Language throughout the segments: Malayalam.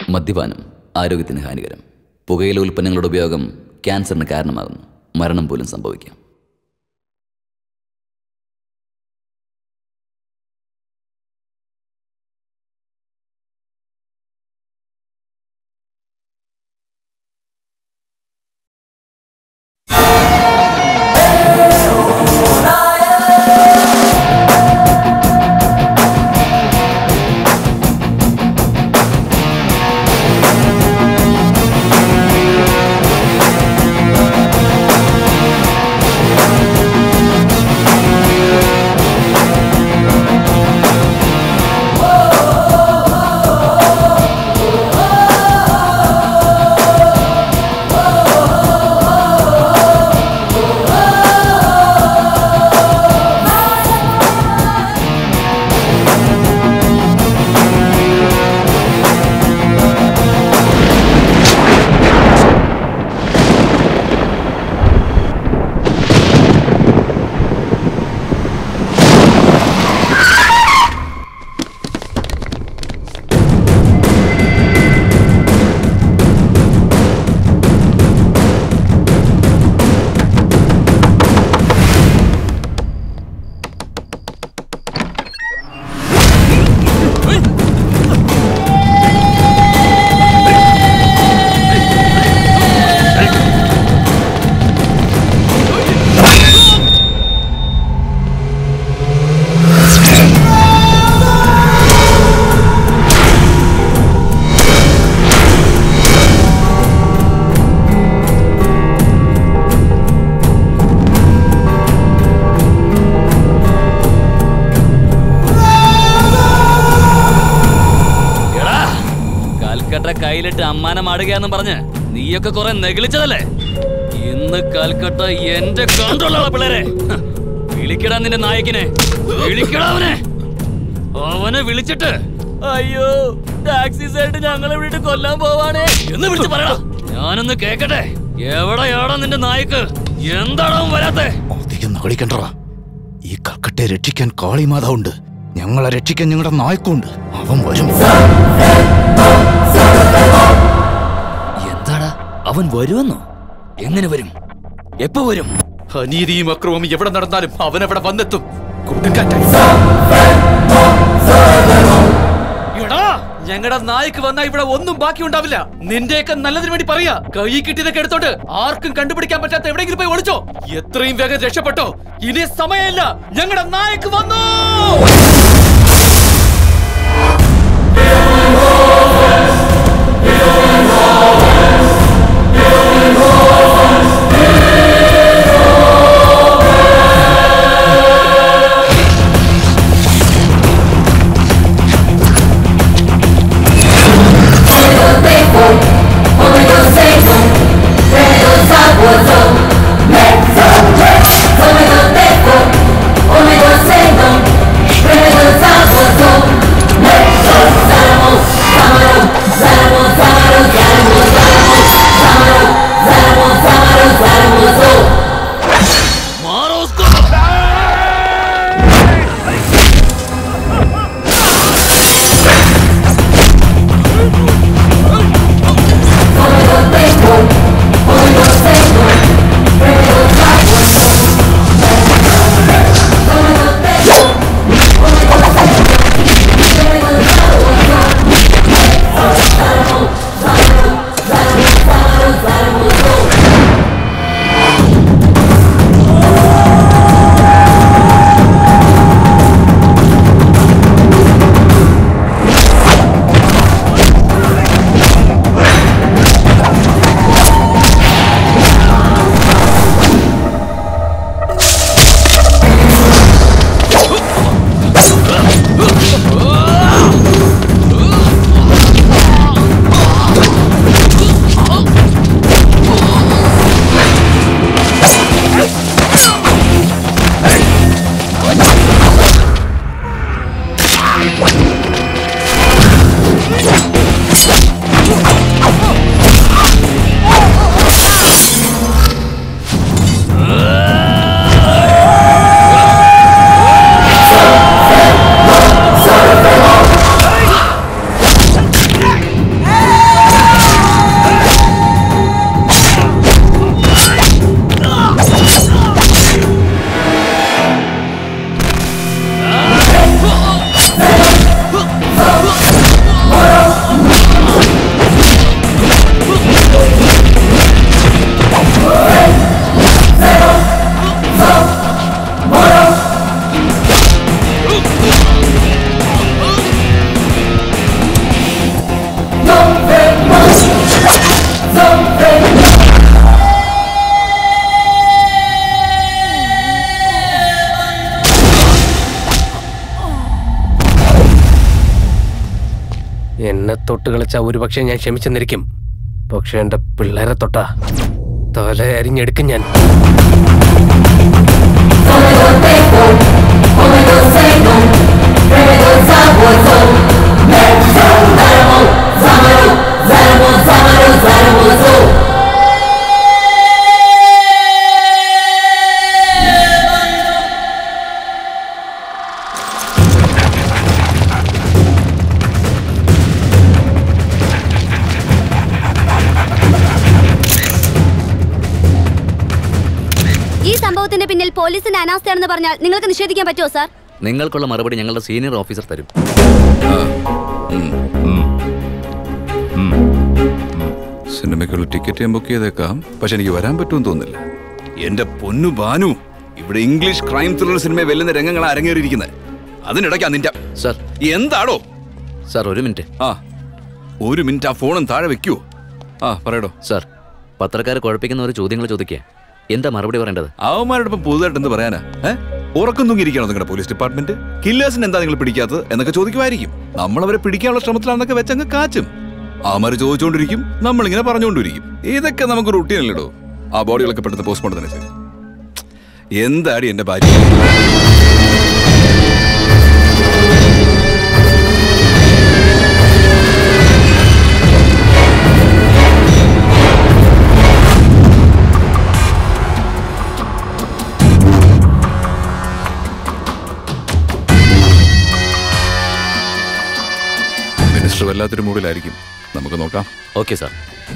മദ്യപാനം ആരോഗ്യത്തിന് ഹാനികരം പുകയില ഉൽപ്പന്നങ്ങളുടെ ഉപയോഗം ക്യാൻസറിന് കാരണമാകുന്നു മരണം പോലും സംഭവിക്കാം എടാ കൽക്കട്ട കയ്യിലിട്ട് അമ്മാനം ആടുകയെന്നും പറഞ്ഞ് നീയൊക്കെ കുറെ നെഗളിച്ചതല്ലേ ഇന്ന് കൽക്കട്ട എന്റെ കൺട്രോളാണ് പിള്ളേരെ ഹ്, വിളിക്കടാ നിന്റെ നായകനെ വിളിക്കടാ അവനെ അവനെ വിളിച്ചിട്ട് അയ്യോ ടാക്സി സൈഡ് ഞങ്ങളെ വിളിട്ട് കൊല്ലാൻ പോവാണേ എന്ന് വിളിച്ച് പറയടാ ഞാനൊന്ന് കേക്കട്ടെ എവിടെയാടാ നിന്റെ നായക്ക് എന്താടാ അവൻ വരാത്തെ അധികം നകളിക്കണ്ട ഈ കൽക്കട്ടയെ രക്ഷിക്കാൻ കാളിമാതാ ഉണ്ട് ഞങ്ങളെ രക്ഷിക്കാൻ ഞങ്ങളുടെ നായ്ക്കുണ്ട് അവൻ വരും എന്താടാ അവൻ വരുമെന്നോ എങ്ങനെ വരും എപ്പോ വരും അനീതിയും അക്രമവും എവിടെ നടന്നാലും അവൻ അവിടെ വന്നെത്തും കൊടുങ്കാറ്റായി എടാ ഞങ്ങളുടെ നായ്ക്ക് വന്നാ ഇവിടെ ഒന്നും ബാക്കി ഉണ്ടാവില്ല നിന്റെയൊക്കെ നല്ലതിന് വേണ്ടി പറയാ കൈ കിട്ടിയതൊക്കെ എടുത്തോണ്ട് ആർക്കും കണ്ടുപിടിക്കാൻ പറ്റാത്ത എവിടെയെങ്കിലും പോയി ഒളിച്ചോ എത്രയും വേഗം രക്ഷപ്പെട്ടോ ഇനി സമയമില്ല ഞങ്ങളുടെ നായക്ക് വന്നു Hey! എന്നെ തൊട്ട് കളിച്ച ഒരുപക്ഷെ ഞാൻ ക്ഷമിച്ചെന്നിരിക്കും പക്ഷെ എന്റെ പിള്ളേരെ തൊട്ടാ തല അരിഞ്ഞെടുക്കും ഞാൻ ഈ സംഭവത്തിന്റെ പിന്നിൽ പോലീസിന്റെ അനാസ്ഥയാണെന്ന് പറഞ്ഞാൽ നിങ്ങൾക്ക് നിഷേധിക്കാൻ പറ്റുമോ സാർ നിങ്ങൾക്കുള്ള മറുപടി ഞങ്ങളുടെ സീനിയർ ഓഫീസർ തരും സിനിമയ്ക്കുള്ള ടിക്കറ്റ് ഞാൻ ബുക്ക് ചെയ്തേക്കാം പക്ഷെ എനിക്ക് വരാൻ പറ്റുമെന്ന് തോന്നുന്നില്ല എന്റെ പൊന്നു ബാനു ഇവിടെ ഇംഗ്ലീഷ് ക്രൈം ത്രില്ലർ സിനിമ വെല്ലുന്ന രംഗങ്ങൾ അരങ്ങേറിയിരിക്കുന്നത് അതിനിടയ്ക്കാ നിന്റെ സർ എന്താടോ സർ ഒരു മിനിറ്റ് ആ ഒരു മിനിറ്റ് ആ ഫോണും താഴെ വെക്കൂ ആ പറയടോ സർ പത്രക്കാർ കുഴപ്പിക്കുന്ന ഒരു ചോദ്യങ്ങൾ ചോദിക്കുക എന്താ മറുപടി പറയേണ്ടത് അവന്മാരോടൊപ്പം പുതുതായിട്ട് എന്ത് പറയാനാ ഏ ഉറക്കം തൂങ്ങിയിരിക്കണോ നിങ്ങളുടെ പോലീസ് ഡിപ്പാർട്ട്മെന്റ് കില്ലേഴ്സിന് എന്താ നിങ്ങൾ പിടിക്കാത്തത് എന്നൊക്കെ ചോദിക്കുമായിരിക്കും നമ്മൾ അവരെ പിടിക്കാനുള്ള ശ്രമത്തിലാണെന്നൊക്കെ വെച്ചങ്ങ് കാച്ചും അവന്മാര് ചോദിച്ചുകൊണ്ടിരിക്കും നമ്മളിങ്ങനെ പറഞ്ഞുകൊണ്ടിരിക്കും ഇതൊക്കെ നമുക്ക് റുട്ടീൻ അല്ലടോ ആ ബോഡികളൊക്കെ പെട്ടെന്ന് പോസ്റ്റ്മോർട്ടം തന്നെ ചെയ്യും എന്താടി എന്റെ ഭാര്യ മിനിസ്റ്റർ വല്ലാത്തൊരു മൂഡിലായിരിക്കും നമുക്ക് നോക്കാം ഓക്കെ സാർ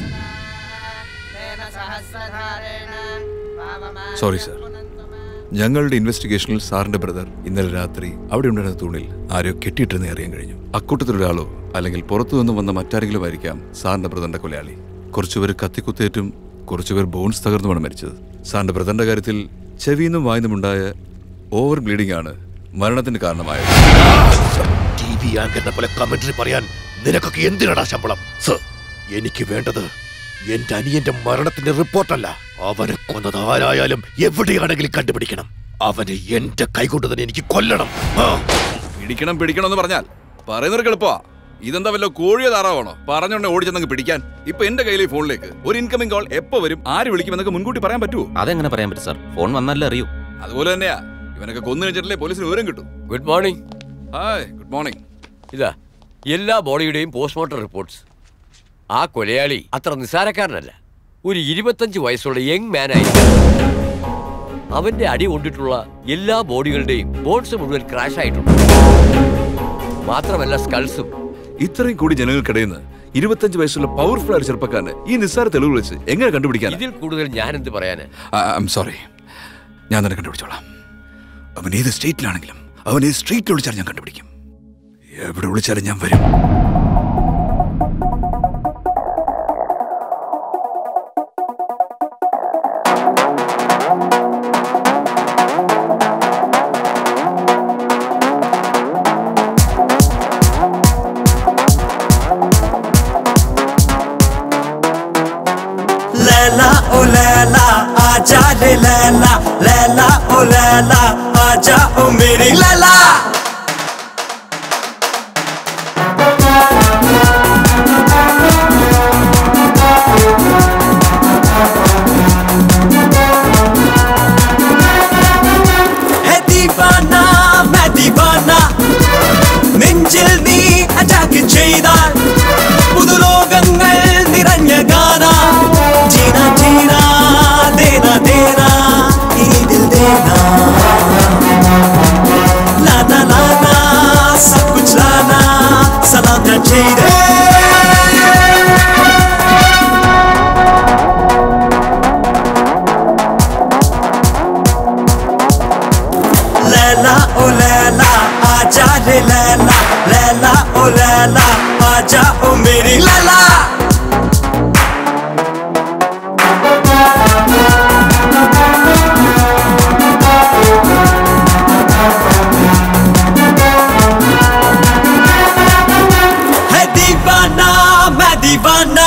സോറി സാർ ഞങ്ങളുടെ ഇൻവെസ്റ്റിഗേഷനിൽ സാറിന്റെ ബ്രദർ ഇന്നലെ രാത്രി അവിടെ ഉണ്ടായിരുന്ന തൂണിൽ ആരോ കെട്ടിയിട്ടെന്ന് അറിയാൻ കഴിഞ്ഞു അക്കൂട്ടത്തിലൊരാളോ അല്ലെങ്കിൽ പുറത്തു നിന്നും വന്ന മറ്റാരെങ്കിലും ആയിരിക്കാം സാറിന്റെ ബ്രദറിന്റെ കൊലയാളി കുറച്ചുപേർ കത്തിക്കുത്തേറ്റും കുറച്ചുപേർ ബോൺസ് തകർന്നുമാണ് മരിച്ചത് സാറിന്റെ ബ്രദറിന്റെ കാര്യത്തിൽ ചെവിന്നും വായുന്നുമുണ്ടായ ഓവർ ബ്ലീഡിംഗ് ആണ് മരണത്തിന് കാരണമായത് ടി വി ആങ്കറിനെ പോലെ കമന്ററി പറയാൻ നിനക്കൊക്കെ എന്തിനടാ ശമ്പളം സർ എനിക്ക് വേണ്ടത് എന്റെ അനിയന്റെ മരണത്തിന്റെ റിപ്പോർട്ടല്ല അവനെ കൊന്നത് ആരായാലും എവിടെയാണെങ്കിലും കണ്ടുപിടിക്കണം അവനെ എന്റെ കൈകൊണ്ട് തന്നെ എനിക്ക് കൊല്ലണം ആ. പിടിക്കണം പിടിക്കണം എന്ന് പറഞ്ഞാൽ പറയുന്നവർക്ക് എളുപ്പമാ ഇതെന്താ വല്ല കോഴിയോ താറാവാണോ പറഞ്ഞോണ്ടെ ഓടിച്ചെന്നങ്ങ് പിടിക്കാൻ ഇപ്പൊ എന്റെ കയ്യിൽ ഈ ഫോണിലേക്ക് ഒരു ഇൻകമിംഗ് കോൾ എപ്പോ വരും ആര് വിളിക്കുമെന്നൊക്കെ മുൻകൂട്ടി പറയാൻ പറ്റുമോ അതെങ്ങനെ പറയാൻ പറ്റും സാർ ഫോൺ വന്നാലേ അറിയൂ അതുപോലെ തന്നെയാ ഇവനൊക്കെ കൊന്നു കഴിഞ്ഞിട്ടല്ലേ പോലീസിന് വിവരം കിട്ടും good morning hi good morning ഇതാ എല്ലാ ബോഡിയുടെയും പോസ്റ്റ്മോർട്ടം റിപ്പോർട്ട്സ് ആ കൊലയാളി അത്ര നിസ്സാരക്കാരനല്ല ഒരു ഇരുപത്തഞ്ച് വയസ്സുള്ള യങ് മാനായി അവന്റെ അടി കൊണ്ടിട്ടുള്ള എല്ലാ ബോഡികളുടെയും ബോൺസ് മുഴുവൻ ക്രാഷ് ആയിട്ടുണ്ട് മാത്രമല്ല സ്കൾസും ഇത്രയും കൂടി ജനങ്ങൾക്കിടയിൽ നിന്ന് ഇരുപത്തഞ്ച് വയസ്സുള്ള പവർഫുൾ ആയ ചെറുപ്പക്കാരന് ഈ നിസ്സാര തെളിവ് വെച്ച് എങ്ങനെ കണ്ടുപിടിക്കാൻ ഇതിൽ കൂടുതൽ ഞാൻ എന്ത് പറയാന് സോറി ഞാൻ തന്നെ കണ്ടുപിടിച്ചോളാം അവൻ ഏത് സ്റ്റേറ്റിലാണെങ്കിലും അവൻ ഏത് സ്ട്രീറ്റിൽ വിളിച്ചാലും ഞാൻ കണ്ടുപിടിക്കും എവിടെ വിളിച്ചാലും ഞാൻ വരും लैला ओ लैला आजा रे लैला लैला ओ लैला आजा ओ मेरी लैला है दीवाना मैं दीवाना നെഞ്ചിൽ നീ അറ്റാക്ക് ചെയ്താൽ പുതുലോകങ്ങൾ നിറഞ്ഞ ഗാന ജീന ജീന ദേന ദേന ഇതിൽ ദേന ലാന ലാന സബ് കുച്ച് ലാന സലാം ഞാൻ ചെയ്തേ लैला ओ लैला आजा रे लैला लैला ओ लैला आजा ओ मेरी लैला है दीवाना मैं दीवाना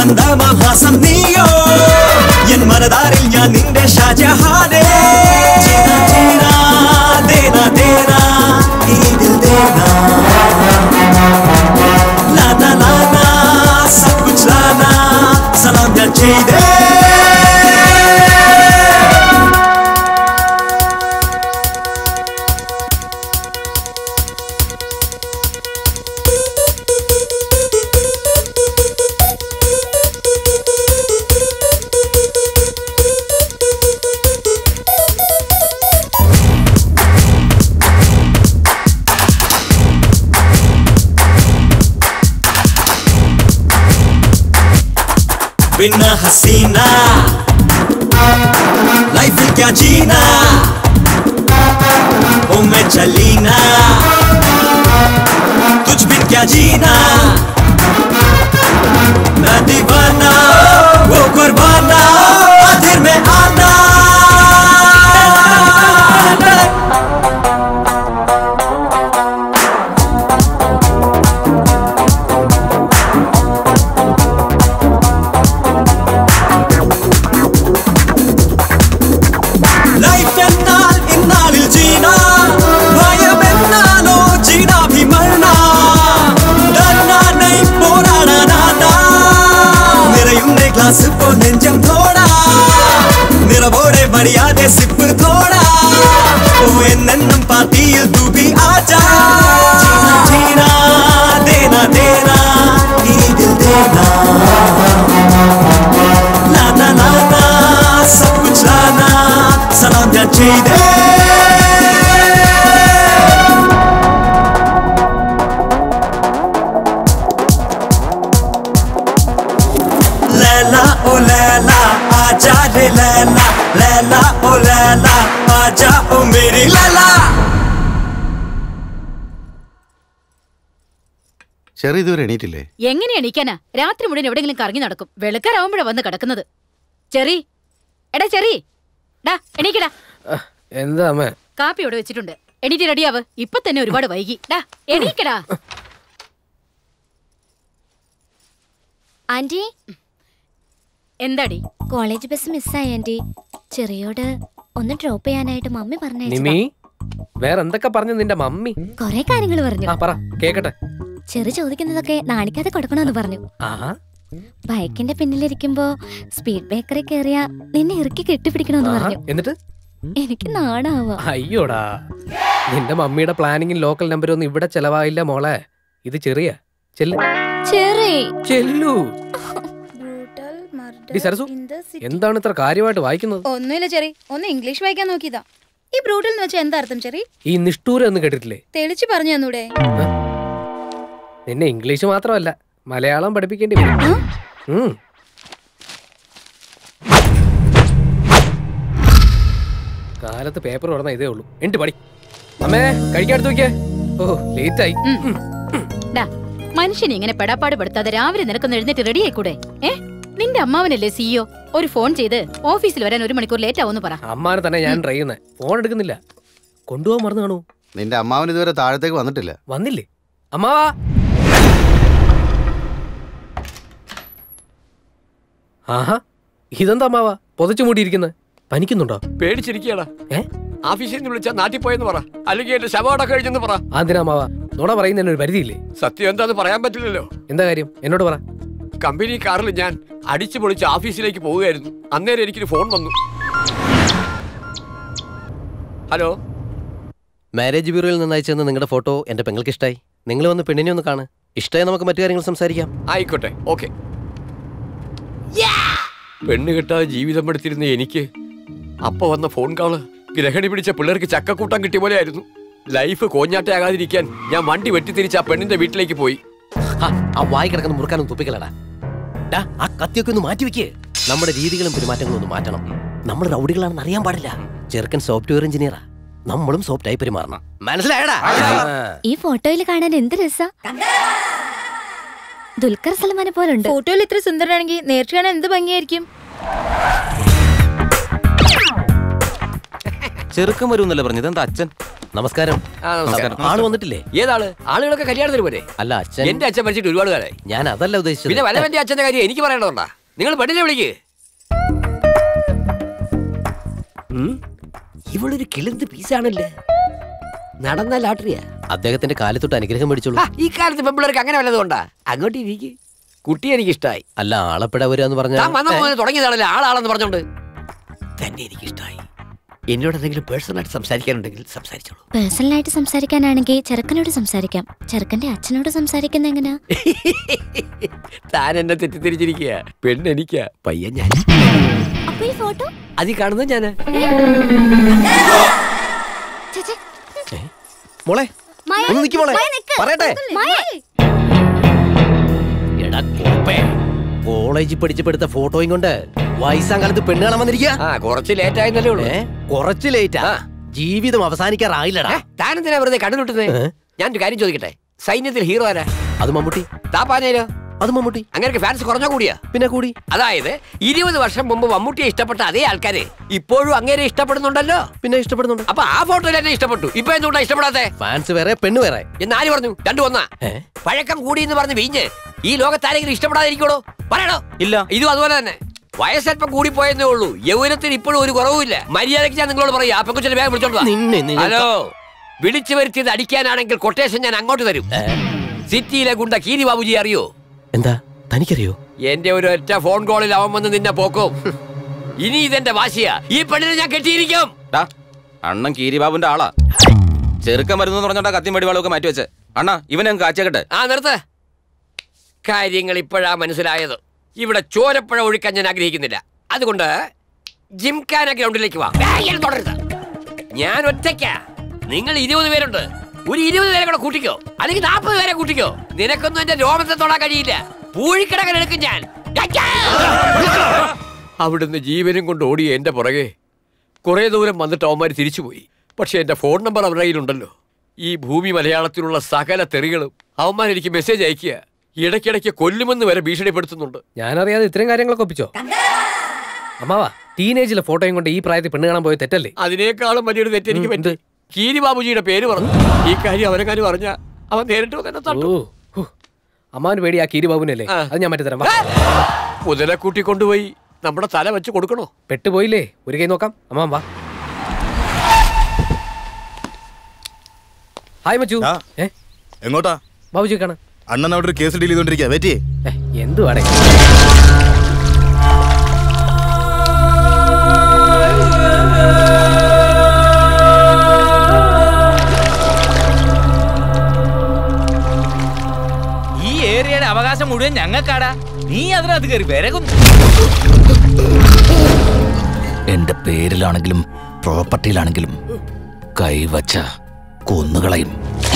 മന്ദമഹാസം നീയോ എൻ മനതാരിൽ ഞാൻ നിന്റെ ഷാജഹാനേ ജീനാ ജീനാ ദേനാ ദേനാ ഈ ദിൽ ദേനാ ലാനാ ലാനാ സബ് കുച്ച് ലാനാ സലാം ഞാൻ ചെയ്തേ बिना हसीना लाइफ क्या जीना ओ मैं चलीना तुझ बिन क्या जीना मैं दीवाना वो कुर्बाना आखिर में आना ലൈഫ് എന്നാൽ ഇന്നാളിൽ ജീന ഭയം എന്നാലോ ജീന ഭി മരണ ഡർനാ നൈ പോരാടാനാ നിറയുന്ന ഗ്ലാസ് പോ നെഞ്ചം തോടാ നിറവോടെ മറിയാതെ സിപ്പ് തോടാ ഓ എന്നെന്നും പാർട്ടിയിൽ തൂ ഭി ആജാ ജീന ജീന ദേനാ ദേനാ ഈ ദിൽ ദേനാ लाना लाना सब कुछ लाना सलाम ഞാൻ ചെയ്തേ लैला ओ लैला आजा रे लैला लैला ओ लैला आजा ओ मेरी लैला ചെറിയ ഇതുവരെ എണീറ്റില്ലേ എങ്ങനെ എണീക്കാനാ രാത്രി മുഴുവൻ എവിടെങ്കിലും കറങ്ങി നടക്കും വെളുക്കാരാവുമ്പോഴാ വന്ന് കിടക്കുന്നത് ചെറി എടാ ചെറി ഡാ എണീക്കടാ എന്താ അമ്മ കാപ്പി ഇവിടെ വെച്ചിട്ടുണ്ട് എണീറ്റ് റെഡിയാവ് ഇപ്പൊ തന്നെ ഒരുപാട് വൈകി ഡാ എണീക്കടാ ആന്റി എന്താടി കോളേജ് ബസ് മിസ്സായി ആന്റി ചെറിയോട് ഒന്ന് ഡ്രോപ്പ് ചെയ്യാനായിട്ട് മമ്മി നിമി പറഞ്ഞു വേറെ എന്തൊക്കെ പറഞ്ഞു നിന്റെ മമ്മി കൊറേ കാര്യങ്ങൾ പറഞ്ഞു ആ പറ കേക്കട്ടെ ചെറു ചോദിക്കുന്നതൊക്കെ നാണിക്കാതെ കൊടുക്കണമെന്ന് പറഞ്ഞു ആഹാ ബൈക്കിന്റെ പിന്നിലിരിക്കുമ്പോ സ്പീഡ് ബ്രേക്കറിൽ കയറിയ നിന്നെ ഇറുക്കി കെട്ടിപ്പിടിക്കണമെന്ന് ആഹാ. പറഞ്ഞു എന്നിട്ട് എനിക്ക് നാണാവാ അയ്യോടാ നിന്റെ മമ്മിയുടെ പ്ലാനിങ്ങും ലോക്കൽ നമ്പരൊന്നും ഇവിടെ ചെലവായില്ല മോളെ ഇത് ചെറിയ ചെല്ല് ചെറി ചെല്ലു ഡി സരസു എന്താണ് ഇത്ര കാര്യമായിട്ട് വായിക്കുന്നത് ഒന്നുമില്ല ചെറി ഒന്ന് ഇംഗ്ലീഷ് വായിക്കാൻ നോക്കിയതാ ഈ ബ്രൂട്ടൽ എന്ന് വെച്ചാൽ എന്താ അർത്ഥം ചെറി ഈ നിഷ്ഠൂരം എന്ന് കേട്ടിട്ടില്ലേ തെളിച്ചു പറഞ്ഞു തന്നൂടെ നിന്നെ ഇംഗ്ലീഷ് മാത്രമല്ല മലയാളം പഠിപ്പിക്കേണ്ടി വരും ഉം. കാലത്ത് പേപ്പർ തുറന്ന ഇതേ ഉള്ളൂ എണ്ട് പടി അമ്മേ കഴിക്കാൻ എടുത്ത് നോക്കിയേ ഓ ലേറ്റ് ആയി ഡാ മനുഷ്യനെ ഇങ്ങനെ പെടാപ്പാട് പെടുത്താതെ രാവിലെ നിനക്കൊന്ന് എഴുന്നേറ്റ് റെഡി ആയിക്കൂടെ ഏ നിന്റെ അമ്മാവനല്ലേ സിഇഒ ഒരു ഫോൺ ചെയ്ത് ഓഫീസിൽ വരാൻ ഒരു മണിക്കൂർ ലേറ്റ് ആവുമെന്ന് പറ അമ്മാനെ തന്നെ ഞാൻ ട്രൈ ചെയ്യുന്നത് ഫോൺ എടുക്കുന്നില്ല കൊണ്ടുപോകാൻ മറന്നു കാണൂ നിന്റെ അമ്മാവൻ ഇതുവരെ താഴത്തേക്ക് വന്നിട്ടില്ല വന്നില്ലേ അമ്മാവാ ആഹാ ഇതെന്താ അമ്മാവാ പൊതച്ചു മൂടിയിരിക്കുന്നത് പനിക്കുന്നുണ്ടോ പേടിച്ചിരിക്കടാ ഏ ഓഫീസിൽ നിന്ന് വിളിച്ചാൽ നാട്ടിൽ പോയെന്ന് പറ അല്ലെങ്കിൽ എന്റെ ശവടക്കം കഴിഞ്ഞെന്ന് പറ അതിനാ അമ്മാവാ നുണ പറയുന്നതിന് ഒരു പരിധിയില്ലേ സത്യം എന്താന്ന് പറയാൻ പറ്റില്ലല്ലോ എന്താ കാര്യം എന്നോട് പറ കമ്പനി കാറിൽ ഞാൻ അടിച്ചു പൊളിച്ച് ഓഫീസിലേക്ക് പോവുകയായിരുന്നു അന്നേരം എനിക്കൊരു ഫോൺ വന്നു ഹലോ മാരേജ് ബ്യൂറോയിൽ നിന്ന് അയച്ചെന്ന് നിങ്ങളുടെ ഫോട്ടോ എന്റെ പെങ്ങൾക്ക് ഇഷ്ടമായി നിങ്ങൾ വന്ന് പെണ്ണിനെ ഒന്ന് കാണ് ഇഷ്ടമായി നമുക്ക് മറ്റു കാര്യങ്ങൾ സംസാരിക്കാം ആയിക്കോട്ടെ ഓക്കെ പെണ്ണ് കെട്ടാതെ ജീവിതം എടുത്തിരുന്ന എനിക്ക് അപ്പൊ വന്ന ഫോൺ കാള് ഗ്രഹണി പിടിച്ച പിള്ളേർക്ക് ചക്കക്കൂട്ടം കിട്ടിയ പോലെ ആയിരുന്നു ലൈഫ് കോഞ്ഞാട്ടയാകാതിരിക്കാൻ ഞാൻ വണ്ടി വെട്ടിത്തിരിച്ച് ആ പെണ്ണിന്റെ വീട്ടിലേക്ക് പോയി ആ, ആ വായി കിടക്കുന്ന മുറുക്കാനും തുപ്പിക്കളടാ ഡാ, ആ കത്തിയൊക്കെ ഒന്ന് മാറ്റി വെക്കേ നമ്മുടെ രീതികളും പെരുമാറ്റങ്ങളും ഒന്ന് മാറ്റണം നമ്മൾ റൗഡികളാണെന്ന് അറിയാൻ പാടില്ല ചെറുക്കൻ സോഫ്റ്റ്വെയർ എഞ്ചിനീയറാ നമ്മളും സോഫ്റ്റായി പെരുമാറണം മനസ്സിലായടാ ഈ ഫോട്ടോയിൽ കാണാൻ എന്ത് രസാ ദുൽഖർ സൽമാനെ പോലുണ്ട് ഫോട്ടോയിൽ ഇത്ര സുന്ദരനാണെങ്കിൽ നേരിട്ട് കാണാൻ എന്ത് ഭംഗിയായിരിക്കും ചെറുക്കം വരുമെന്നല്ലേ പറഞ്ഞത് എന്താ അച്ഛൻ നമസ്കാരം ആ, നമസ്കാരം. ആള് വന്നിട്ടില്ലേ ഏതാള് ആളുകളൊക്കെ കല്യാണത്തിന് പോരെ അല്ല അച്ഛൻ എന്റെ അച്ഛൻ മരിച്ചിട്ട് ഒരുപാട് കാലായി ഞാൻ അതല്ല ഉദ്ദേശിച്ചത് പിന്നെ വല്ലവന്റെ അച്ഛന്റെ കാര്യം എനിക്ക് പറയണതുണ്ടാ നിങ്ങൾ പെണ്ണിനെ വിളിക്ക് ഉം? ഇവളൊരു കിളിന്ത് പീസാണല്ലേ നടന്ന ലാട്ടറിയാ അദ്ദേഹത്തിന്റെ കാലത്തൊട്ട് അനുഗ്രഹം മേടിച്ചോളൂ ആ, ഈ കാലത്ത് പെമ്പിള്ളേർക്ക് അങ്ങനെ വല്ലതും ഉണ്ടാ അങ്ങോട്ട് ഇരിക്ക് കുട്ടി എനിക്ക് ഇഷ്ടമായി അല്ല ആളെപ്പെടാ വരാന്ന് പറഞ്ഞ താൻ വന്ന മുതൽ തുടങ്ങിയതാണല്ലേ ആളാളെന്ന് പറഞ്ഞോണ്ട് തന്നെ എനിക്ക് ഇഷ്ടമായി എന്നോട് എന്തെങ്കിലും പേഴ്സണലായിട്ട് സംസാരിക്കാനുണ്ടെങ്കിൽ സംസാരിച്ചോളൂ പേഴ്സണലായിട്ട് സംസാരിക്കാനാണെങ്കിൽ ചെറുക്കനോട് സംസാരിക്കാം ചെറുക്കന്റെ അച്ഛനോട് സംസാരിക്കുന്ന എങ്ങനെയാ താൻ എന്നെ തെറ്റിദ്ധരിച്ചിരിക്കുക പെണ്ണ് എനിക്കാ പയ്യൻ ഞാൻ അപ്പൊ ഈ ഫോട്ടോ അതി കാണുന്നത് ഞാന് മോളെ ഒന്ന് നിക്ക് മോളെ പറയട്ടെ എടാ കോപ്പേ കോളേജിൽ പഠിച്ചപ്പെടുത്ത ഫോട്ടോയും കൊണ്ട് വയസ്സാം കാലത്ത് പെണ്ണ് കാണാൻ വന്നിരിക്കുക ആ കുറച്ച് ലേറ്റ് ആയെന്നല്ലേ ഉള്ളൂ കുറച്ച് ലേറ്റാ ജീവിതം അവസാനിക്കാറായില്ലടാ താൻ എന്തിനാ വെറുതെ കണ്ണുട്ടുന്നത് ഞാനൊരു കാര്യം ചോദിക്കട്ടെ സൈന്യത്തിൽ ഹീറോ ആരാ അത് മമ്മൂട്ടി താപ്പാനേലോ അത് മമ്മൂട്ടി അങ്ങനെ ഫാൻസ് കുറഞ്ഞോ കൂടിയാ പിന്നെ കൂടി അതായത് ഇരുപത് വർഷം മുമ്പ് മമ്മൂട്ടിയെ ഇഷ്ടപ്പെട്ട അതേ ആൾക്കാര് ഇപ്പോഴും അങ്ങേരെ ഇഷ്ടപ്പെടുന്നുണ്ടല്ലോ പിന്നെ ഇഷ്ടപ്പെടുന്നുണ്ട് അപ്പൊ ആ ഫോട്ടോയിൽ എന്നെ ഇഷ്ടപ്പെട്ടു ഇപ്പൊ എന്തുകൊണ്ടാ ഇഷ്ടപ്പെടാത്തെ ഫാൻസ് വേറെ പെണ്ണ് വേറെ എന്ന് ആര് പറഞ്ഞു രണ്ടു ഒന്നാ പഴക്കം കൂടി എന്ന് പറഞ്ഞ് വീഞ്ഞ് ഈ ലോകത്താരെങ്കിലും ഇഷ്ടപ്പെടാതിരിക്കണോ പറയണോ ഇല്ല ഇതും അതുപോലെ തന്നെ വയസ്സൽപ്പം കൂടിപ്പോയെന്നേ ഉള്ളൂ യൗവനത്തിന് ഇപ്പോഴും ഒരു കുറവുമില്ല മര്യാദയ്ക്ക് ഞാൻ നിങ്ങളോട് പറയാം ആ പെങ്കുച്ചിനെ വേഗം വിളിച്ചോണ്ട് വാ. നിന്നെ നീ- ഹലോ വിളിച്ചു വരുത്തിയത് അടിക്കാനാണെങ്കിൽ കൊട്ടേഷൻ ഞാൻ അങ്ങോട്ട് തരും സിറ്റിയിലെ ഗുണ്ട കീരി ബാബുജി അറിയോ എന്താ തനിക്കറിയോ എന്റെ ഒരു ഒറ്റ ഫോൺ കോളിൽ അവൻ വന്ന് നിന്നെ പോക്കും ഇനി ഇതെന്റെ വാശിയാ ഈ പെണ്ണിനെ ഞാൻ കെട്ടിയിരിക്കും ടാ, അണ്ണൻ കീരിബാബുന്റെ ആളാ ചെറുക്കം വരുന്നു പറഞ്ഞോണ്ടാ കത്തിയും വെടിവാളൊക്കെ മാറ്റി വെച്ചേ അണ്ണാ ഇവനെ അങ്ങ് കാച്ചേക്കട്ടെ ആ നിർത്ത് കാര്യങ്ങൾ ഇപ്പോഴാ മനസ്സിലായത് ഇവിടെ ചോരപ്പുഴ ഒഴുക്കാൻ ഞാൻ ആഗ്രഹിക്കുന്നില്ല അതുകൊണ്ട് ജിംഖാന ഗ്രൗണ്ടിലേക്ക് വാ വേഗം തുടരുത് ഞാൻ ഒറ്റയ്ക്കാ നിങ്ങൾ ഇരുപത് പേരുണ്ട് ഒരു ഇരുപത് പേരെ കൂടെ കൂട്ടിക്കോ അല്ലെങ്കിൽ നാൽപ്പത് പേരെ കൂട്ടിക്കോ നിനക്കൊന്നും എന്റെ രോമത്തെ തൊടാൻ കഴിയില്ല പൂഴിക്കിടകൻ എടുക്കും ഞാൻ അവിടുന്ന് ജീവനും കൊണ്ട് ഓടിയ എന്റെ പുറകെ കുറെ ദൂരം വന്നിട്ട് അവന്മാർ തിരിച്ചുപോയി പക്ഷെ എന്റെ ഫോൺ നമ്പർ അവരുടെ കയ്യിലുണ്ടല്ലോ ഈ ഭൂമി മലയാളത്തിലുള്ള സകല തെറികളും അവന്മാർ എനിക്ക് മെസ്സേജ് അയക്കുക ഇടയ്ക്കിടയ്ക്ക് കൊല്ലുമെന്ന് വരെ ഭീഷണിപ്പെടുത്തുന്നുണ്ട് ഞാനറിയാതെ ഇത്രയും കാര്യങ്ങളൊക്കെ ഒപ്പിച്ചോ അമ്മാവാ ടീനേജിലെ ഫോട്ടോയും കൊണ്ട് ഈ പ്രായത്തിൽ പെണ്ണ് കാണാൻ പോയ തെറ്റല്ലേ അതിനേക്കാളും വലിയൊരു തെറ്റ് എനിക്ക് പറ്റി കീരി ബാബുജിയുടെ പേര് പറഞ്ഞു ഈ കാര്യം അവനെക്കാരും പറഞ്ഞ അവൻ നേരിട്ട് വന്ന് എന്നെ തട്ടു ഓ ഹു. അമ്മാവന് പേടി ആ കീരി ബാബുനല്ലേ അത് ഞാൻ മറ്റേ തരാം വാ. മുതലെ കൂട്ടി കൊണ്ടുപോയി നമ്മുടെ തല വെച്ച് കൊടുക്കണോ പെട്ടുപോയില്ലേ ഒരു കൈ നോക്കാം അമ്മാവൻ വാ ഹായ് മച്ചു ഏ എങ്ങോട്ടാ ബാബുജി കാണാൻ അണ്ണൻ അവിടെ ഒരു കേസ് ഡീൽ ചെയ്തോണ്ടിരിക്കുക വെറ്റി എന്തുവാടേ ഈ ഏരിയയുടെ അവകാശം മുഴുവൻ ഞങ്ങൾക്കാടാ നീ അതിനകത്ത് കയറി വിരകുന്നു എന്റെ പേരിലാണെങ്കിലും പ്രോപ്പർട്ടിയിലാണെങ്കിലും കൈവച്ച കൊന്നുകളയും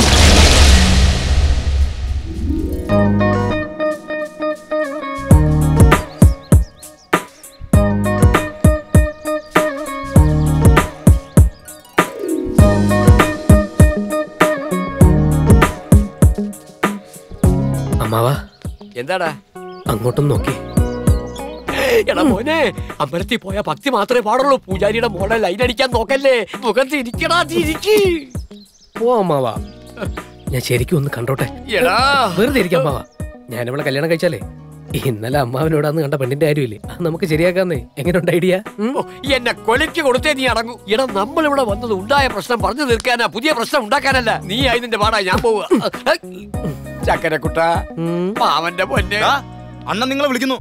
അമ്മാവാ എന്താടാ അങ്ങോട്ടും നോക്കി എടാ മോനെ അമ്പലത്തിൽ പോയ ഭക്തി മാത്രമേ പാടുള്ളൂ പൂജാരിയുടെ മോളെ ലൈൻ അടിക്കാൻ നോക്കല്ലേ മുഖത്ത് ഇരിക്കടാ ഇരിക്കി പോ അമ്മാവാ ഞാൻ ശരിക്കും ഒന്ന് കണ്ടോട്ടെ എടാ. വെറുതെ ഇരിക്കാം അമ്മാവാ ഞാൻ ഇവിടെ കല്യാണം കഴിച്ചാലേ ഇന്നലെ അമ്മാവിനോട് അന്ന് കണ്ട പെണ്ണിന്റെ കാര്യമില്ലേ അത് നമുക്ക് ശരിയാക്കാന്നേ എങ്ങനെയുണ്ട് ഐഡിയ ഓ, എന്നെ കൊലയ്ക്ക് കൊടുത്തേ നീ അടങ്ങൂ എടാ നമ്മൾ ഇവിടെ വന്നത് ഉണ്ടായ പ്രശ്നം പറഞ്ഞു തീർക്കാനാ പുതിയ പ്രശ്നം ഉണ്ടാക്കാനല്ല നീ ആയതിന്റെ പാടാ ഞാൻ പോവുക ചക്കരക്കുട്ട പാവന്റെ പൊന്നെ അണ്ണൻ നിങ്ങളെ വിളിക്കുന്നു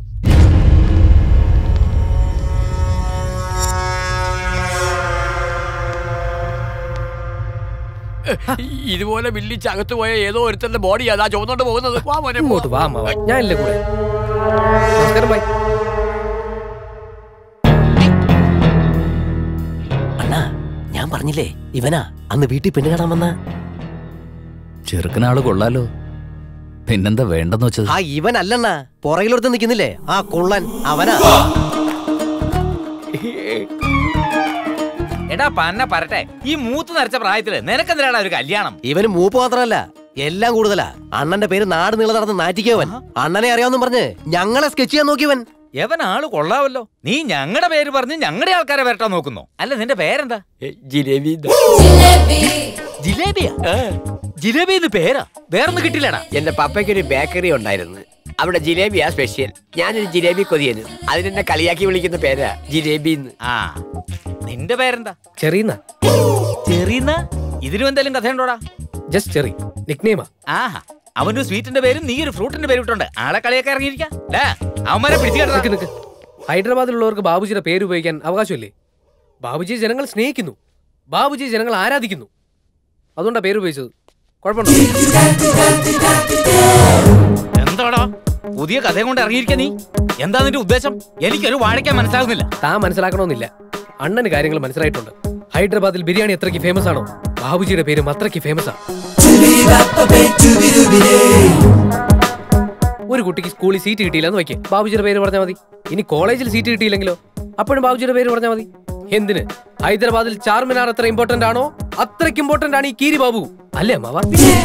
ഇതുപോലെ വില്ലിച്ച് അകത്ത് പോയ ഏതോ ഒരുത്തന്റെ ബോഡി അതാ ചുവന്നോണ്ട് പോകുന്നത് വാ മോനെ ഇങ്ങോട്ട് വാ അമ്മാവാ ഞാനില്ലേ കൂടെ നമസ്കാരം ബൈ അണ്ണാ ഞാൻ പറഞ്ഞില്ലേ ഇവനാ അന്ന് വീട്ടിൽ പെണ്ണ് കാണാൻ വന്ന ചെറുക്കനാള് കൊള്ളാലോ പിന്നെന്താ വേണ്ടെന്ന് വെച്ചത് ആ ഇവൻ അല്ലണ്ണ പുറകിലൊരുത്ത് നിൽക്കുന്നില്ലേ ആ കുള്ളൻ അവനാ എടാ പന്ന പറട്ടെ ഈ മൂത്ത് നരച്ച പ്രായത്തില് നിനക്കെന്തിനാണ് ഒരു കല്യാണം ഇവന് മൂപ്പ് മാത്രമല്ല എല്ലാം കൂടുതലാ അണ്ണന്റെ പേര് നാട് നീളെ നടന്ന് നാറ്റിക്കവൻ അണ്ണനെ അറിയാമെന്നും പറഞ്ഞ് ഞങ്ങളെ സ്കെച്ച് ചെയ്യാൻ നോക്കിയവൻ എവൻ ആള് കൊള്ളാവല്ലോ നീ ഞങ്ങളുടെ പേര് പറഞ്ഞ് ഞങ്ങളുടെ ആൾക്കാരെ വരട്ടാൻ നോക്കുന്നോ അല്ല നിന്റെ പേരെന്താ ജിലേബി ജിലേബിയാ ജിലേബി എന്ന് പേരാ വേറൊന്നും കിട്ടില്ലടാ എന്റെ പപ്പയ്ക്ക് ഒരു ബേക്കറി ഉണ്ടായിരുന്നു അവിടെ ജിലേബിയാ സ്പെഷ്യൽ ഞാനൊരു ജിലേബി കൊതിയന് അതിനെന്നെ കളിയാക്കി വിളിക്കുന്ന പേരാ ജിലേബി ആ നിന്റെ പേരെന്താ ചെറിയുന്ന ചെറിയുന്ന ഇതിനും എന്തെങ്കിലും കഥയുണ്ടോടാ ജസ്റ്റ് ചെറി നിക്നെയിമാ ആഹാ അവന്റെ സ്വീറ്റിന്റെ പേരും നീ ഒരു ഫ്രൂട്ടിന്റെ പേരും ഇട്ടുണ്ട് ആളെ കളിയൊക്കെ ഇറങ്ങിയിരിക്കാം അവന്മാരെ പിടിച്ചു നിക്ക് നിക്ക്. ഹൈദരാബാദിലുള്ളവർക്ക് ബാബുജിയുടെ പേര് ഉപയോഗിക്കാൻ അവകാശമില്ലേ ബാബുജിയെ ജനങ്ങൾ സ്നേഹിക്കുന്നു ബാബുജിയെ ജനങ്ങൾ ആരാധിക്കുന്നു അതുകൊണ്ടാ പേര് ഉപയോഗിച്ചത് കുഴപ്പമുണ്ടോ എന്താടാ പുതിയ കഥയും കൊണ്ട് ഇറങ്ങിയിരിക്ക നീ എന്താ നിന്റെ ഉദ്ദേശം എനിക്കൊരു വാഴയ്ക്കാൻ മനസ്സിലാകുന്നില്ല താൻ മനസ്സിലാക്കണമെന്നില്ല അണ്ണന് കാര്യങ്ങൾ മനസ്സിലായിട്ടുണ്ട് ഹൈദരാബാദിൽ ബിരിയാണി എത്രയ്ക്ക് ഫേമസ് ആണോ ബാബുജിയുടെ പേരും അത്രയ്ക്ക് ഫേമസ് ആണ് ഒരു കുട്ടിക്ക് സ്കൂളിൽ സീറ്റ് കിട്ടിയില്ല എന്ന് വയ്ക്കേ ബാബുജിയുടെ പേര് പറഞ്ഞാൽ മതി ഇനി കോളേജിൽ സീറ്റ് കിട്ടിയില്ലെങ്കിലോ അപ്പോഴും ബാബുജിയുടെ പേര് പറഞ്ഞാൽ മതി എന്തിന് ഹൈദരാബാദിൽ ചാർമിനാർ എത്ര ഇമ്പോർട്ടന്റ് ആണോ അത്രയ്ക്ക് ഇമ്പോർട്ടന്റ് ആണ് ഈ കീരി ബാബു അല്ലേ അമ്മാവ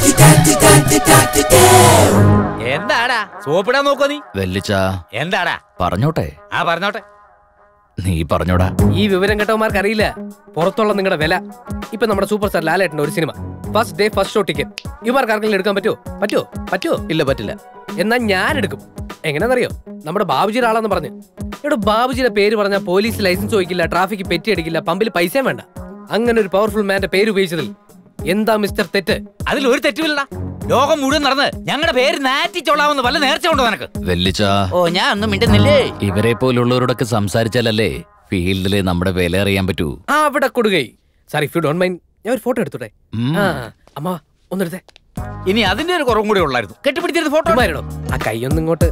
എന്താടാ സോപ്പിടാൻ നോക്കോ നീ വെല്ലിച്ച എന്താടാ പറഞ്ഞോട്ടെ ആ പറഞ്ഞോട്ടെ നീ പറഞ്ഞോടാ ഈ വിവരം കേട്ടവന്മാർക്ക് അറിയില്ല പുറത്തുള്ള നിങ്ങളുടെ വില ഇപ്പൊ നമ്മുടെ സൂപ്പർ സ്റ്റാർ ലാലേട്ടന്റെ ഒരു cinema first day first show ticket ഇവർക്ക് ആർക്കെങ്കിലും എടുക്കാൻ പറ്റുമോ പറ്റുമോ പറ്റുമോ ഇല്ല പറ്റില്ല എന്നാ ഞാൻ എടുക്കും എങ്ങനെയാണെന്നറിയോ നമ്മുടെ ബാബുജിയുടെ ആളാന്ന് പറഞ്ഞ് ഇവിടെ ബാബുജിയുടെ പേര് പറഞ്ഞാൽ പോലീസ് ലൈസൻസ് ചോദിക്കില്ല ട്രാഫിക് പെറ്റി അടിക്കില്ല പമ്പിൽ പൈസയും വേണ്ട അങ്ങനെ ഒരു പവർഫുൾ മാന്റെ പേര് ഉപയോഗിച്ചതിൽ എന്താ മിസ്റ്റർ തെറ്റ് അതിൽ ഒരു തെറ്റുമില്ലടാ ലോകം മുഴുവൻ നടന്ന് ഞങ്ങളുടെ പേര് നാറ്റിച്ചോളാമെന്ന് വല്ല നേർച്ച ഉണ്ടോ നിനക്ക് വെല്ലിച്ച ഓ ഞാൻ ഒന്നും മിണ്ടുന്നില്ലേ ഇവരെ പോലുള്ളവരോടൊക്കെ സംസാരിച്ചാലല്ലേ ഫീൽഡില് നമ്മുടെ വില അറിയാൻ പറ്റൂ ആ അവിടെ കൊടുകൈ sir if you don't mind ഞാൻ ഒരു ഫോട്ടോ എടുത്തോട്ടെ ആ അമ്മ ഒന്നെടുത്തേ ഇനി അതിന്റെ ഒരു കുറവും കൂടി ഉള്ളായിരുന്നു കെട്ടിപ്പിടിച്ചിരുന്ന ഫോട്ടോ ചുമ്മാ ആ കൈയൊന്നും ഇങ്ങോട്ട്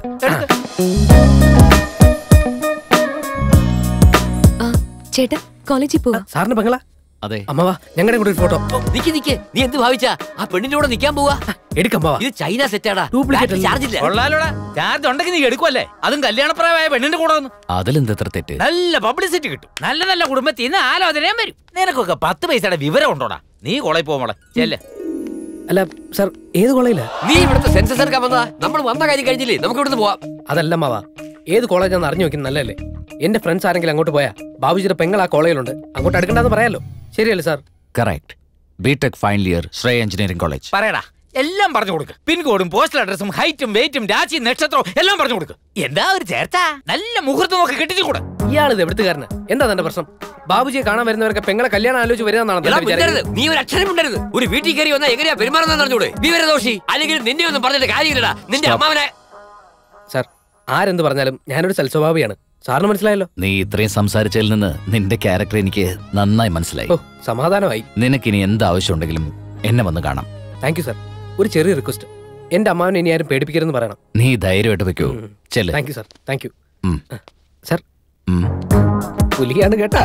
ചേട്ടാ കോളേജിൽ പോവാ സാറിന് ബംഗ്ല അതെ അമ്മവാ ഞങ്ങളുടെ കൂടെ ഒരു ഫോട്ടോ നിക്ക് നിക്ക് നീ എന്ത് ഭാവിച്ചാ ആ പെണ്ണിന്റെ കൂടെ നിൽക്കാൻ പോവാ എടുക്കമ്മാവാ ഇത് ചൈന സെറ്റാടാ Duplicate ചാർജ് ഇല്ല കൊള്ളാലോടാ ചാർജ് ഉണ്ടെങ്കിൽ നീ എടുക്കുമല്ലേ അതും കല്യാണപ്രായമായ പെണ്ണിന്റെ കൂടെ വന്ന് അതിലെന്തെത്ര തെറ്റ് നല്ല പബ്ലിസിറ്റി കിട്ടും നല്ല നല്ല കുടുംബത്തിൽ നിന്ന് ആലോചനയും വരും നിനക്കൊക്കെ പത്ത് പൈസയുടെ വിവരം ഉണ്ടോടാ നീ കോളേജ് പോമോളെ ചെല്ലേ അല്ല സാർ ഏത് കോളേജില നീ ഇവിടുത്തെ സെൻസസ് എടുക്കാൻ വന്നതാ നമ്മൾ വന്ന കാര്യം കഴിഞ്ഞില്ലേ നമുക്ക് ഇവിടുന്ന് പോവാം അതല്ല മാവാ ഏത് കോളേജാന്ന് അറിഞ്ഞു വെക്കുന്നത് നല്ലതല്ലേ എന്റെ ഫ്രണ്ട്സ് ആരെങ്കിലും അങ്ങോട്ട് പോയാ ബാബുജിയുടെ പെങ്ങൾ ആ കോളേജിലുണ്ട് അങ്ങോട്ട് അടുക്കണ്ടെന്ന് പറയാലോ ശരിയല്ലേ sir correct B Tech final year Shreya engineering college പറയടാ എല്ലാം പറഞ്ഞു കൊടുക്ക് പിൻകോഡും പോസ്റ്റൽ അഡ്രസ്സും ഹൈറ്റും വെയിറ്റും രാശിയും നക്ഷത്രവും എല്ലാം പറഞ്ഞു കൊടുക്ക് എന്താ ഒരു ചേർച്ച നല്ല മുഹൂർത്തം നോക്കി കെട്ടിച്ചു കൂടെ ഇയാൾ ഇത് എവിടുത്തുകാരന് എന്താ തന്റെ പ്രശ്നം ബാബുജിയെ കാണാൻ വരുന്നവർക്ക് പെങ്ങളെ കല്യാണം ആലോചിച്ച് വരുന്നതാണ് എടാ, മിണ്ടരുത്. നീ ഒരു അക്ഷരം ഉണ്ടരുത് ഒരു വീട്ടിൽ കയറി വന്നാൽ എങ്ങനെയാ പെരുമാറുന്ന അറിഞ്ഞൂടെ വിവരദോഷി അല്ലെങ്കിൽ നിന്നെ ഒന്നും പറഞ്ഞിട്ട് കാര്യമില്ലടാ നിന്റെ അമ്മാവനെ സാർ ആരെന്ത് പറഞ്ഞാലും ഞാനൊരു സൽസ്വഭാവിയാണ് സാറിന് മനസ്സിലായല്ലോ നീ ഇത്രയും സംസാരിച്ചതിൽ നിന്ന് നിന്റെ ക്യാരക്ടർ എനിക്ക് നന്നായി മനസ്സിലായി ഓ സമാധാനമായി നിനക്കിനി എന്ത് ആവശ്യമുണ്ടെങ്കിലും എന്നെ വന്ന് കാണാം താങ്ക് യു സാർ ഒരു ചെറിയ റിക്വസ്റ്റ് എന്റെ അമ്മാവനെ ഇനി ആരും പേടിപ്പിക്കരുതെന്ന് പറയണം നീ ധൈര്യമായിട്ട് വെക്കൂ ചെല്ല് thank you sir thank you hmm. Sir hmm. പുലിയാണ് കേട്ടാ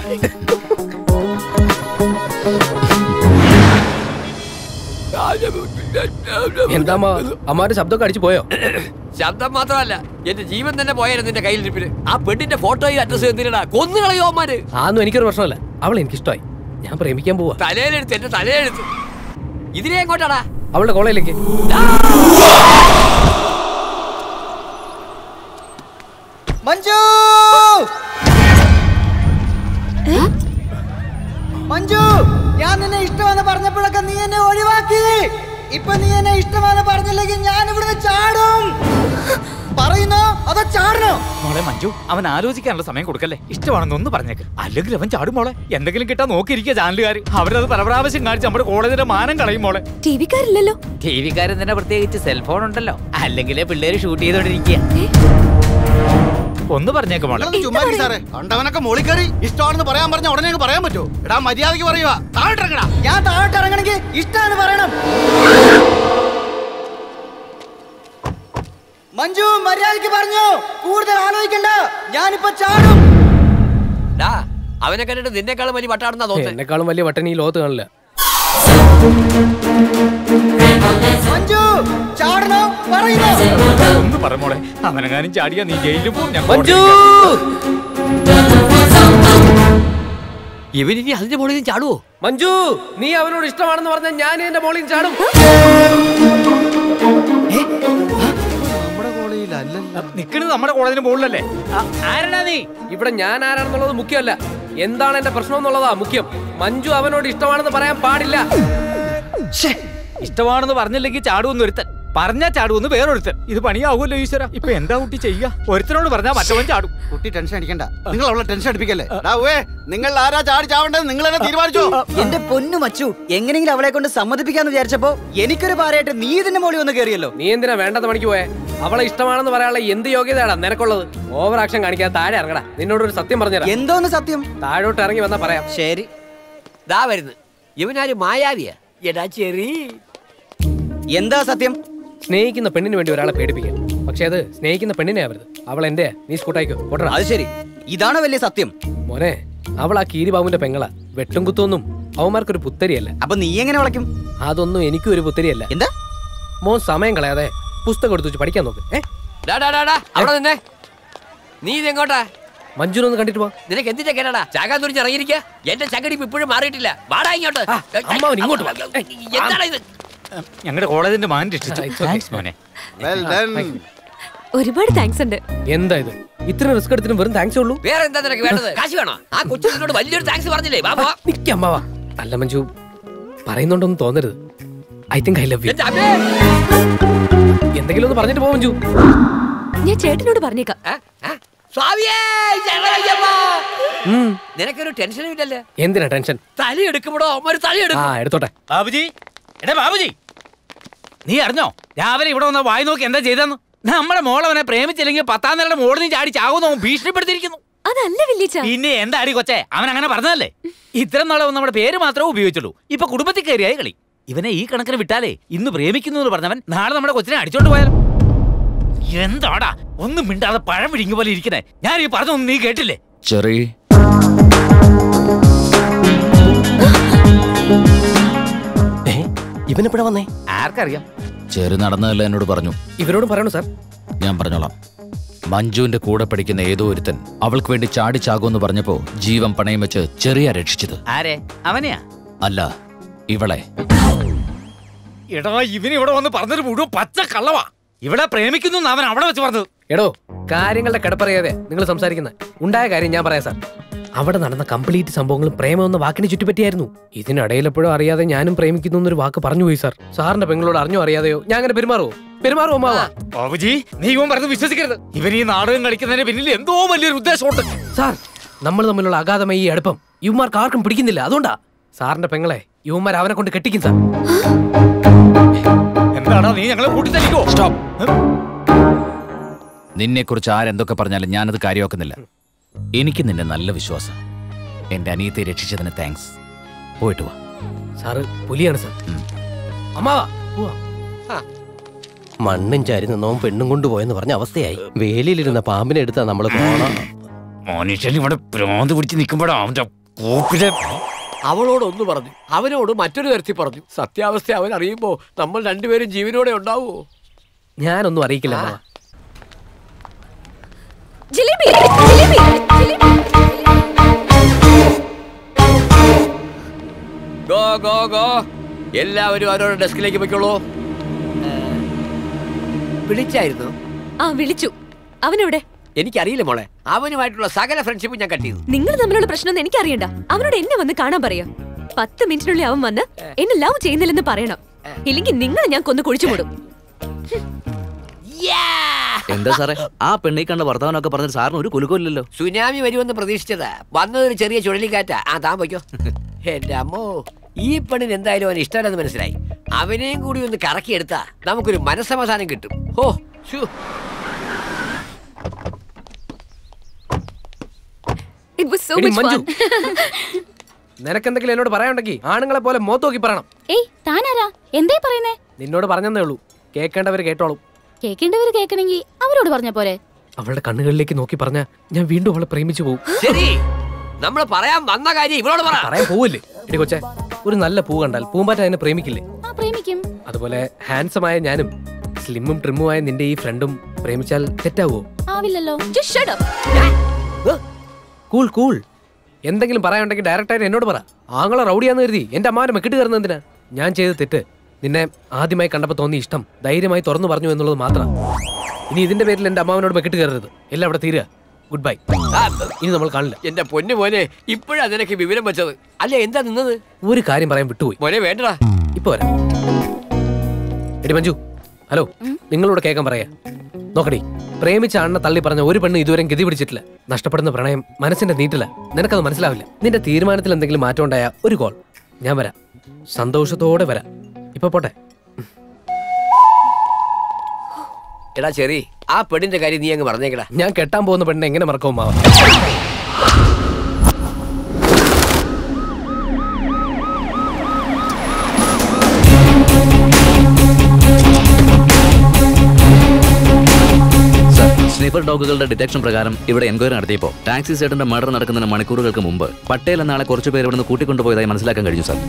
എന്താ അമ്മ അമ്മാരുടെ ശബ്ദമൊക്കെ അടിച്ചു പോയോ ശബ്ദം മാത്രമല്ല എന്റെ ജീവൻ തന്നെ പോയാലും നിന്റെ കയ്യിൽ ഇരിപ്പിന് ആ പെണ്ണിന്റെ ഫോട്ടോയും അഡ്രസ്സും എന്തിനാ കൊന്നു കളയോ അമ്മാര് അതൊന്നും എനിക്കൊരു പ്രശ്നമല്ല അവൾ എനിക്കിഷ്ടമായി ഞാൻ പ്രേമിക്കാൻ പോവാ തലയിലെടുത്ത് എന്റെ തലയിലെടുത്ത് ഇതിനെ എങ്ങോട്ടാടാ അവളുടെ കോളേജിലേക്ക് മഞ്ജു മഞ്ജു ഞാൻ നിന്നെ ഇഷ്ടമെന്ന് പറഞ്ഞപ്പോഴൊക്കെ നീ എന്നെ ഒഴിവാക്കി ഇപ്പൊ നീ എന്നെ ഇഷ്ടമെന്ന് പറഞ്ഞില്ലെങ്കിൽ ഞാൻ ഇവിടുന്ന് ചാടും പറയുന്നോ അതോ ചാടണോ മോളെ മഞ്ജു അവൻ ആലോചിക്കാനുള്ള സമയം കൊടുക്കല്ലേ ഇഷ്ടമാണെന്ന് ഒന്ന് പറഞ്ഞേക്ക് അല്ലെങ്കിൽ അവൻ ചാടും മോളെ എന്തെങ്കിലും കിട്ടാൻ നോക്കിയിരിക്കുക ചാനലുകാർ അവരത് പല പ്രാവശ്യം കാണിച്ച് നമ്മുടെ കോളേജിന്റെ മാനം കളയും മോളെ ടി വിക്കാരില്ലല്ലോ ടി വിക്കാരൻ തന്നെ പ്രത്യേകിച്ച് സെൽഫോൺ ഉണ്ടല്ലോ അല്ലെങ്കിലേ പിള്ളേര് ഷൂട്ട് ചെയ്തോണ്ടിരിക്കുക ഒന്ന് പറഞ്ഞേക്ക് മോളെ ചുമ്മാരി സാറേ കണ്ടവനൊക്കെ മോളിൽ കയറി ഇഷ്ടമാണെന്ന് പറയാൻ പറഞ്ഞ ഉടനെ അങ്ങ് പറയാൻ പറ്റുമോ എടാ മര്യാദക്ക് പറയുക താഴോട്ടിറങ്ങടാ ഞാൻ താഴോട്ട് ഇറങ്ങണമെങ്കിൽ ഇഷ്ടമാണ് പറയണം മഞ്ജു മര്യാദയ്ക്ക് പറഞ്ഞു കൂടുതൽ ആലോചിക്കണ്ട ഞാനിപ്പോ ചാടും ഡാ അവനെ കണ്ടിട്ട് നിന്നെക്കാളും വലിയ വട്ടാടുന്ന തോന്നുന്നത് എന്നെക്കാളും വലിയ വട്ടൻ ഈ ലോകത്ത് കാണില്ല മഞ്ജു ചാടണോ പറയുന്നോ ഒന്ന് പറ മോളെ അവനെങ്ങാനും ചാടിയാ നീ ജയിലിൽ പോകും ഞാൻ മഞ്ജു! ഇവനിനി അതിന്റെ മുകളിൽ ചാടുവോ മഞ്ജു നീ അവനോട് ഇഷ്ടമാണെന്ന് പറഞ്ഞാൽ ഞാൻ എന്റെ മോളിൽ ചാടും നമ്മുടെ കോളേജിൽ നിക്കണത് നമ്മുടെ കോളേജിന് മുകളിലല്ലേ ആ, ആരാടാ നീ ഇവിടെ ഞാൻ ആരാണെന്നുള്ളത് മുഖ്യമല്ല എന്താണ് എന്റെ പ്രശ്നം എന്നുള്ളതാ മുഖ്യം മഞ്ജു അവനോട് ഇഷ്ടമാണെന്ന് പറയാൻ പാടില്ല ഇഷ്ടമാണെന്ന് പറഞ്ഞില്ലെങ്കിൽ ചാടുവെന്ന് ഒരുത്തൻ പറഞ്ഞാ ചാടുവെന്ന് വേറൊരുത്തൻ ഇത് പണിയാവുമല്ലോ ഈശ്വര ഇപ്പൊ എന്താ കുട്ടി ചെയ്യുക ഒരുത്തനോട് പറഞ്ഞാ മറ്റവൻ ചാടും കുട്ടി ടെൻഷൻ അടിക്കണ്ട നിങ്ങൾ അവളെ ടെൻഷൻ അടിപ്പിക്കല്ലേ എടാ, ഉവ്വേ, നിങ്ങൾ ആരാ ചാടി ചാവേണ്ടത് നിങ്ങൾ തന്നെ തീരുമാനിച്ചോ എന്റെ പൊന്നു മച്ചു എങ്ങനെയെങ്കിലും അവളെ കൊണ്ട് സമ്മതിപ്പിക്കാന്ന് വിചാരിച്ചപ്പോ എനിക്കൊരു പാറയായിട്ട് നീ ഇതിന്റെ മോളി ഒന്ന് കയറിയല്ലോ നീ എന്തിനാ വേണ്ടത് മണിക്ക് പോയെ അവളെ ഇഷ്ടമാണെന്ന് പറയാനുള്ള എന്ത് യോഗ്യതയാടാ നിനക്കുള്ളത് ഓവർ ആക്ഷൻ കാണിക്കാതെ താഴെ ഇറങ്ങടാ നിന്നോട് ഒരു സത്യം പറഞ്ഞുതരാം എന്തോന്ന് സത്യം താഴോട്ട് ഇറങ്ങി വന്നാ പറയാം ശരി ദാ വരുന്നു ഇവനാര് മായാവിയാ എടാ ചെറി എന്താ സത്യം സ്നേഹിക്കുന്ന പെണ്ണിന് വേണ്ടി ഒരാളെ പേടിപ്പിക്കാം പക്ഷെ അത് സ്നേഹിക്കുന്ന പെണ്ണിനെ ആവരുത് അവൾ എന്റെ നീ സ്കൂട്ടായിക്കോ ഓട്ടറാ അത് ശരി ഇതാണ് വലിയ സത്യം മോനെ അവൾ ആ കീരിബാബുവിന്റെ പെങ്ങളാ വെട്ടും കുത്തൊന്നും അവന്മാർക്കൊരു പുത്തരിയല്ല അപ്പൊ നീ എങ്ങനെ വിളക്കും അതൊന്നും എനിക്കും ഒരു പുത്തരിയല്ല എന്താ മോൻ സമയം കളയാതെ പുസ്തകം എടുത്തു വെച്ച് പഠിക്കാൻ നോക്ക് ഏ ഡാ ഡാ ഡാ ഡാ അവിടെ നിന്നേ നീ ഇത് എങ്ങോട്ടാ മഞ്ജുനൊന്ന് കണ്ടിട്ട് പോ നിനക്ക് എന്തിന്റെ കേടാ ചാകാൻ തുറിച്ച് ഇറങ്ങിയിരിക്കുക എന്റെ ചകടിപ്പ് ഇപ്പോഴും മാറിയിട്ടില്ല വാടാ ഇങ്ങോട്ട് അമ്മാവൻ ഇങ്ങോട്ട് വാ. എന്താണ് ഇത് ഞങ്ങളുടെ കോളേജിന്റെ മാൻ രക്ഷിച്ചു Thanks, മോനെ ഒരുപാട് താങ്ക്സ് ഉണ്ട് എന്താ ഇത് ഇത്ര റിസ്ക് എടുത്തിട്ടും വെറും താങ്ക്സ് ഉള്ളൂ വേറെ എന്താ നിനക്ക് വേണ്ടത് കാശ് വേണോ ആ കൊച്ചു നിന്നോട് വലിയൊരു താങ്ക്സ് പറഞ്ഞില്ലേ വാ പോ നിക്ക് അമ്മാവാ അല്ല മഞ്ജു പറയുന്നുണ്ടോന്ന് തോന്നരുത് I think I love you എന്റെ അമ്മേ എന്തെങ്കിലും ഒന്ന് പറഞ്ഞിട്ട് പോ മഞ്ജു ഞാൻ ചേട്ടനോട് പറഞ്ഞേക്കാം സ്വാമിയേ ശരണയ്യപ്പ. ഉം. നിനക്കൊരു ടെൻഷനും ഇല്ലല്ലേ എന്തിനാ ടെൻഷൻ തലി എടുക്കുമ്പോഴോ ഒരു തലി ആ എടുക്കും എടുത്തോട്ടെ ബാബുജി എടാ ബാബുജി നീ അറിഞ്ഞോ രാവിലെ ഇവിടെ വന്ന വായി നോക്കി എന്താ ചെയ്തെന്ന് നമ്മുടെ മോളവനെ പ്രേമിച്ചില്ലെങ്കിൽ പത്താം നിലയുടെ മോളിൽ നിന്ന് ചാടി ചാകുന്നു അവൻ ഭീഷണിപ്പെടുത്തിയിരിക്കുന്നു അതല്ല വല്യച്ച പിന്നെ എന്താ അടി കൊച്ചേ അവൻ അങ്ങനെ പറഞ്ഞതല്ലേ ഇത്തരം നാളെ നമ്മുടെ പേര് മാത്രമേ ഉപയോഗിച്ചുള്ളൂ ഇപ്പൊ കുടുംബത്തിൽ കയറിയായി കളി ഇവനെ ഈ കണക്കിന് വിട്ടാലേ ഇന്ന് പ്രേമിക്കുന്നു എന്ന് പറഞ്ഞവൻ നാളെ നമ്മുടെ കൊച്ചിനെ അടിച്ചോണ്ട് പോയാലോ എന്താടാ ഒന്നും മിണ്ടാതെ പഴം വിഴിഞ്ഞ പോലെ ഇരിക്കണേ ഞാൻ ഈ പറഞ്ഞൊന്നും നീ കേട്ടില്ലേ ചെറി ഇവനെപ്പോഴാ വന്നേ ആർക്കറിയാം ചെറു നടന്നതല്ല എന്നോട് പറഞ്ഞു ഇവരോട് പറയണു സാർ ഞാൻ പറഞ്ഞോളാം മഞ്ജുവിന്റെ കൂടെ പഠിക്കുന്ന ഏതോ ഒരുത്തൻ അവൾക്ക് വേണ്ടി ചാടിച്ചാകുമെന്ന് പറഞ്ഞപ്പോ ജീവൻ പണയം വെച്ച് ചെറിയ രക്ഷിച്ചത് ആരെ അവനെയാ അല്ല ഇവളെ എടാ ഇവന് ഇവിടെ വന്ന് പറഞ്ഞൊരു മുഴുവൻ പച്ച കള്ളവാ ഇവിടെ പ്രേമിക്കുന്നു എന്ന് അവൻ അവിടെ വെച്ച് പറഞ്ഞത് എടോ കാര്യങ്ങളുടെ കിടപ്പറിയാതെ നിങ്ങൾ സംസാരിക്കുന്നത് ഉണ്ടായ കാര്യം ഞാൻ പറയാം സാർ അവിടെ നടന്ന കംപ്ലീറ്റ് സംഭവങ്ങളും പ്രേമം എന്ന വാക്കിനെ ചുറ്റിപ്പറ്റിയായിരുന്നു ഇതിനിടയിൽ എപ്പോഴും അറിയാതെ ഞാനും പ്രേമിക്കുന്നു എന്നൊരു വാക്ക് പറഞ്ഞു പോയി സാർ സാറിന്റെ പെങ്ങളോട് അറിഞ്ഞോ അറിയാതെയോ ഞാൻ അങ്ങനെ പെരുമാറുമോ പെരുമാറുമോ മാവാ ബാബുജി നീ ഇവൻ പറഞ്ഞ് വിശ്വസിക്കരുത് ഇവൻ ഈ നാടകം കളിക്കുന്നതിന് പിന്നിൽ എന്തോ വലിയൊരു ഉദ്ദേശമുണ്ട് സാർ നമ്മൾ തമ്മിലുള്ള അഗാധമായ ഈ അടുപ്പം യുവമാർക്ക് ആർക്കും പിടിക്കുന്നില്ല അതുകൊണ്ടാ സാറിന്റെ പെങ്ങളെ യുവമാർ അവനെ കൊണ്ട് കെട്ടിക്കും സാർ എന്താടാ നീ ഞങ്ങളെ കൂട്ടിത്തലിക്കോ സ്റ്റോപ്പ് നിന്നെക്കുറിച്ച് ആരെന്തൊക്കെ പറഞ്ഞാലും ഞാനത് കാര്യമാക്കുന്നില്ല എനിക്ക് നിന്നെ നല്ല വിശ്വാസം എന്റെ അനിയത്തെ രക്ഷിച്ചതിന് താങ്ക്സ് പോയിട്ട് വാ സാറ് പുലിയാണ് സാർ അമ്മാവാ പോവാം മണ്ണും ചാരി നിന്നവൻ പെണ്ണും കൊണ്ടുപോയെന്ന് പറഞ്ഞ അവസ്ഥയായി വേലിയിലിരുന്ന പാമ്പിനെ എടുത്താ നമ്മള് പോണ മനുഷ്യൻ ഇവിടെ ഭ്രാന്ത് പിടിച്ച് നിൽക്കുമ്പോഴാ അവന്റെ പോക്കിലെ അവളോട് ഒന്ന് പറഞ്ഞു അവനോട് മറ്റൊരു തരത്തിൽ പറഞ്ഞു സത്യാവസ്ഥ അവൻ അറിയുമ്പോ നമ്മൾ രണ്ടുപേരും ജീവനോടെ ഉണ്ടാവുമോ ഞാനൊന്നും അറിയിക്കില്ല അമ്മാവ jalebi jalebi go go go എല്ലാവരും അവരോട് ഡെസ്കിലേക്ക് പൊയ്ക്കോളൂ വിളിച്ചായിരുന്നു ആ വിളിച്ചു അവനെവിടെ എനിക്കറിയില്ല മോളെ അവനുമായിട്ടുള്ള സകല ഫ്രണ്ട്ഷിപ്പും ഞാൻ കട്ട് ചെയ്തു നിങ്ങൾ തമ്മിലുള്ള പ്രശ്നമൊന്നും എനിക്കറിയണ്ട അവനോട് എന്നെ വന്ന് കാണാൻ പറയാം പത്ത് മിനിറ്റിനുള്ളിൽ അവൻ വന്ന് എന്നെ ലവ് ചെയ്യുന്നില്ലെന്ന് പറയണം ഇല്ലെങ്കിൽ നിങ്ങൾ ഞാൻ കൊന്നു കുഴിച്ചു മൂടും എന്താ സാറേ ആ പെണ്ണി കണ്ട വർത്തമാനമൊക്കെ പറഞ്ഞിട്ട് സാറിന് ഒരു കുലുക്കമില്ലല്ലോ സുനാമി വരുമെന്ന് പ്രതീക്ഷിച്ചതാ വന്നതൊരു ചെറിയ ചുഴലിക്കാറ്റാ ആ താൻ പൊയ്ക്കോ എന്റെ അമ്മോ ഈ പെണ്ണിന് എന്തായാലും അവന് ഇഷ്ടമല്ലെന്ന് മനസ്സിലായി അവനെയും കൂടി ഒന്ന് കറക്കിയെടുത്താ നമുക്കൊരു മനസ്സമാധാനം കിട്ടും ഓ ശ്ശോ. It was so എടി much മഞ്ജു. fun. നിനക്കെന്തെങ്കിലും എന്നോട് പറയാനുണ്ടെങ്കിൽ ആണുങ്ങളെ പോലെ മോത്ത് നോക്കി പറയണം ഏയ് താനാരാ എന്തേ പറയുന്നേ നിന്നോട് പറഞ്ഞതേ ഉള്ളൂ കേൾക്കേണ്ടവർ കേട്ടോളും കേൾക്കേണ്ടവര് കേൾക്കണമെങ്കിൽ അവരോട് പറഞ്ഞ പോരെ അവളുടെ കണ്ണുകളിലേക്ക് നോക്കി പറഞ്ഞ ഞാൻ വീണ്ടും അവളെ പ്രേമിച്ചു പോകും ശരി നമ്മൾ പറയാൻ വന്ന കാര്യം ഇവളോട് പറ പറയാൻ പോവില്ലേ എടി കൊച്ചെ ഒരു നല്ല പൂ കണ്ടാൽ പൂമ്പാറ്റ അതിനെ പ്രേമിക്കില്ലേ ആ പ്രേമിക്കും അതുപോലെ ഹാൻസമായ ഞാനും സ്ലിമ്മും ട്രിമ്മുമായ നിന്റെ ഈ ഫ്രണ്ടും പ്രേമിച്ചാൽ തെറ്റാവോ ആവില്ലല്ലോ Just shut up. Cool cool എന്തെങ്കിലും പറയാനുണ്ടെങ്കിൽ ഡയറക്റ്റായിട്ട് എന്നോട് പറ ആങ്ങളെ റൗഡിയാന്ന് കരുതി എന്റെ അമ്മാവനെ മെക്കിട്ട് കയറുന്ന എന്തിനാ ഞാൻ ചെയ്ത തെറ്റ് നിന്നെ ആദ്യമായി കണ്ടപ്പോൾ തോന്നിയ ഇഷ്ടം ധൈര്യമായി തുറന്നു പറഞ്ഞു എന്നുള്ളത് മാത്രം ഇനി ഇതിന്റെ പേരിൽ എന്റെ അമ്മാവനോട് ബക്കറ്റ് കയറരുത് എല്ലാം അവിടെ തീരുക ഗുഡ് ബൈ ഇനി നമ്മൾ കാണില്ല എന്റെ പൊന്നു മോനെ ഇപ്പോഴാ നിനക്ക് വിവരം വെച്ചത് അല്ല എന്താ നിന്നത് ഒരു കാര്യം പറയാൻ വിട്ടുപോയി മോനെ വേണ്ടടാ ഇപ്പൊ വരാം എടി മഞ്ജു ഹലോ നിങ്ങളോട് കേൾക്കാൻ പറയാ നോക്കടി പ്രേമിച്ച അണ്ണ തള്ളി പറഞ്ഞ ഒരു പെണ്ണ് ഇതുവരെ ഗതി പിടിച്ചിട്ടില്ല നഷ്ടപ്പെടുന്ന പ്രണയം മനസ്സിന്റെ നീട്ടില്ല നിനക്കത് മനസ്സിലാവില്ല നിന്റെ തീരുമാനത്തിൽ എന്തെങ്കിലും മാറ്റം ഉണ്ടായ ഒരു കോൾ ഞാൻ വരാം സന്തോഷത്തോടെ വരാം ഇപ്പൊ പോട്ടെ എടാ ചെറി ആ പെണ്ണിന്റെ കാര്യം നീ അങ്ങ് പറഞ്ഞേക്കടാ ഞാൻ കെട്ടാൻ പോകുന്ന പെണ്ണിനെ എങ്ങനെ മറക്കും മാവ സ്നൈപ്പർ ഡോഗുകളുടെ ഡിറ്റക്ഷൻ പ്രകാരം ഇവിടെ എൻക്വയറി നടത്തിയപ്പോൾ ടാക്സി സേട്ടന്റെ മർഡർ നടക്കുന്നതിന് മണിക്കൂറുകൾക്ക് മുമ്പ് പട്ടേൽ എന്നാളെ കുറച്ച് പേർ ഇവിടുന്ന് കൂട്ടിക്കൊണ്ടുപോയതായി മനസ്സിലാക്കാൻ കഴിഞ്ഞു സാർ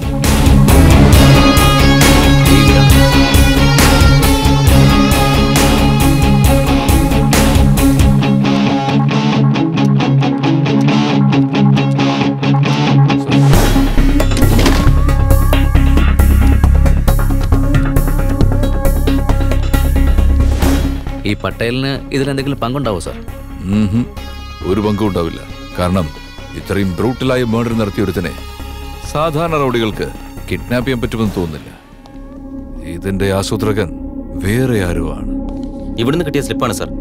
ഈ പട്ടേലിന് ഇതിലെന്തെങ്കിലും പങ്കുണ്ടാവോ സാർ ഉംഹും. ഒരു പങ്കും ഉണ്ടാവില്ല കാരണം ഇത്രയും ബ്രൂട്ടലായി മേർഡർ നടത്തിയ ഒരുത്തനെ സാധാരണ റൗഡികൾക്ക് കിഡ്നാപ്പ് ചെയ്യാൻ പറ്റുമെന്ന് തോന്നുന്നില്ല ഇതിന്റെ ആസൂത്രകൻ വേറെ ആരുമാണ് ഇവിടുന്ന് കിട്ടിയ സ്ലിപ്പാണ് സാർ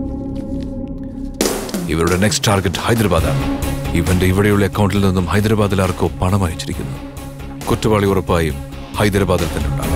ഇവരുടെ നെക്സ്റ്റ് ടാർഗറ്റ് ഹൈദരാബാദാണ് ഇവന്റെ ഇവിടെയുള്ള അക്കൗണ്ടിൽ നിന്നും ഹൈദരാബാദിൽ ആർക്കോ പണം അയച്ചിരിക്കുന്നു കുറ്റവാളി ഉറപ്പായും ഹൈദരാബാദിൽ തന്നെ ഉണ്ടാകും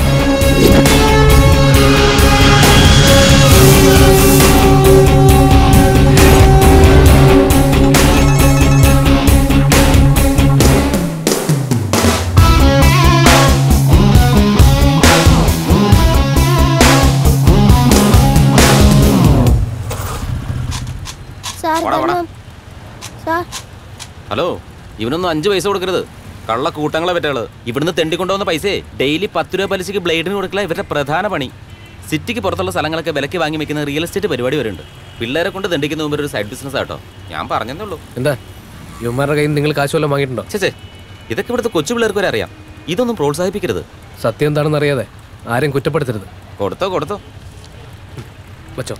സാർ വാടാ, വാടാ. വരണം. സാർ ഹലോ ഇവനൊന്നും അഞ്ച് പൈസ കൊടുക്കരുത് കള്ള കൂട്ടങ്ങളെ പറ്റുകള് ഇവിടുന്ന് തെണ്ടിക്കൊണ്ടുവന്ന പൈസയെ ഡെയിലി പത്ത് രൂപ പലിശയ്ക്ക് ബ്ലേഡിന് കൊടുക്കല ഇവരുടെ പ്രധാന പണി സിറ്റിക്ക് പുറത്തുള്ള സ്ഥലങ്ങളൊക്കെ വിലക്ക് വാങ്ങി വെക്കുന്ന റിയൽ എസ്റ്റേറ്റ് പരിപാടി വരുന്നുണ്ട് പിള്ളേരെ കൊണ്ട് തെണ്ടിക്കുന്ന മുമ്പ് ഒരു സൈഡ് ബിസിനസ് ആട്ടോ ഞാൻ പറഞ്ഞതേ ഉള്ളൂ എന്താ യുവമാരുടെ കയ്യിൽ നിന്ന് നിങ്ങൾ കാശ് വല്ലതും വാങ്ങിയിട്ടുണ്ടോ ചേച്ചേ ഇതൊക്കെ ഇവിടുത്തെ കൊച്ചു പിള്ളേർക്ക് വരെ അറിയാം ഇതൊന്നും പ്രോത്സാഹിപ്പിക്കരുത് സത്യം എന്താണെന്ന് അറിയാതെ ആരെയും കുറ്റപ്പെടുത്തരുത് കൊടുത്തോ കൊടുത്തോ വച്ചോ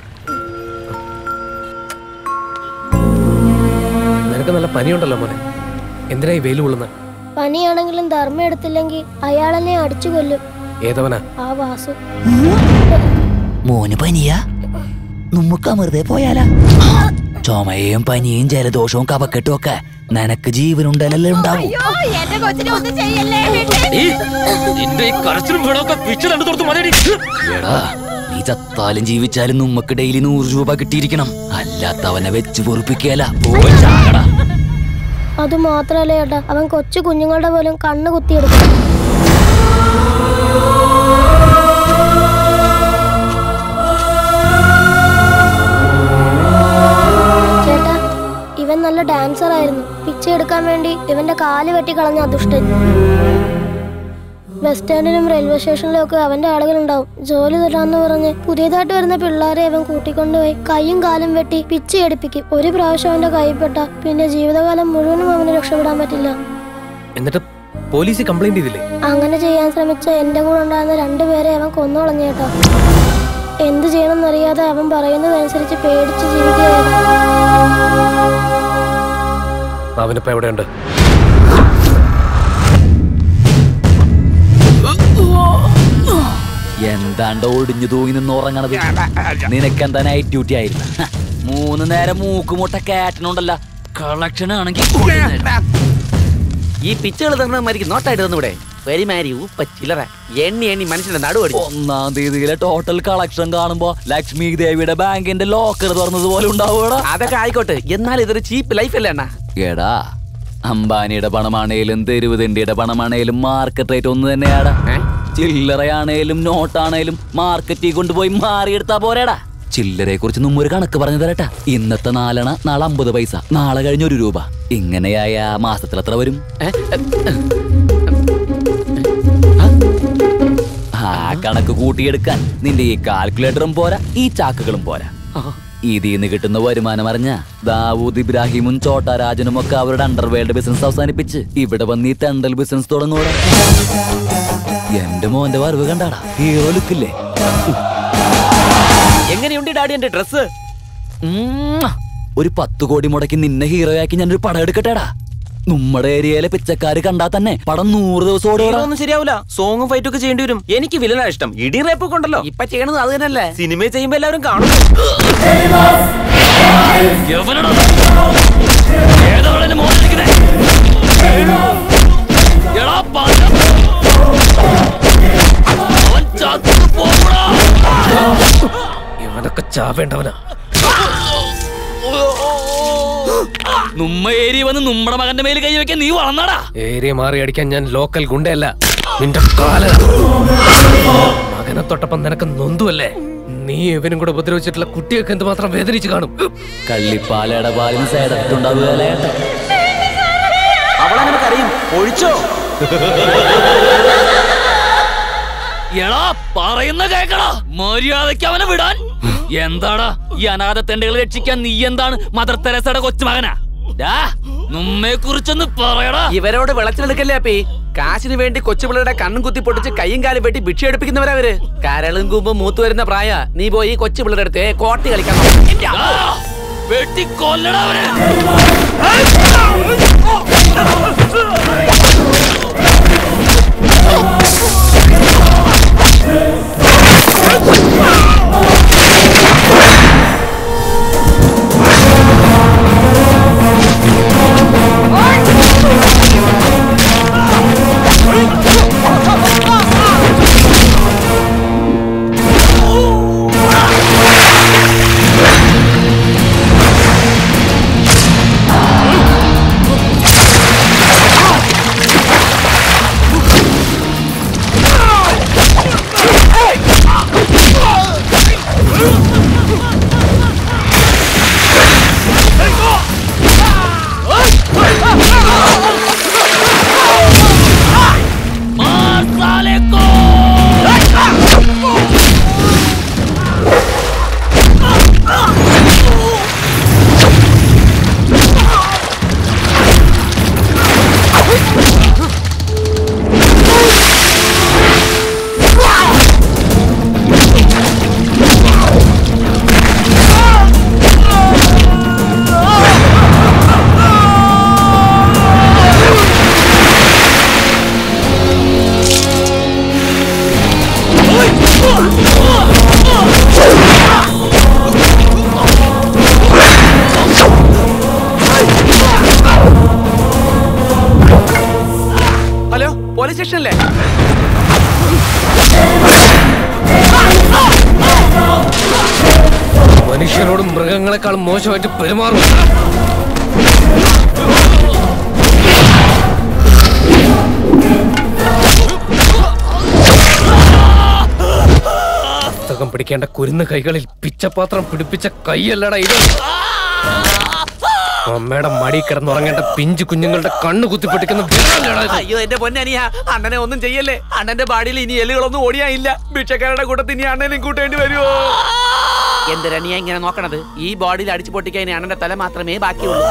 നിനക്ക് നല്ല പനിയുണ്ടല്ലോ മോനെ എന്തിനാ ഈ വെയിൽ കൊള്ളുന്നത് പനിയാണെങ്കിലും ധർമ്മം എടുത്തില്ലെങ്കിൽ അയാളെന്നെ അടിച്ചു കൊല്ലും ഏതവനാ ആ വാസു മോന് പനിയാ നമുക്ക് വെറുതെ പോയാലാ ചുമയും പനിയും ജലദോഷവും കപക്കെട്ടും ഒക്കെ നിനക്ക് ജീവനുണ്ടല്ലേ ഉണ്ടാവും എന്റെ കൊച്ചിനെ ഒന്നും ചെയ്യല്ലേ നിന്റെ ഈ കരച്ചിലും വേണമൊക്കെ പിച്ചു രണ്ടു തുറത്ത് മതി എടാ നീ ചത്താലും ജീവിച്ചാലും നമുക്ക് ഡെയിലി നൂറ് രൂപ കിട്ടിയിരിക്കണം അല്ലാത്തവനെ വെച്ച് പൊറുപ്പിക്കല അത് മാത്രല്ല ഏട്ടാ അവൻ കൊച്ചു കുഞ്ഞുങ്ങളുടെ പോലും കണ്ണ് കുത്തിയെടുക്കും ചേട്ടാ ഇവൻ നല്ല ഡാൻസർ ആയിരുന്നു പിച്ച എടുക്കാൻ വേണ്ടി ഇവന്റെ കാല് വെട്ടി കളഞ്ഞ അദുഷ്ടൻ ബസ് സ്റ്റാൻഡിലും റെയിൽവേ സ്റ്റേഷനിലും ഒക്കെ അവന്റെ ആളുകളുണ്ടാവും ജോലി തരാന്ന് പറഞ്ഞ് പുതിയതായിട്ട് വരുന്ന പിള്ളേരെ അവൻ കൂട്ടിക്കൊണ്ടുപോയി കൈയും കാലും വെട്ടി പിച്ചി എടുപ്പിക്കും ഒരു പ്രാവശ്യം അവന്റെ കൈപ്പെട്ട പിന്നെ ജീവിതകാലം മുഴുവനും അവന് രക്ഷപ്പെടാൻ പറ്റില്ല എന്നിട്ട് പോലീസ് കംപ്ലൈന്റ് ചെയ്തില്ലേ അങ്ങനെ ചെയ്യാൻ ശ്രമിച്ച എന്റെ കൂടെ ഉണ്ടായിരുന്ന രണ്ടുപേരെ അവൻ കൊന്നു കളഞ്ഞു കേട്ടോ എന്ത് ചെയ്യണമെന്നറിയാതെ അവൻ പറയുന്നതനുസരിച്ച് പേടിച്ച് ജീവിക്കുകയായിരുന്നു അവനിപ്പോ എവിടെയുണ്ട് എന്താണ്ട് ഒടിഞ്ഞു തൂങ്ങി നിന്ന് ഉറങ്ങണത് നിനക്കെന്താ നൈറ്റ് ഡ്യൂട്ടി ആയിരുന്നു ഹ, മൂന്ന് നേരം മൂക്കുമുട്ട കാറ്റനുണ്ടല്ലോ കളക്ഷൻ ആണെങ്കിൽ ഈ പിച്ചകൾ തന്നെ മരിക്കും നോട്ടായിട്ട് തന്നൂടെ പെരിമാരി ഉപ്പ ചില്ലറ എണ്ണി എണ്ണി മനുഷ്യന്റെ നടുവടി ഒന്നാം തീയതിയിലെ ടോട്ടൽ കളക്ഷൻ കാണുമ്പോ ലക്ഷ്മി ദേവിയുടെ ബാങ്കിന്റെ ലോക്കർ തുറന്നത് പോലെ ഉണ്ടാവൂടാ അതൊക്കെ ആയിക്കോട്ടെ എന്നാൽ ഇതൊരു ചീപ്പ് ലൈഫ് അല്ലേ അണ്ണാ എടാ അംബാനിയുടെ പണമാണേലും തെരുവ് തെണ്ടിയുടെ പണമാണേലും മാർക്കറ്റ് റേറ്റ് ഒന്ന് തന്നെയാടാ ചില്ലറയാണേലും നോട്ടാണേലും മാർക്കറ്റിൽ കൊണ്ടുപോയി മാറിയെടുത്താ പോരാടാ ചില്ലറയെ കുറിച്ച് മുമ്പ് ഒരു കണക്ക് പറഞ്ഞു തരട്ടാ ഇന്നത്തെ നാലെണ്ണ നാളെ അമ്പത് പൈസ നാളെ കഴിഞ്ഞ ഒരു രൂപ ഇങ്ങനെയായ മാസത്തിൽ എത്ര വരും ആ കണക്ക് കൂട്ടിയെടുക്കാൻ നിന്റെ ഈ കാൽക്കുലേറ്ററും പോരാ ഈ ചാക്കുകളും പോരാ ഇതിൽ നിന്ന് കിട്ടുന്ന വരുമാനം അറിഞ്ഞ ദാവൂദ് ഇബ്രാഹിമും ചോട്ടാരാജനും ഒക്കെ അവരുടെ അണ്ടർവേൾഡ് ബിസിനസ് അവസാനിപ്പിച്ച് ഇവിടെ വന്ന് ഈ തെണ്ടൽ ബിസിനസ് തുടങ്ങൂടെ എന്റെ മോന്റെ വരവ് കണ്ടാടാ ഹീറോ ലുക്കില്ലേ എങ്ങനെയുണ്ട് ഡാഡി എന്റെ ഡ്രസ് ഒരു പത്ത് കോടി മുടക്കി നിന്നെ ഹീറോയാക്കി ഞാനൊരു പടം എടുക്കട്ടെടാ നമ്മുടെ ഏരിയയിലെ പിച്ചക്കാര് കണ്ടാ തന്നെ പടം നൂറ് ദിവസം ഓടുക ഒന്നും ശരിയാവില്ല സോങ്ങും ഫൈറ്റും ഒക്കെ ചെയ്യേണ്ടി വരും എനിക്ക് വില്ലനാ ഇഷ്ടം ഇടി റേപ്പ് ഒക്കെ ഉണ്ടല്ലോ ഇപ്പൊ ചെയ്യണത് അത് തന്നെയല്ലേ സിനിമ ചെയ്യുമ്പോ എല്ലാവരും കാണും എവനടാ? ഏതവളാ എന്റെ മോളിൽ ഇരിക്കുന്നെ? എടാ പാല. അവൻ ചത്തു പോകൂടാ. ഇവനൊക്കെ ചാവേണ്ടവനാ നമ്മ ഏരി വന്ന് നമ്മുടെ മകന്റെ മേല് കൈ വെക്കാൻ നീ വളർന്നടാ ഏരിയ മാറി അടിക്കാൻ ഞാൻ ലോക്കൽ ഗുണ്ടയല്ല നിന്റെ കാല മകനെ തൊട്ടപ്പം നിനക്ക് നൊന്തുവല്ലേ നീ ഇവനും കൂടെ ഉപദ്രവിച്ചിട്ടുള്ള കുട്ടിയൊക്കെ എന്തുമാത്രം വേദനിച്ച് കാണും കള്ളിപ്പാലയുടെ പാലിന് സൈഡ് എഫക്റ്റ് ഉണ്ടാവുകയല്ലേ അവളങ്ങനെ കരയും ഒഴിച്ചോ എടാ പറയുന്ന കേക്കടാ മര്യാദയ്ക്ക് അവനെ വിടാൻ എന്താടാ ഈ അനാഥ തെണ്ടുകളെ രക്ഷിക്കാൻ നീ എന്താണ് മദർ തെരസയുടെ കൊച്ചുമകനാ നമ്മെ കുറിച്ചൊന്ന് പറയടാ ഇവരോട് വിളച്ചിലെടുക്കല്ലേ അപ്പി കാശിന് വേണ്ടി കൊച്ചുപിള്ളയുടെ കണ്ണും കുത്തി പൊട്ടിച്ച് കൈയും കാലും വെട്ടി ഭിക്ഷ എടുപ്പിക്കുന്നവരവര് കരളും കൂമ്പും മൂത്തു വരുന്ന പ്രായ നീ പോയി കൊച്ചുപിള്ളയുടെ അടുത്ത് കോട്ടി കളിക്കാൻ വെട്ടിക്കൊല്ലടാ അവനെ ഹലോ പോലീസ് സ്റ്റേഷനല്ലേ മനുഷ്യരോടും മൃഗങ്ങളെക്കാളും മോശമായിട്ട് പെരുമാറും പുസ്തകം പിടിക്കേണ്ട കുരുന്ന് കൈകളിൽ പിച്ചപാത്രം പിടിപ്പിച്ച കൈയല്ലട ഇത് അമ്മയുടെ മടി കിടന്നുറങ്ങേണ്ട പിഞ്ചു കുഞ്ഞുങ്ങളുടെ കണ്ണു കുത്തിപ്പൊട്ടിക്കുന്ന വിരലല്ലടാ ഇത്. അയ്യോ എന്റെ പൊന്നനിയ അണ്ണനെ ഒന്നും ചെയ്യല്ലേ അണ്ണന്റെ ബാഡിയിൽ ഇനി എല്ലുകളൊന്നും ഓടിയായില്ല ഭിക്ഷക്കാരുടെ കൂട്ടത്തിൽ ഇനി അണ്ണനെയും കൂട്ടേണ്ടി വരുമോ എന്തിനാ ഇങ്ങനെ നോക്കണത് ഈ ബോഡിയിൽ അടിച്ചു പൊട്ടിക്കാൻ ഇനി അണ്ണന്റെ തല മാത്രമേ ബാക്കിയുള്ളൂ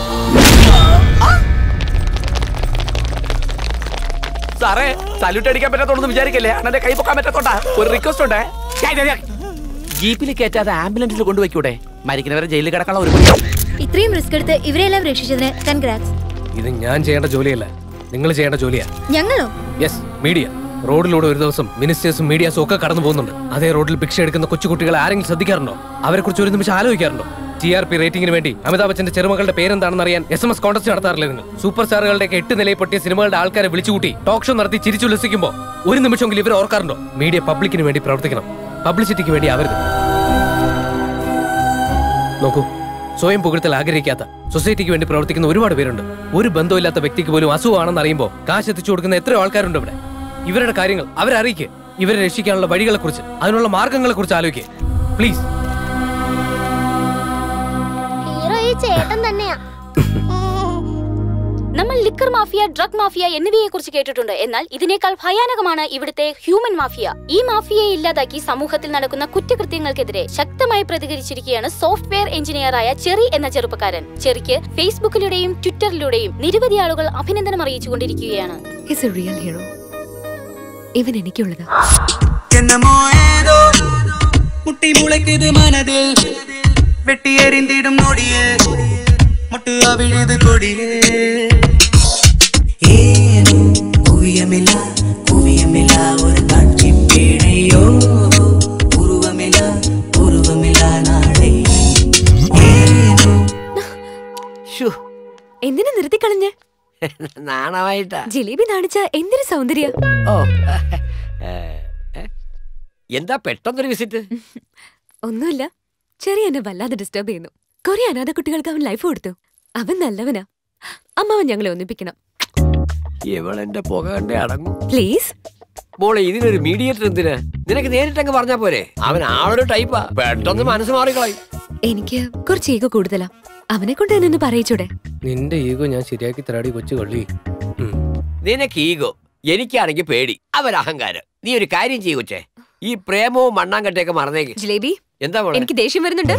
സാറേ സല്യൂട്ട് അടിക്കാൻ പറ്റാത്തോണ്ടെന്ന് വിചാരിക്കല്ലേ അണ്ണന്റെ കൈ പൊക്കാൻ പറ്റാത്തോണ്ടാ ഒരു റിക്വസ്റ്റ് ഉണ്ടേ ജീപ്പിൽ കയറ്റാതെ ആംബുലൻസിൽ കൊണ്ടുവയ്ക്കൂടെ മരിക്കുന്നവരെ ജയിലിൽ കിടക്കാനുള്ള ഒരു പണി. ഇത്രയും റിസ്ക് എടുത്ത് ഇവരെല്ലാം രക്ഷിച്ചതിന് കൺഗ്രാറ്റ്സ് ഇത് ഞാൻ ചെയ്യേണ്ട ജോലിയല്ല നിങ്ങൾ ചെയ്യേണ്ട ജോലിയാ ഞങ്ങളോ യെസ് മീഡിയ റോഡിലൂടെ ഒരു ദിവസം മിനിസ്റ്റേഴ്സും മീഡിയാസും ഒക്കെ കടന്നു പോകുന്നുണ്ട് അതേ റോഡിൽ ഭിക്ഷ എടുക്കുന്ന കൊച്ചുകുട്ടികളെ ആരെങ്കിലും ശ്രദ്ധിക്കാറുണ്ടോ അവരെ കുറിച്ച് ഒരു നിമിഷം ആലോചിക്കാറുണ്ടോ ടി ആർ പി റേറ്റിംഗിന് വേണ്ടി അമിതാഭ് ബച്ചന്റെ ചെറുമകളുടെ പേരെന്താണെന്ന് അറിയാൻ എസ് എം എസ് കോൺടസ്റ്റ് നടത്താറില്ലേ നിങ്ങൾ സൂപ്പർ സ്റ്റാറുകളുടെ എട്ട് നിലയിൽ പൊട്ടിയ സിനിമകളുടെ ആൾക്കാരെ വിളിച്ചുകൂട്ടി ടോക്ക് ഷോ നടത്തി ചിരിച്ചുല്ലസിക്കുമ്പോൾ ഒരു നിമിഷമെങ്കിലും ഇവർ ഓർക്കാറുണ്ടോ മീഡിയ പബ്ലിക്കിന് വേണ്ടി പ്രവർത്തിക്കണം പബ്ലിസിറ്റിക്ക് വേണ്ടി ആവരുത് നോക്കൂ സ്വയം പുകഴ്ത്തൽ ആഗ്രഹിക്കാത്ത സൊസൈറ്റിക്ക് വേണ്ടി പ്രവർത്തിക്കുന്ന ഒരുപാട് പേരുണ്ട് ഒരു ബന്ധമില്ലാത്ത വ്യക്തിക്ക് പോലും അസുഖമാണെന്ന് അറിയുമ്പോൾ കാശ് എത്തിച്ചു കൊടുക്കുന്ന എത്രയോ ആൾക്കാരുണ്ട് ഇവിടെ ഇവരുടെ കാര്യങ്ങൾ അവരെ അറിയിക്കുക ഇവരെ രക്ഷിക്കാനുള്ള വഴികളെ കുറിച്ച് അതിനുള്ള മാർഗങ്ങളെ കുറിച്ച് ആലോചിക്കുക പ്ലീസ് ഹീറോ ഈ ചേട്ടൻ തന്നെയാ നമ്മൾ ലിക്കർ മാഫിയ ഡ്രഗ് മാഫിയ എന്നിവയെ കുറിച്ച് കേട്ടിട്ടുണ്ട് എന്നാൽ ഇതിനേക്കാൾ ഭയാനകമാണ് ഇവിടുത്തെ ഹ്യൂമൻ മാഫിയ ഈ മാഫിയയെ ഇല്ലാതാക്കി സമൂഹത്തിൽ നടക്കുന്ന കുറ്റകൃത്യങ്ങൾക്കെതിരെ ശക്തമായി പ്രതികരിച്ചിരിക്കുകയാണ് സോഫ്റ്റ്വെയർ എഞ്ചിനീയറായ ചെറി എന്ന ചെറുപ്പക്കാരൻ ചെറിക്ക് ഫേസ്ബുക്കിലൂടെയും ട്വിറ്ററിലൂടെയും നിരവധി ആളുകൾ അഭിനന്ദനം അറിയിച്ചുകൊണ്ടിരിക്കുകയാണ് ഹിസ് എ റിയൽ ഹീറോ ഇവൻ എനിക്കുള്ളതാ Que enamorado முட்டி முளைக்குது மனதில் வெட்டி எறிந்திடும் நொடியில் முட்டு அவிழுது கொடியில் ஏனோ குவியமில்லா குவியமில்லா ஒரு காட்சி பேழையோ உருவமில்லா உருவமில்லா നാളെ ഏനോ എന്തിനാ നിർത്തിക്കളഞ്ഞ് നാണമായിട്ടാ ജിലേബി നാണിച്ച എന്തൊരു സൗന്ദര്യ ഓ ഏ, ഏ? എന്താ പെട്ടെന്നൊരു വിസിറ്റ് ഒന്നുമില്ല ചെറിയ എന്നെ വല്ലാതെ ഡിസ്റ്റർബ് ചെയ്യുന്നു കുറെ അനാഥ കുട്ടികൾക്ക് അവൻ ലൈഫ് കൊടുത്തു അവൻ നല്ലവനാ അമ്മാവൻ ഞങ്ങളെ ഒന്നിപ്പിക്കണം ഇവളെന്റെ പുക കണ്ടേ അടങ്ങും പ്ലീസ് മോളെ ഇതിനൊരു മീഡിയേറ്റർ എന്തിനാ നിനക്ക് നേരിട്ടങ്ങ് പറഞ്ഞാ പോരെ അവൻ ആളൊരു ടൈപ്പാ പെട്ടെന്ന് മനസ്സ് മാറിക്കളയും എനിക്ക് കുറച്ച് ഈഗോ കൂടുതലാ അവനെ കൊണ്ട് തന്നെ ഒന്ന് പറയിച്ചൂടെ നിന്റെ ഈഗോ ഞാൻ ശരിയാക്കി തരാടി കൊച്ചു കള്ളി നിനക്ക് ഈഗോ എനിക്കാണെങ്കിൽ പേടി അവൻ അഹങ്കാരം നീ ഒരു കാര്യം ചെയ്യൂ കൊച്ചേ ഈ പ്രേമവും മണ്ണാങ്കട്ടയൊക്കെ മറന്നേക്ക് ജിലേബി എന്താ മോളെ എനിക്ക് ദേഷ്യം വരുന്നുണ്ട്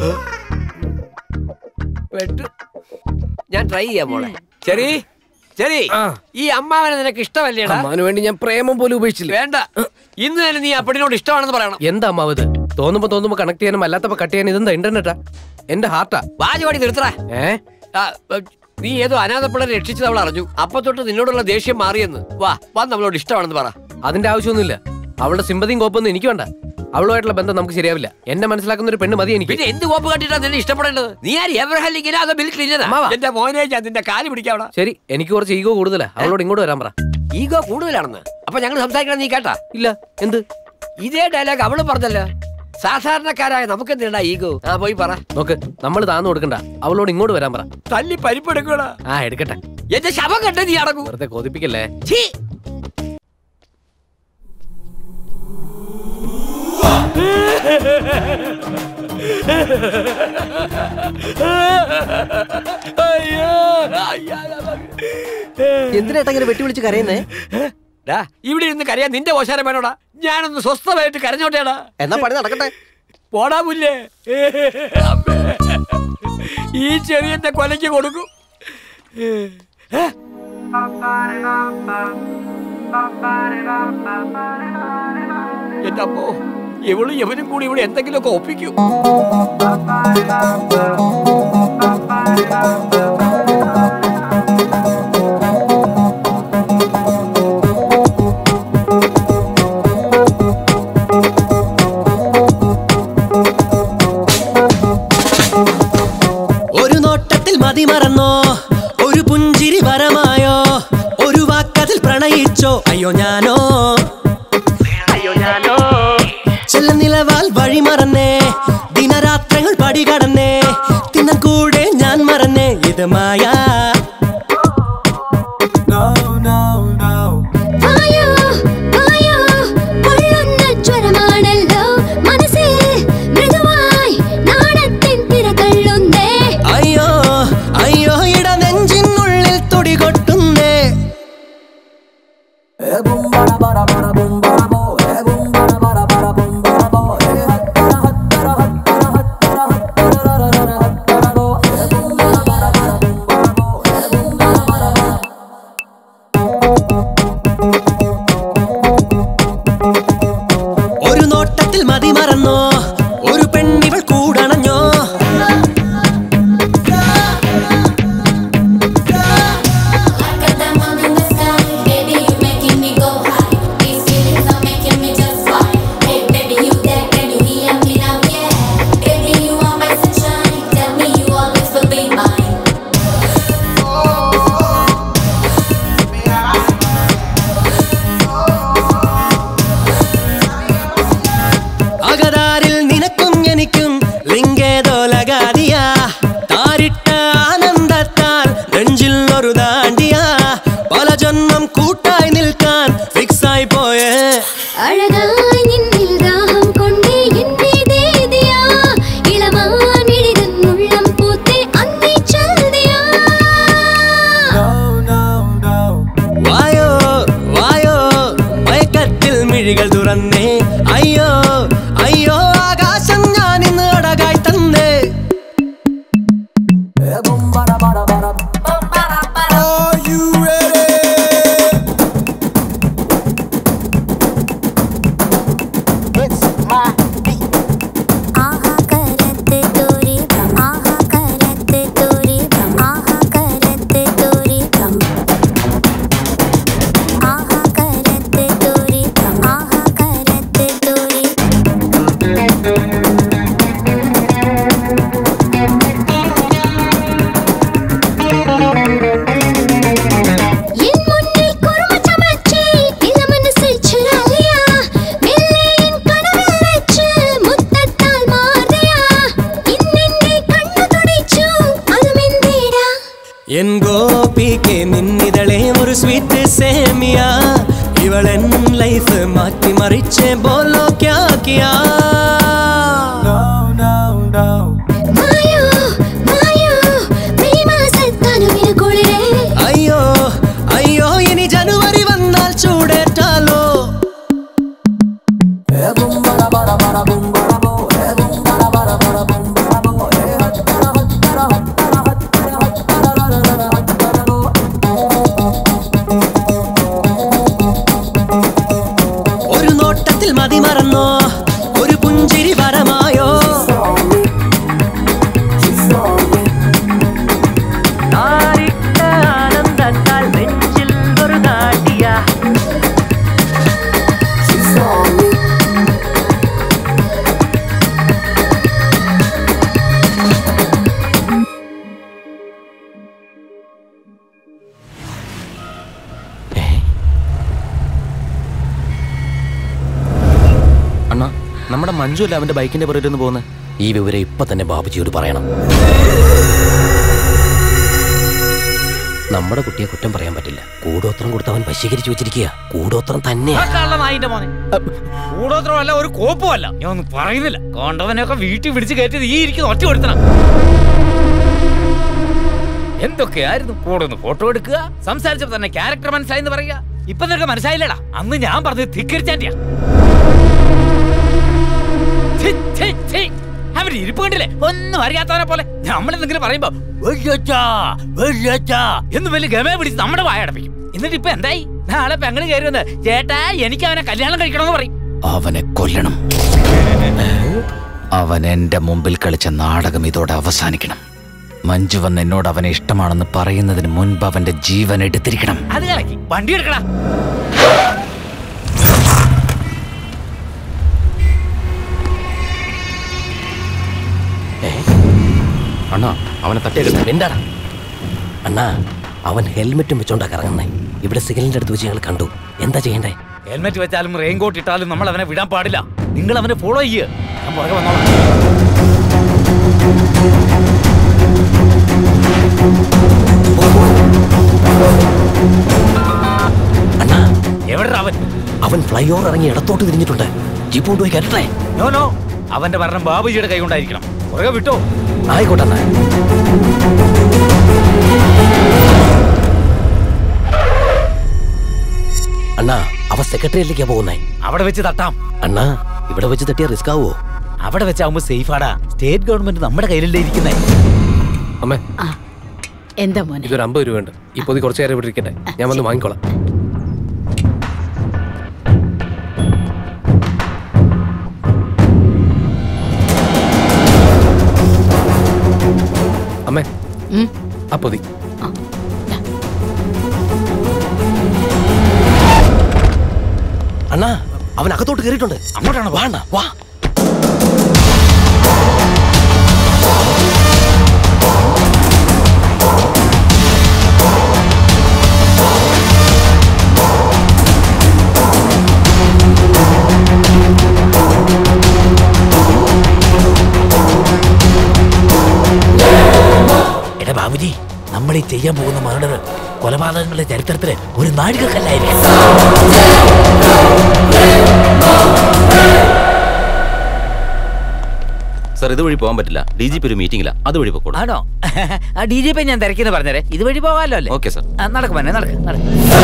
പെട്ട് ഞാൻ ട്രൈ ചെയ്യാം മോളെ ചെറി ചെറി ഈ അമ്മാവനെ നിനക്ക് ഇഷ്ടമല്ലേടാ അമ്മാവന് വേണ്ടി ഞാൻ പ്രേമം പോലും ഉപേക്ഷിച്ചില്ല വേണ്ട ഇന്ന് തന്നെ നീ അപ്പടിനോട് ഇഷ്ടമാണെന്ന് പറയണം എന്താ അമ്മാവത് തോന്നുമ്പോ തോന്നുമ്പോ കണക്ട് ചെയ്യാനും അല്ലാത്തപ്പോ കട്ട് ചെയ്യാനും ഇതെന്താ ഇന്റർനെറ്റാ എന്റെ ഹാർട്ടാ വാജുവാടി നിർത്തറ ഏ നീ ഏതോ അനാഥപ്പിള്ളരെ രക്ഷിച്ചത് അവൾ അറിഞ്ഞു അപ്പൊ തൊട്ട് നിന്നോടുള്ള ദേഷ്യം മാറിയെന്ന് വാ വന്ന് അവളോട് ഇഷ്ടമാണെന്ന് പറ അതിന്റെ ആവശ്യമൊന്നുമില്ല അവളുടെ സിമ്പതിയും കോപ്പൊന്നും എനിക്ക് വേണ്ട അവളുമായിട്ടുള്ള ബന്ധം നമുക്ക് ശരിയാവില്ല എന്നെ മനസ്സിലാക്കുന്ന ഒരു പെണ്ണ് മതി എനിക്ക് പിന്നെ എന്ത് കോപ്പ് കണ്ടിട്ടാ നിന്നെ ഇഷ്ടപ്പെടേണ്ടത് നീ ആര് എബ്രഹാം ലിങ്കിനാ അതോ ബിൽ ക്ലിന്റനാ അമ്മാവാ. എന്റെ മോനെ ഞാൻ നിന്റെ കാല് പിടിക്കാവടാ ശരി എനിക്ക് കുറച്ച് ഈഗോ കൂടുതലാ അവളോട് ഇങ്ങോട്ട് വരാൻ പറ ഈഗോ കൂടുതലാണെന്ന് അപ്പൊ ഞങ്ങൾ സംസാരിക്കണം നീ കേട്ടാ ഇല്ല എന്ത് ഇതേ ഡയലോഗ് അവള് പറഞ്ഞല്ലോ സാധാരണക്കാരായ നമുക്ക് എന്തിനാ ഈഗോ ആ പോയി പറ നോക്ക് നമ്മൾ താന്നു കൊടുക്കണ്ട അവളോട് ഇങ്ങോട്ട് വരാൻ പറ തല്ലി പരിപ്പെടുക്കടാ ആ എടുക്കട്ടെ എന്റെ ശവം കണ്ട് നീ അടങ്ങൂ വെറുതെ കൊതിപ്പിക്കല്ലേ ഛീ! അയ്യോ, അയ്യോ, എന്തിനാ ഇങ്ങനെ വെട്ടി വിളിച്ച് കരയുന്നേ ഡാ, ഇവിടെ ഇരുന്ന് കരയാൻ നിന്റെ ഓശാരം വേണോടാ ഞാനൊന്ന് സ്വസ്ഥമായിട്ട് കരഞ്ഞോട്ടേടാ എന്നാ പണി നടക്കട്ടെ പോടാ പുല്ലേ അമ്മേ. ഈ ചെറിയന്റെ കൊലയ്ക്ക് കൊടുക്കും ഏ? എന്റെ അപ്പോ ഇവളും ഇവനും കൂടി ഇവിടെ എന്തെങ്കിലുമൊക്കെ ഒപ്പിക്കും ഒരു നോട്ടത്തിൽ മതിമറന്നോ ഒരു പുഞ്ചിരി വരമായോ ഒരു വാക്കതിൽ പ്രണയിച്ചോ അയ്യോ ഞാനോ അയ്യോ ഞാനോ ചെല്ല നിലവാൽ വഴി മറന്നേ ദിനരാത്രങ്ങൾ പടികടന്നേ തിന്ന കൂടെ ഞാൻ മറന്നേ ഇത് മായ വായോ, വായോ, പൊള്ളുന്ന ജ്വരമാണല്ലോ മനസ്സിൽ മൃദുവായി നാണത്തിൻ തിരകള്ളുന്നേ അയ്യോ അയ്യോ ഇട നെഞ്ചിനുള്ളിൽ തുടികൊട്ടുന്നേ ഒരു നോട്ടത്തിൽ മതിമറന്നോ ഒരു പെണ്ണിവൾ കൂടണഞ്ഞോ അകതാരിൽ നിനക്കും എനിക്കും ലിംഗേതോ ലഗാതിയാ താരിട്ട ആനന്ദത്താൽ നെഞ്ചിൽ ഒരു ദാണ്ടിയാ പല ജന്മം കൂട്ടായി നിൽക്കാൻ ഫിക്സായി പോയേ അഴകായി നിന്നിൽ ദാഹം കൊണ്ടേ എന്നെ ദേദിയാ ഇളമാനിഴിതന്നുള്ളം പൂത്തേ അന്നേ ചൽദിയാ വായോ വായോ മയക്കത്തിൽ മിഴികൾ തുറന്നേ അയ്യോ അയ്യോ ആകാശം ഞാൻ ഇന്ന് അടകായി തന്നേ ലൈഫ് മാറ്റി മറിച്ച് ബോലോ ക്യാ കിയാ മായോ മായോ മെയ് മാസത്താനുവിന് കുളിരേ അയ്യോ അയ്യോ ഇനി ജനുവരി വന്നാൽ ചൂടേറ്റാലോ ഒരു നോട്ടത്തിൽ മതി മറന്നോ ഒരു പുഞ്ചിരി വരമായോ ആനന്ദത്താൽ നെഞ്ചിൽ ഒരു നാട്ടിയ അണ്ണാ നമ്മുടെ മഞ്ജു അല്ല അവന്റെ ബൈക്കിന്റെ പുറകിൽ നിന്ന് പോകുന്നത് ഈ വിവരം ഇപ്പൊ തന്നെ ബാബുജിയോട് പറയണം നമ്മുടെ കുട്ടിയെ കുറ്റം പറയാൻ പറ്റില്ല കൂടോത്രം കൊടുത്ത് അവൻ വശീകരിച്ചു വെച്ചിരിക്കുക കൂടോത്രം തന്നെ ആ കള്ളനായിന്റെ മോനെ കൂടോത്രമല്ല ഒരു കോപ്പുമല്ല ഞാൻ ഒന്നും പറയുന്നില്ല കൊണ്ടവനെയൊക്കെ വീട്ടിൽ പിടിച്ച് കയറ്റിയത് ഈ ഇരിക്കുന്ന ഒറ്റ കൊടുത്തണം എന്തൊക്കെയായിരുന്നു കൂടെ ഒന്ന് ഫോട്ടോ എടുക്കുക സംസാരിച്ചപ്പോ തന്നെ ക്യാരക്ടർ മനസ്സിലായെന്ന് പറയുക ഇപ്പൊ നിനക്ക് മനസ്സിലായില്ലടാ അന്ന് ഞാൻ പറഞ്ഞത് ധിക്കരിച്ചാന്റിയാ ഛി, ഛി, ഛി. അവര് ഇരിപ്പ് കണ്ടില്ലേ ഒന്നും അറിയാത്തവനെ പോലെ നമ്മളെന്തെങ്കിലും പറയുമ്പോ "വെള്ളിയച്ചാ, വെള്ളിയച്ചാ" എന്ന് വലിയ ഗമയെ പിടിച്ച് നമ്മുടെ വായ അടപ്പിക്കും എന്നിട്ട് ഇപ്പൊ എന്തായി നാളെ പെങ്ങള് കയറി വന്ന് ചേട്ടാ എനിക്ക് അവനെ കല്യാണം കഴിക്കണമെന്ന് പറയും അവനെ കൊല്ലണം അവൻ എന്റെ മുമ്പിൽ കളിച്ച നാടകം ഇതോടെ അവസാനിക്കണം മഞ്ജു വന്ന് എന്നോട് അവനെ ഇഷ്ടമാണെന്ന് പറയുന്നതിന് മുൻപ് അവന്റെ ജീവൻ എടുത്തിരിക്കണം അത് കളക്കി വണ്ടി എടുക്കടാ അണ്ണാ അവനെ തട്ടിയെടുത്ത എന്താടാ അണ്ണാ അവൻ ഹെൽമെറ്റും വെച്ചോണ്ടാ കറങ്ങുന്നേ ഇവിടെ സിഗ്നലിന്റെ അടുത്ത് വെച്ച് ഞങ്ങൾ കണ്ടു എന്താ ചെയ്യണ്ടേ ഹെൽമെറ്റ് വെച്ചാലും റെയിൻകോട്ട് ഇട്ടാലും നമ്മൾ അവനെ വിടാൻ പാടില്ല നിങ്ങൾ അവനെ ഫോളോ ചെയ്യ് ഞാൻ പുറകെ വന്നോളാം അണ്ണാ എവിടെ അവൻ അവൻ ഫ്ലൈ ഓവർ ഇറങ്ങി ഇടത്തോട്ട് തിരിഞ്ഞിട്ടുണ്ട് ജീപ്പ് കൊണ്ടുപോയി കയറ്റട്ടെ നോ നോ അവന്റെ ഭരണം ബാബുജിയുടെ കൈ കൊണ്ടായിരിക്കണം പുറകെ വിട്ടോ ആയിക്കോട്ടെ അണ്ണാ അണ്ണാ അവ സെക്രട്ടറിയിലേക്കാ പോകുന്നേ അവിടെ വെച്ച് തട്ടാം അണ്ണാ ഇവിടെ വെച്ച് തട്ടിയ റിസ്ക് ആവോ അവിടെ വെച്ചാവുമ്പോ സേഫ് ആടാ സ്റ്റേറ്റ് ഗവൺമെന്റ് നമ്മുടെ കയ്യിലല്ലേ ഇരിക്കുന്നേ അമ്മേ എന്താ മോനെ ഇതൊരു അമ്പത് രൂപ ഉണ്ട് ഈ പൊതി കുറച്ചു നേരം ഇവിടെ ഇരിക്കട്ടെ ഞാൻ വന്ന് വാങ്ങിക്കോളാം അമ്മേ ആ പൊതി അണ്ണാ അവൻ അകത്തോട്ട് കയറിയിട്ടുണ്ട് അങ്ങോട്ടാണ് വാ അണ്ണാ വാ എടാ ബാബുജി നമ്മൾ ഈ ചെയ്യാൻ പോകുന്ന മർഡർ കൊലപാതകങ്ങളുടെ ചരിത്രത്തില് ഒരു നാഴികക്കല്ലായിരിക്കും സാർ ഇതുവഴി പോകാൻ പറ്റില്ല ഡി ജി പി ഒരു മീറ്റിംഗില്ല അതുവഴി പോക്കോളൂ ആണോ ആ ഡി ജി പി ഞാൻ തിരക്കിന്ന് പറഞ്ഞേരെ ഇതുവഴി പോകാമല്ലോ അല്ലേ ഓക്കെ സാർ ആ, നടക്ക് മോനെ നടക്ക് നടക്ക്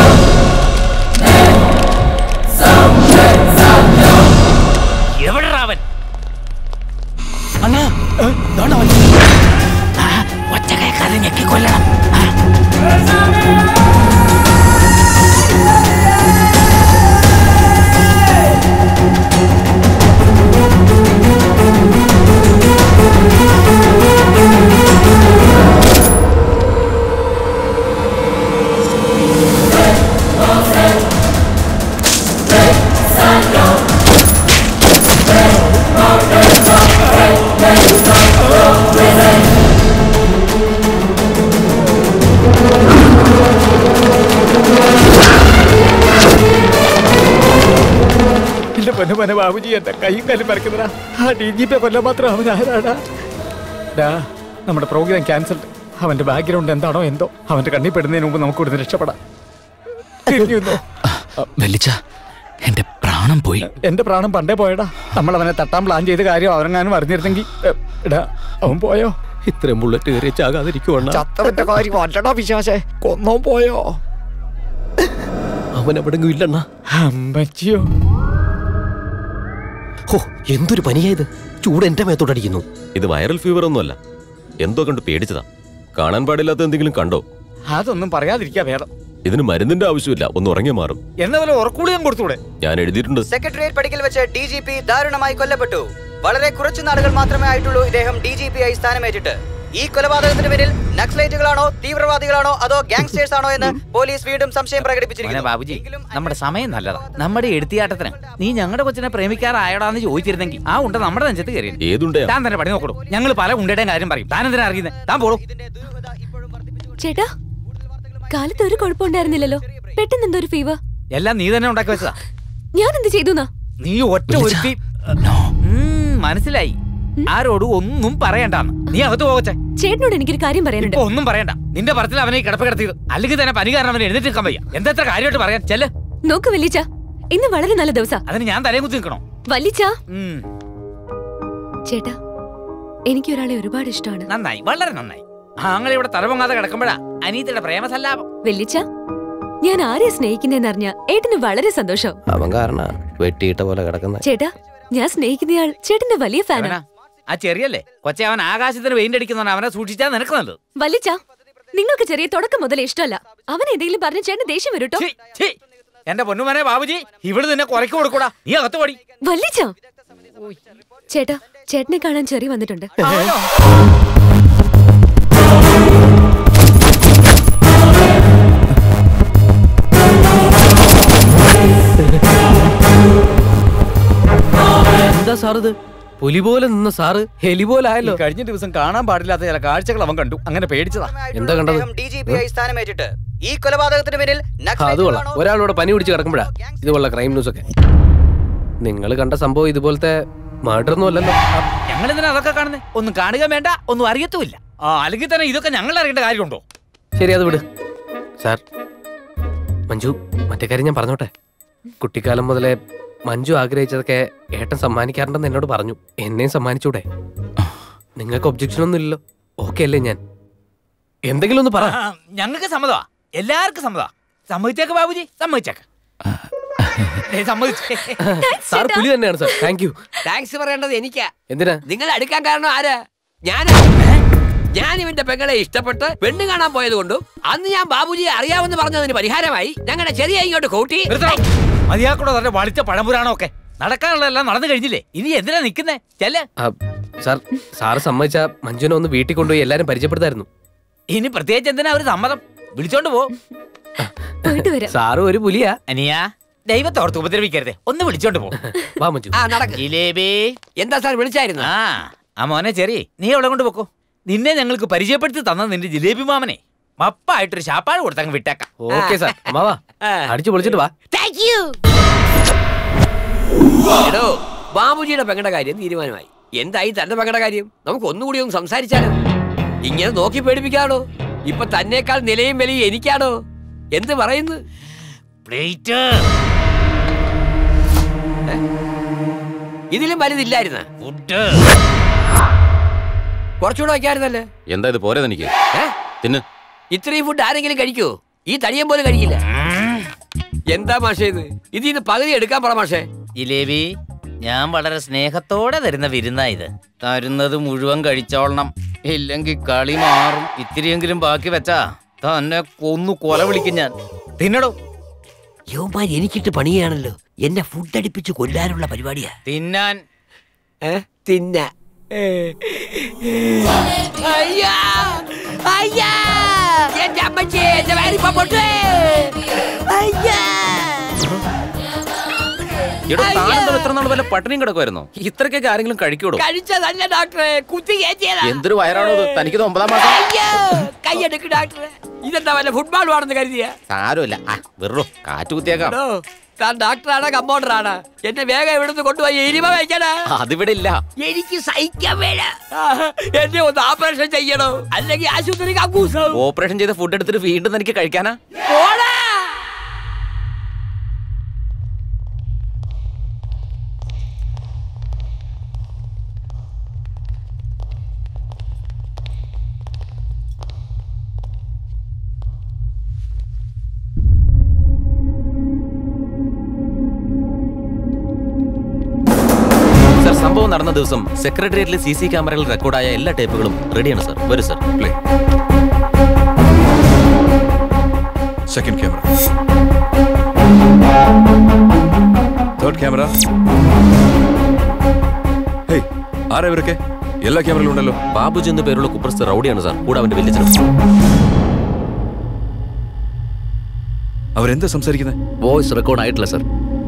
എവിടെടാ അവൻ അണ്ണാ ഒറ്റ കേൾക്കാതെ ഞെക്കിക്കൊല്ലണം എന്റെ പൊന്നു പൊന്നെ ബാബുജി എന്റെ കൈയും കാലും പരക്കുന്നതാ ആ ഡി ജി പി കൊല്ലാൻ മാത്രം അവൻ ആരാടാ ഡാ നമ്മുടെ പ്രോഗ്രാം ക്യാൻസൽഡ് അവന്റെ ബാക്ക്ഗ്രൗണ്ട് എന്താണോ എന്തോ അവന്റെ കണ്ണിൽ പെടുന്നതിന് മുമ്പ് നമുക്ക് ഇവിടുന്ന് രക്ഷപ്പെടാം തിരിഞ്ഞു നിന്നോ. വെല്ലിച്ച എന്റെ പ്രാണം പോയി എന്റെ പ്രാണം പണ്ടേ പോയടാ നമ്മൾ അവനെ തട്ടാൻ പ്ലാൻ ചെയ്ത കാര്യം അവരെങ്ങാനും അറിഞ്ഞിരുന്നെങ്കിൽ എ, എടാ അവൻ പോയോ ഇത്രയും ബുള്ളറ്റ് കയറി ചാകാതിരിക്കുവണ്ണ ചത്തവന്റെ കാര്യം അല്ലടാ വിശ്വാസേ കൊന്നോ പോയോ അവൻ എവിടെങ്കിലും ഇല്ലണ്ണ അമ്മച്ചിയോ ഹോ എന്തൊരു പനിയായത് ചൂട് എന്റെ മേത്തോട്ടടിക്കുന്നു ഇത് വൈറൽ ഫീവർ ഒന്നുമല്ല എന്തോ കണ്ട് പേടിച്ചതാ കാണാൻ പാടില്ലാത്ത എന്തെങ്കിലും കണ്ടോ അതൊന്നും പറയാതിരിക്കാ ഭേദം ഇതിന് മരുന്നിന്റെ ആവശ്യമില്ല ഒന്ന് ഉറങ്ങി മാറും എന്ന പോലെ ഉറക്കൂടിയും കൊടുത്തൂടെ ഞാൻ എഴുതിയിട്ടുണ്ട് സെക്രട്ടേറിയറ്റ് പടിക്കൽ വെച്ച് ഡി ജി പി ദാരുണമായി കൊല്ലപ്പെട്ടു വളരെ കുറച്ചു നാളുകൾ മാത്രമേ ആയിട്ടുള്ളൂ ഇദ്ദേഹം ഡി ജി പി ആയി സ്ഥാനമേറ്റിട്ട് ഈ കൊലപാതകത്തിന് പിന്നിൽ നക്സലൈറ്റുകളാണോ തീവ്രവാദികളാണോ അതോ ഗാങ്സ്റ്റേഴ്സ് ആണോ എന്ന് പോലീസ് വീണ്ടും സംശയം മോനെ പ്രകടിപ്പിച്ചിരിക്കുന്നു ബാബുജി നമ്മുടെ സമയം നല്ലതാ നമ്മുടെ എടുത്തിയാട്ടത്തിന് നീ ഞങ്ങളുടെ കൊച്ചിനെ പ്രേമിക്കാറായോടാന്ന് ചോദിച്ചിരുന്നെങ്കിൽ ആ ഉണ്ട നമ്മുടെ നെഞ്ചത്ത് കയറി ഏതുണ്ടയാ താൻ തന്നെ പണി നോക്കണു ഞങ്ങൾ പല ഉണ്ടയുടെയും കാര്യം പറയും താൻ എന്തിനാ അറിയുന്നത് താൻ പോളൂ ചേട്ടാ കാലത്ത് ഒരു കുഴപ്പമുണ്ടായിരുന്നില്ലല്ലോ പെട്ടെന്ന് എന്തോ ഒരു ഫീവർ എല്ലാം നീ തന്നെ ഉണ്ടാക്കി വെച്ചതാ ഞാൻ എന്ത് ചെയ്തു നീ ഒറ്റ ഒരുത്തി ഉം, മനസ്സിലായി ആരോടും ഒന്നും പറയണ്ടാന്ന് നീ അകത്ത് പോകച്ചേ ചേട്ടനോട് എനിക്കൊരു കാര്യം പറയാനുണ്ട് ഇപ്പൊ ഒന്നും പറയണ്ട നിന്റെ പറത്തിൽ അവനെ ഈ കിടപ്പ് കിടത്തിയത് അല്ലെങ്കിൽ തന്നെ പനി കാരണം അവനെ എഴുന്നേറ്റ് നിൽക്കാൻ വയ്യ എന്തെത്ര കാര്യമായിട്ട് പറയാൻ ചെല്ല് നോക്ക് വല്ലിച്ച ഇന്ന് വളരെ നല്ല ദിവസാ അതിന് ഞാൻ തലയും കുത്തി നിൽക്കണോ വല്ലിച്ച ഉം, ചേട്ടാ എനിക്ക് ഒരാളെ ഒരുപാട് ഇഷ്ടമാണ് നന്നായി വളരെ നന്നായി ആങ്ങളെ ഇവിടെ തലപൊങ്ങാതെ കിടക്കുമ്പോഴാ അനീതിയുടെ പ്രേമസല്ലാപം വെല്ലിച്ച ഞാൻ ആരെയാ സ്നേഹിക്കുന്നതെന്നറിഞ്ഞ ഏട്ടന് വളരെ സന്തോഷം അവൻ കാരണ വെട്ടിയിട്ട പോലെ കിടക്കുന്ന ചേട്ടാ ഞാൻ സ്നേഹിക്കുന്നയാൾ ചേട്ടന്റെ വലിയ ഫാനാ അവനാ? ആ ചെറിയല്ലേ കൊച്ചെ അവൻ ആകാശത്തിന് വെയിന്റ് അടിക്കുന്നവൻ അവനെ സൂക്ഷിച്ചാൽ നിനക്ക് നല്ലത് വല്ലിച്ച നിങ്ങൾക്ക് ചെറിയ തുടക്കം മുതലേ ഇഷ്ടമല്ല അവൻ എന്തെങ്കിലും പറഞ്ഞ ചേട്ടൻ ദേഷ്യം വരൂട്ടോ ഛീ, എന്റെ പൊന്നുമനെ ബാബുജി ഇവിടെ നിന്നെ കുറയ്ക്ക് കൊടുക്കൂടാ നീ അകത്ത് പടി വല്ലിച്ച ചേട്ടാ ചേട്ടനെ കാണാൻ ചെറിയ വന്നിട്ടുണ്ട് എന്താ സാർ ഇത് പുലി പോലെ നിന്ന സാറ് ഹെലി പോലെ ആയല്ലോ ഈ കഴിഞ്ഞ ദിവസം കാണാൻ പാടില്ലാത്ത ചില കാഴ്ചകൾ അവൻ കണ്ടു അങ്ങനെ പേടിച്ചതാ എന്താ കണ്ടത് ഡി ജി പി ആയി സ്ഥാനമേറ്റിട്ട് ഈ കൊലപാതകത്തിന് പിന്നിൽ ആ, അത് കൊള്ളാം ഒരാളോട് പനി പിടിച്ച് കിടക്കുമ്പോഴാ ഇതുപോലുള്ള ക്രൈം ന്യൂസ് ഒക്കെ നിങ്ങൾ കണ്ട സംഭവം ഇതുപോലത്തെ മർഡർ ഒന്നും അല്ലല്ലോ ഞങ്ങൾ എന്തിനാ അതൊക്കെ കാണുന്നത് ഒന്നും കാണുക വേണ്ട ഒന്നും അറിയത്തുമില്ല ആ അല്ലെങ്കിൽ തന്നെ ഇതൊക്കെ ഞങ്ങൾ അറിയേണ്ട കാര്യമുണ്ടോ ശരി അത് വിട് സാർ മഞ്ജു മറ്റേ കാര്യം ഞാൻ പറഞ്ഞോട്ടെ കുട്ടിക്കാലം മുതലേ മഞ്ജു ആഗ്രഹിച്ചതൊക്കെ ഏട്ടൻ സമ്മാനിക്കാറുണ്ടെന്ന് എന്നോട് പറഞ്ഞു എന്നെയും സമ്മാനിച്ചൂടെ നിങ്ങൾക്ക് ഒബ്ജക്ഷൻ ഒന്നും ഇല്ലല്ലോ ഓക്കെ അല്ലേ ഞാൻ എന്തെങ്കിലും ഒന്ന് പറ ഞങ്ങൾക്ക് സമ്മതമാ എല്ലാവർക്കും സമ്മതാ സമ്മതിച്ചേക്ക് ബാബുജി സമ്മതിച്ചേക്ക് ദേ, സമ്മതിച്ചേ സാർ പുലി തന്നെയാണ് സാർ താങ്ക് യു താങ്ക്സ് പറയേണ്ടത് എനിക്കാ എന്തിനാ നിങ്ങൾ അടുക്കാൻ കാരണം ആരാ ഞാനാ ഞാൻ ഇവന്റെ പെങ്ങളെ ഇഷ്ടപ്പെട്ട് പെണ്ണ് കാണാൻ പോയത് കൊണ്ടും അന്ന് ഞാൻ ബാബുജിയെ അറിയാമെന്ന് പറഞ്ഞതിന് പരിഹാരമായി ഞങ്ങളുടെ ചെറിയ ഇങ്ങോട്ട് കൂട്ടി മതിയാക്കൂടെ തന്നെ വളിച്ച പഴംപുരാണോ ഒക്കെ നടക്കാനുള്ളതെല്ലാം നടന്നു കഴിഞ്ഞില്ലേ ഇനി എന്തിനാ നിക്കുന്നേ ചെല്ല് ആ, സാർ സാറ് സമ്മതിച്ച മഞ്ജുനെ ഒന്ന് വീട്ടിൽ കൊണ്ടുപോയി എല്ലാരും പരിചയപ്പെടുത്തായിരുന്നു ഇനി പ്രത്യേകിച്ച് എന്തിനാ ഒരു സമ്മതം വിളിച്ചോണ്ട് പോ പോയിട്ട് വരാം സാറ് ഒരു പുലിയാ അനിയാ ദൈവത്തോർത്ത് ഉപദ്രവിക്കരുതേ ഒന്ന് വിളിച്ചോണ്ട് പോ വാ മഞ്ജു ആ നടക്ക് ജിലേബി എന്താ സാർ വിളിച്ചായിരുന്നു ആ ആ മോനെ ചെറിയ നീ അവളെ കൊണ്ട് പോക്കോ നിന്നെ ഞങ്ങൾക്ക് പരിചയപ്പെടുത്തി തന്ന നിന്റെ ജിലേബി മാമനെ മപ്പായിട്ടൊരു ശാപ്പാട് കൊടുത്തങ്ങ് വിട്ടേക്കാം ഓക്കെ സാർ അമ്മാവാ അടിച്ചു പൊളിച്ചിട്ട് വാ താങ്ക് യു എടോ ബാബുജിയുടെ പെങ്ങളുടെ കാര്യം തീരുമാനമായി എന്തായി തന്റെ പെങ്ങളുടെ കാര്യം നമുക്ക് ഒന്നുകൂടി ഒന്ന് സംസാരിച്ചാലോ ഇങ്ങനെ നോക്കി പേടിപ്പിക്കാണോ ഇപ്പൊ തന്നേക്കാൾ നിലയും വിലയും എനിക്കാണോ എന്ത് പറയുന്നു പ്ലേറ്റ് ഇതിലും വലുതില്ലായിരുന്ന ഫുഡ് കുറച്ചുകൂടെ വയ്ക്കായിരുന്നല്ലേ എന്താ ഇത് പോരെ തനിക്ക് തിന്ന് ഇത്രയും ഫുഡ് ആരെങ്കിലും കഴിക്കോ ഈ തടിയൻ പോലും കഴിക്കില്ല എന്താ മാഷേ ഇത് ഇതിൽ നിന്ന് പകുതി എടുക്കാൻ പറ മാഷേ ജിലേബി ഞാൻ വളരെ സ്നേഹത്തോടെ തരുന്ന വിരുന്നാ ഇത് തരുന്നത് മുഴുവൻ കഴിച്ചോളണം ഇല്ലെങ്കിൽ കളി മാറും ഇത്തിരിയെങ്കിലും ബാക്കി വെച്ചാ തന്നെ കൊന്നു കൊല വിളിക്കും ഞാൻ തിന്നടോ യോമാൻ എനിക്കിട്ട് പണിയാണല്ലോ എന്നെ ഫുഡ് അടിപ്പിച്ച് കൊല്ലാനുള്ള പരിപാടിയാ തിന്നാൻ തിന്ന അയ്യാ അയ്യാ എന്റെ അമ്മച്ചി എന്റെ വയറിപ്പോ പൊട്ടേ അയ്യാ എടോ താനെന്താ ഇത്ര നാൾ വല്ല പട്ടിണിയും കിടക്കുമായിരുന്നോ ഇത്രക്കൊക്കെ ആരെങ്കിലും കഴിക്കൂടോ കഴിച്ചതല്ല ഡോക്ടറെ കുത്തി കയറ്റിയതാ എന്തൊരു വയറാണോ ഇത് തനിക്കിത് ഒമ്പതാം മാസം അയ്യോ കൈയെടുക്ക് ഡോക്ടറെ ഇതെന്താ വല്ല ഫുട്ബോൾ ആണെന്ന് കരുതിയ സാരമില്ല ആ വെറും കാറ്റ് കുത്തിയേക്കാം താൻ ഡോക്ടറാണ് കമ്പൗണ്ടറാണ് എന്നെ വേഗം ഇവിടുന്ന് കൊണ്ടുപോയി എരിമ വയ്ക്കണ അതിവിടെ ഇല്ല എനിക്ക് സഹിക്കാൻ വേല എന്നെ ഒന്ന് ഓപ്പറേഷൻ ചെയ്യണോ അല്ലെങ്കിൽ ആശുപത്രി കക്കൂസാവും ഓപ്പറേഷൻ ചെയ്ത ഫുഡ് എടുത്തിട്ട് വീണ്ടും തനിക്ക് കഴിക്കാനാ പോടാ നടന്ന ദിവസം സെക്രട്ടേറിയറ്റിലെ സി സി ക്യാമറയിൽ റെക്കോർഡായ എല്ലാ ടേപ്പുകളും റെഡിയാണ് സർ വരും sir play second camera third camera hey ആരാ ഇവരൊക്കെ എല്ലാ ക്യാമറയിലും ഉണ്ടല്ലോ ബാബുജി എന്ന പേരുള്ള കുപ്രസ്ഥ റൗഡിയാണ് സാർ കൂടെ അവന്റെ വലിയ അവരെന്താ സംസാരിക്കുന്നത് വോയിസ് റെക്കോർഡ് ആയിട്ടില്ല സർ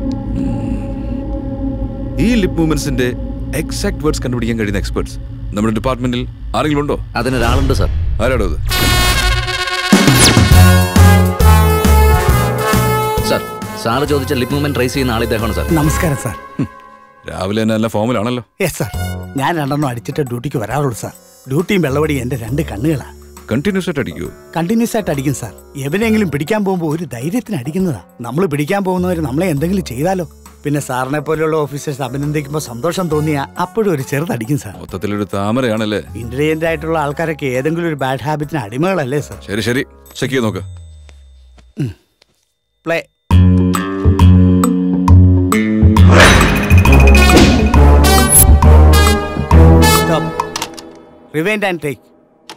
ഈ ലിപ് മൂവ്മെന്റ്സിന്റെ എക്സാക്ട് വേർഡ്സ് കണ്ടുപിടിക്കാൻ കഴിയുന്ന എക്സ്പെർട്സ് നമ്മുടെ ഡിപ്പാർട്ട്മെന്റിൽ ആരെങ്കിലും ഉണ്ടോ അതിനൊരാളുണ്ട് സർ ആരാടോ അത് സർ സാറ് ചോദിച്ച ലിപ് മൂവ്മെന്റ് ട്രേസ് ചെയ്യുന്ന ആൾ ഇദ്ദേഹമാണ് സർ നമസ്കാരം സാർ രാവിലെ തന്നെ നല്ല ഫോമിലാണല്ലോ യെസ് സാർ ഞാൻ രണ്ടെണ്ണം അടിച്ചിട്ട് ഡ്യൂട്ടിക്ക് വരാറുള്ളൂ സാർ ഡ്യൂട്ടിയും വെള്ളവടിയും എന്റെ രണ്ട് കണ്ണുകളാ കണ്ടിന്യൂസ് ആയിട്ട് അടിക്കൂ കണ്ടിന്യൂസ് ആയിട്ട് അടിക്കും സാർ എവനെങ്കിലും പിടിക്കാൻ പോകുമ്പോൾ ഒരു ധൈര്യത്തിന് അടിക്കുന്നതാ നമ്മൾ പിടിക്കാൻ പോകുന്നവർ നമ്മളെ എന്തെങ്കിലും ചെയ്താലോ പിന്നെ സാറിനെ പോലെയുള്ള ഓഫീസേഴ്സ് അഭിനന്ദിക്കുമ്പോൾ സന്തോഷം തോന്നിയാ അപ്പോഴും ഒരു ചെറുതടിക്കും സാർ മൊത്തത്തിലൊരു താമരയാണല്ലേ ഇന്റലിജന്റ് ആയിട്ടുള്ള ആൾക്കാരൊക്കെ ഏതെങ്കിലും ഒരു ബാഡ് ഹാബിറ്റിന് അടിമകളല്ലേ സാർ ശരി ശരി ചെക്ക് ചെയ്ത് നോക്ക് play stop rewind and take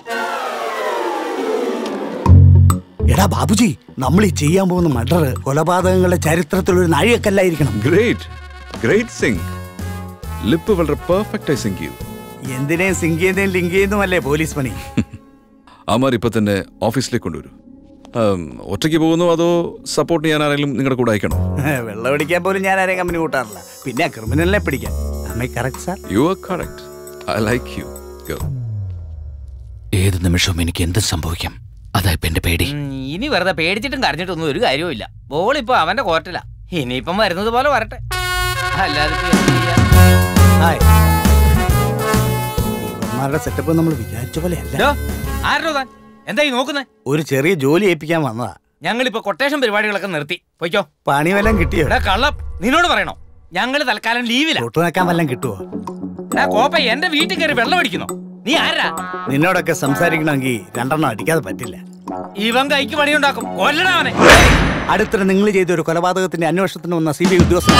എടാ ബാബുജി നമ്മൾ ഈ ചെയ്യാൻ പോകുന്ന മർഡർ കൊലപാതകങ്ങളുടെ ചരിത്രത്തിൽ ഒരു നാഴികക്കല്ലായിരിക്കണം ഗ്രേറ്റ് ഗ്രേറ്റ് സിംഗ് ലിപ്പ് വളരെ പെർഫെക്റ്റ് ആയി സിങ്ക് ചെയ്തു എന്തിനേയും സിങ്ക് ചെയ്യുന്നതും ലിങ്ക് ചെയ്യുന്നതുമല്ലേ പോലീസ് പണി അമാർ ഇപ്പൊ തന്നെ ഓഫീസിലേക്ക് കൊണ്ടുവരും ആം, ഒറ്റയ്ക്ക് പോകുന്നു അതോ സപ്പോർട്ട് ചെയ്യാൻ ആരെങ്കിലും നിങ്ങളുടെ കൂടെ അയക്കണോ വെള്ളം അടിക്കാൻ പോലും ഞാൻ ആരെയും കമ്പനി കൂട്ടാറില്ല പിന്നെ ക്രിമിനലിനെ പിടിക്കാൻ അമ്മ correct sir you are correct I like you go ഏത് നിമിഷവും എനിക്ക് എന്ത് സംഭവിക്കാം അതാ ഇപ്പൊ എന്റെ പേടി ഉം, ഇനി വെറുതെ പേടിച്ചിട്ടും കരഞ്ഞിട്ടൊന്നും ഒരു കാര്യവും ഇല്ല ബോൾ ഇപ്പൊ അവന്റെ കോർട്ടിലാ ഇനിയിപ്പം വരുന്നത് പോലെ വരട്ടെ അല്ലാതെ ഇപ്പൊ എന്ത് ചെയ്യാൻ? ഹായ് ഇവന്മാരുടെ സെറ്റപ്പ് നമ്മൾ വിചാരിച്ച പോലെ അല്ല ഡോ, ആരോ താൻ എന്തായി നോക്കുന്നേ ഒരു ചെറിയ ജോലി ഏൽപ്പിക്കാൻ വന്നതാ ഞങ്ങളിപ്പോ കൊട്ടേഷൻ പരിപാടികളൊക്കെ നിർത്തി പോയിക്കോ പണി വല്ലതും കിട്ടിയോ എടാ കള്ളം നിന്നോട് പറയണോ ഞങ്ങള് തൽക്കാലം ലീവിലാ തൊട്ടു നിൽക്കാൻ വല്ലതും കിട്ടുമോ എടാ കോപ്പ എന്റെ വീട്ടിൽ കയറി വെള്ളം അടിക്കുന്നോ നീ ആരാ നിന്നോടൊക്കെ സംസാരിക്കണമെങ്കിൽ രണ്ടെണ്ണം അടിക്കാതെ പറ്റില്ല ഇവൻ കൈക്ക് പണിയുണ്ടാക്കും കൊല്ലടാ അവനെ അടുത്തിടെ നിങ്ങൾ ചെയ്ത ഒരു കൊലപാതകത്തിന്റെ അന്വേഷണത്തിന് വന്ന സി ബി ഐ ഉദ്യോഗസ്ഥൻ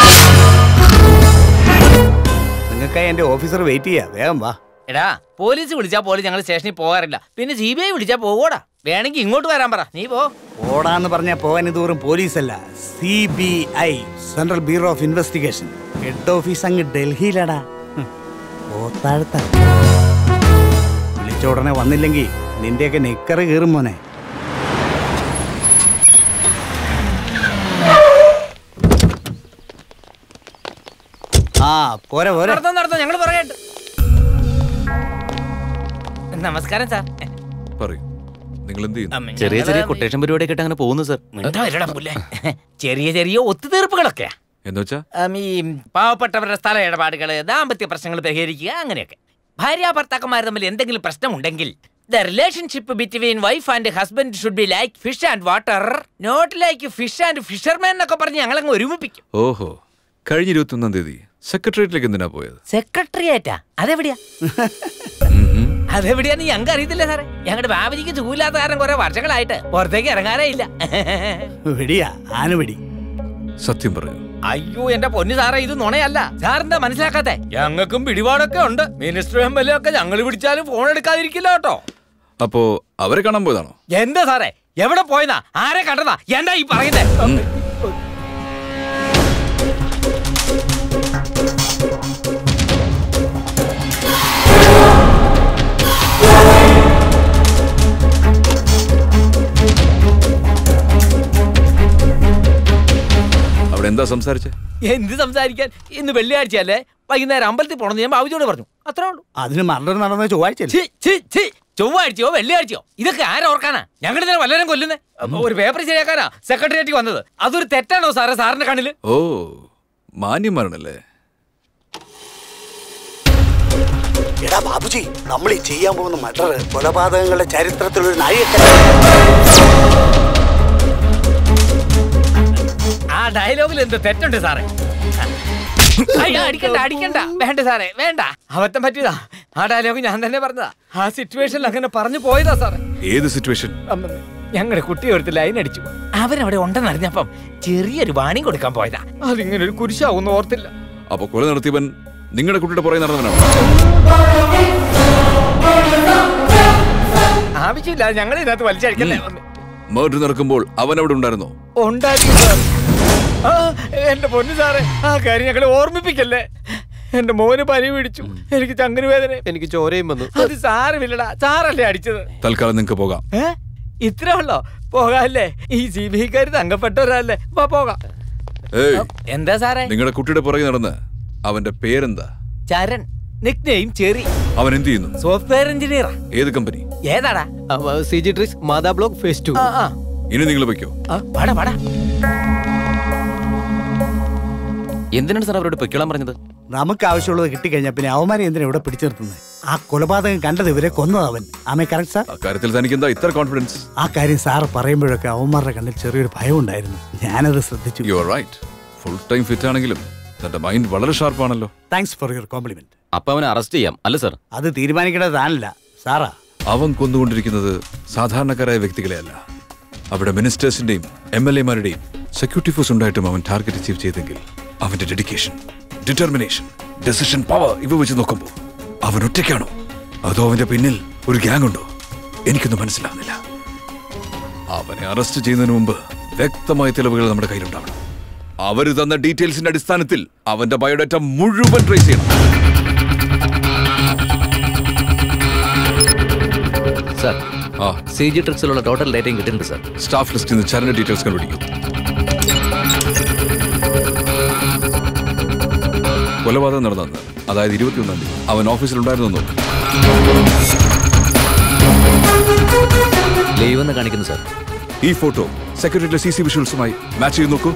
നിങ്ങൾക്കായി എന്റെ ഓഫീസർ വെയിറ്റ് ചെയ്യാ വേഗം വാ എടാ പോലീസ് വിളിച്ചാ പോലും ഞങ്ങൾ സ്റ്റേഷനിൽ പോകാറില്ല പിന്നെ സി ബി ഐ വിളിച്ചാ പോകൂടാ വേണമെങ്കിൽ ഇങ്ങോട്ട് വരാൻ പറ നീ പോ ഓടാന്ന് പറഞ്ഞാൽ പോകാൻ ഇതൂറും പോലീസല്ല C B I central bureau of investigation head office അങ്ങ് ഡൽഹിയിലടാ ഹും, ഓത്താഴത്ത വിളിച്ച ഉടനെ വന്നില്ലെങ്കിൽ നിന്റെയൊക്കെ നിക്കറ് കീറും മോനെ ആ പോരെ പോരെ നടത്തോ നടത്തോ ഞങ്ങൾ പറയട്ടെ നമസ്കാരം സാർ പറയൂ നിങ്ങൾ എന്ത് ചെയ്യുന്നു ചെറിയ ചെറിയ കൊട്ടേഷൻ പരിപാടിയൊക്കെ ആയിട്ട് അങ്ങനെ പോകുന്നു സർ മിണ്ടാ വരടാ പുല്ലേ. ചെറിയ ചെറിയ ഒത്തുതീർപ്പുകളൊക്കെയാ എന്ന് വെച്ചാ ഉം, ഈ പാവപ്പെട്ടവരുടെ സ്ഥല ഇടപാടുകൾ ദാമ്പത്യ പ്രശ്നങ്ങൾ പരിഹരിക്കുക അങ്ങനെയൊക്കെ ഭാര്യ ഭർത്താക്കന്മാർ തമ്മിൽ എന്തെങ്കിലും പ്രശ്നമുണ്ടെങ്കിൽ the relationship between wife and husband should be like fish and water not like fish and fisherman എന്നൊക്കെ പറഞ്ഞ് ഞങ്ങളങ്ങ് ഒരുമിപ്പിക്കും ഓഹോ കഴിഞ്ഞ ഇരുപത്തൊന്നാം തീയതി സെക്രട്ടേറിയറ്റിലേക്ക് എന്തിനാ പോയത് സെക്രട്ടറിയേറ്റാ അതെവിടെയാ അതെവിടെയാന്ന് ഞങ്ങൾക്ക് അറിയത്തില്ല സാറേ ഞങ്ങളുടെ ബാബിജിക്ക് ചൂലാത്ത കാരണം കുറെ വർഷങ്ങളായിട്ട് പുറത്തേക്ക് ഇറങ്ങാറേ ഇല്ല വെടിയാ ആനവെടി സത്യം പറഞ്ഞു അയ്യോ എന്റെ പൊന്നു സാറേ ഇത് നുണയല്ല സാറിന്റെ മനസ്സിലാക്കാത്തെ ഞങ്ങൾക്കും പിടിപാടൊക്കെ ഉണ്ട് മിനിസ്റ്റർ എം എൽ എ ഒക്കെ ഞങ്ങൾ പിടിച്ചാലും ഫോൺ എടുക്കാതിരിക്കില്ല കേട്ടോ അപ്പോ അവരെ കാണാൻ പോയതാണോ എന്താ സാറേ എവിടെ പോയതാ ആരെ കണ്ടതാ എന്താ ഈ പറയുന്നേ അവിടെ എന്താ സംസാരിച്ചേ എന്ത് സംസാരിക്കാൻ ഇന്ന് വെള്ളിയാഴ്ചയല്ലേ വൈകുന്നേരം അമ്പലത്തിൽ പോണെന്ന് ഞാൻ ബാബുജിയോട് പറഞ്ഞു അത്രേ ഉള്ളൂ അതിന് മർഡർ നടന്ന ചൊവ്വാഴ്ച ഛി, ഛി, ഛി. ചൊവ്വാഴ്ചയോ വെള്ളിയാഴ്ചയോ ഇതൊക്കെ ആരോർക്കാനാ ഞങ്ങൾ ഇതിനെ വല്ലവരും കൊല്ലുന്നേ ഒരു പേപ്പർ ശരിയാക്കാനാ സെക്രട്ടേറിയറ്റ് വന്നത് അതൊരു തെറ്റാണോ സാറേ സാറിന്റെ കണ്ണില് ഓ മാന്യന്മാരാണല്ലേ എടാ ബാബുജി നമ്മൾ ഈ ചെയ്യാൻ പോകുന്ന മർഡർ കൊലപാതകങ്ങളുടെ ചരിത്രത്തിൽ ഒരു നാഴികക്കല്ല ആ ഡയലോഗിൽ എന്ത് തെറ്റുണ്ട് സാറേ അയ്യോ അടിക്കണ്ട അടിക്കണ്ട വേണ്ട സാറേ വേണ്ട അബദ്ധം പറ്റിയതാ ആ ഡയലോഗ് ഞാൻ തന്നെ പറഞ്ഞതാ ആ സിറ്റുവേഷനിൽ അങ്ങനെ പറഞ്ഞു പോയതാ സാറേ ഏത് സിറ്റുവേഷൻ ഞങ്ങളുടെ കുട്ടി ഒരുത്ത് ലൈൻ അടിച്ചു അവരവിടെ ഉണ്ടെന്ന് അറിഞ്ഞപ്പം ചെറിയൊരു വാണി കൊടുക്കാൻ പോയതാ അതിങ്ങനെ ഒരു കുരിശാവൊന്നും ഓർത്തില്ല അപ്പൊ കൊല നടത്തിയവൻ നിങ്ങളുടെ കുട്ടിയുടെ പുറകെ നടന്നവനാണോ ആവശ്യമില്ല ഞങ്ങൾ ഇതിനകത്ത് വലിച്ചഴിക്കല്ലേ മർഡർ നടക്കുമ്പോൾ അവൻ അവിടെ ഉണ്ടായിരുന്നോ ഉണ്ടായിരിക്കും സാർ ആ എന്റെ പൊന്നു സാറേ ആ കാര്യം ഞങ്ങളെ ഓർമ്മിപ്പിക്കല്ലേ എന്റെ മോന് പനി പിടിച്ചു എനിക്ക് ചങ്ങന് വേദന എനിക്ക് ചോരയും വന്നു അത് സാരമില്ലടാ സാറല്ലേ അടിച്ചത് തൽക്കാലം നിങ്ങൾക്ക് പോകാം ഏ ഇത്ര ഉള്ളോ പോകാല്ലേ ഈ സി ബി ഐക്കാര് തങ്കപ്പെട്ടവരല്ലേ വാ പോകാം ഏയ് എന്താ സാറേ നിങ്ങളുടെ കുട്ടിയുടെ പുറകെ നടന്ന് അവന്റെ പേരെന്താ ചരൺ നിക് നെയിം ചെറി അവൻ എന്ത് ചെയ്യുന്നു സോഫ്റ്റ്വെയർ എഞ്ചിനീയറാ ഏത് കമ്പനി ഏതാടാ C G tricks Mata block phase two ആ ആ ഇനി നിങ്ങൾ വയ്ക്കോ ആ, വാടാ വാടാ എന്തിനാണ് സാർ അവരോട് പൊയ്ക്കോളാൻ പറഞ്ഞത് നമുക്ക് ആവശ്യമുള്ളത് കിട്ടിക്കഴിഞ്ഞാൽ പിന്നെ അവന്മാരെ എന്തിനാ ഇവിടെ പിടിച്ചു നിർത്തുന്നത് ആ കൊലപാതകം കണ്ടത് ഇവരെ കൊന്നത് അവൻ ആമേ കറക്റ്റ് സാർ അക്കാര്യത്തിൽ തനിക്ക് എന്താ ഇത്ര കോൺഫിഡൻസ് ആ കാര്യം സാർ പറയുമ്പോഴൊക്കെ അവന്മാരുടെ കണ്ണിൽ ചെറിയൊരു ഭയം ഉണ്ടായിരുന്നു ഞാനത് ശ്രദ്ധിച്ചു you are right full time fit ആണെങ്കിലും തന്റെ മൈൻഡ് വളരെ ഷാർപ്പാണല്ലോ താങ്ക്സ് ഫോർ യുവർ കോംപ്ലിമെന്റ് അപ്പൊ അവനെ അറസ്റ്റ് ചെയ്യാം അല്ല സാർ അത് തീരുമാനിക്കേണ്ടത് താനല്ല സാറാ അവൻ കൊന്നുകൊണ്ടിരിക്കുന്നത് സാധാരണക്കാരായ വ്യക്തികളെയല്ല അവിടെ മിനിസ്റ്റേഴ്സിന്റെയും എം എൽ എമാരുടെയും സെക്യൂരിറ്റി ഫോഴ്സ് ഉണ്ടായിട്ടും അവൻ ടാർഗറ്റ് അച്ചീവ് ചെയ്തെങ്കിൽ അവന്റെ ഡെഡിക്കേഷൻ ഡിറ്റർമിനേഷൻ ഡെസിഷൻ പവർ ഇവ വെച്ച് നോക്കുമ്പോൾ അവൻ ഒറ്റയ്ക്കാണോ അതോ അവന്റെ പിന്നിൽ ഒരു ഗ്യാങ് ഉണ്ടോ എനിക്കൊന്നും മനസ്സിലാവുന്നില്ല അവനെ അറസ്റ്റ് ചെയ്യുന്നതിന് മുമ്പ് വ്യക്തമായ തെളിവുകൾ നമ്മുടെ കയ്യിലുണ്ടാവണം അവര് തന്ന ഡീറ്റെയിൽസിന്റെ അടിസ്ഥാനത്തിൽ അവന്റെ ബയോഡാറ്റ മുഴുവൻ ട്രേസ് ചെയ്യണം സാർ ആ സി ജി ട്രിക്സിലുള്ള ടോട്ടൽ ഡേറ്റയും കിട്ടിയിട്ടുണ്ട് സാർ സ്റ്റാഫ് ലിസ്റ്റിൽ നിന്ന് ചരന്റെ ഡീറ്റെയിൽസ് കണ്ടുപിടിക്കും കൊലപാതകം നടന്നു അതായത് ഇരുപത്തിയൊന്നാം തീയതി അവൻ ഓഫീസിൽ ഉണ്ടായിരുന്നു ലീവ് എന്ന് കാണിക്കുന്നു സാർ ഈ ഫോട്ടോ സെക്രട്ടറിയിലെ സി സി വിഷ്വൽസുമായി മാച്ച് ചെയ്ത് നോക്കൂ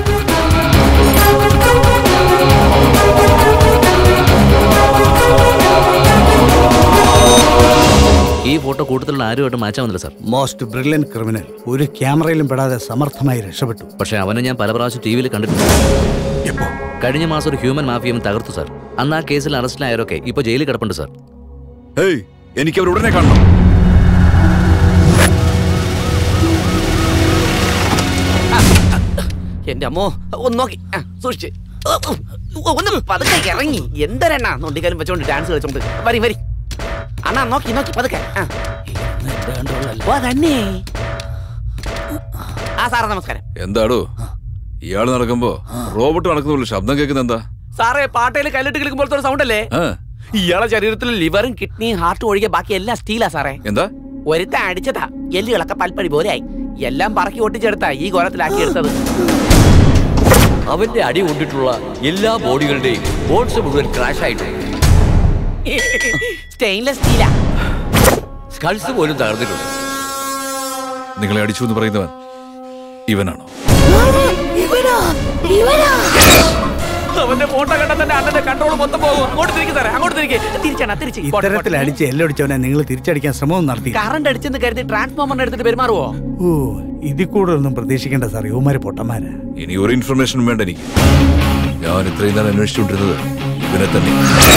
ഈ ഫോട്ടോ കൂട്ടത്തിലുള്ള ആരുമായിട്ട് മാച്ച് ആവുന്നില്ല സാർ മോസ്റ്റ് ബ്രില്യൻ ക്രിമിനൽ ഒരു ക്യാമറയിലും പെടാതെ സമർത്ഥമായി രക്ഷപ്പെട്ടു പക്ഷേ അവനെ ഞാൻ പല പ്രാവശ്യം ടി വിയിൽ കണ്ടിട്ടുണ്ട് കഴിഞ്ഞ മാസം ഒരു ഹ്യൂമൻ മാഫിയം തകർത്തു സാർ അന്ന് ആ കേസിൽ അറസ്റ്റിലായവരൊക്കെ ഇപ്പൊ ജയിലിൽ കിടപ്പുണ്ട് സാർ ഹേയ് എനിക്ക് അവർ ഉടനെ കാണണം എന്റെ അമ്മോ ഒന്ന് നോക്കി ആ, സൂക്ഷിച്ച് ഓ, ഓ, ഒന്ന് പതുക്കെ ഇറങ്ങി എന്തരെണ്ണ നൊണ്ടിക്കാലും വെച്ചോണ്ട് ഡാൻസ് കളിച്ചോണ്ട് വരി വരി അണ്ണാ നോക്കി നോക്കി പതുക്കെ ആ. ഓ, തന്നെ ആ സാറേ നമസ്കാരം എന്താടോ ഇയാള് നടക്കുമ്പോ റോബോട്ട് നടക്കുന്ന പോലെ ശബ്ദം കേൾക്കുന്ന എന്താ സാറേ പാട്ടയിൽ കല്ലിട്ട് കിളിക്കുമ്പോഴത്തെ ഒരു സൗണ്ട് അല്ലേ ആ, ഇയാളെ ശരീരത്തിൽ ലിവറും കിഡ്നിയും ഹാർട്ടും ഒഴികെ ബാക്കി എല്ലാം സ്റ്റീലാ സാറേ എന്താ ഒരുത്ത അടിച്ചതാ എല്ലുകളൊക്കെ പൽപ്പടി പോലെയായി എല്ലാം പറക്കി ഒട്ടിച്ചെടുത്താ ഈ കോലത്തിലാക്കി എടുത്തത് അവന്റെ അടി കൊണ്ടിട്ടുള്ള എല്ലാ ബോഡികളുടെയും ബോൺസ് മുഴുവൻ ക്രാഷ് ആയിട്ടുണ്ട് സ്റ്റെയിൻലെസ് സ്റ്റീലാ സ്കൾസ് പോലും തകർന്നിട്ടുണ്ട് നിങ്ങളെ അടിച്ചു എന്ന് പറയുന്നവൻ ഇവനാണോ അവന്റെ ഫോട്ടോ കണ്ടാൽ തന്നെ അണ്ണന്റെ കൺട്രോൾ മൊത്തം പോകും അങ്ങോട്ട് തിരിക്കും സാറേ അങ്ങോട്ട് തിരികെ തിരിച്ചാണ് തിരിച്ച് പോട്ടെ, ഇത്തരത്തിൽ പോട്ടെ. അടിച്ച് എല്ലൊടിച്ചവനെ നിങ്ങൾ തിരിച്ചടിക്കാൻ ശ്രമവും നടത്തി കറണ്ട് അടിച്ചെന്ന് കരുതി ട്രാൻസ്ഫോമറിനെ എടുത്തിട്ട് പെരുമാറുവോ ഓ ഇതിൽ കൂടുതലൊന്നും പ്രതീക്ഷിക്കേണ്ട സാർ യുവമാര് പൊട്ടന്മാരാ ഇനി ഒരു ഇൻഫർമേഷനും വേണ്ട എനിക്ക് ഞാൻ ഇത്രയും നാൾ അന്വേഷിച്ചുകൊണ്ടിരുന്നത് ഇവനെ തന്നെ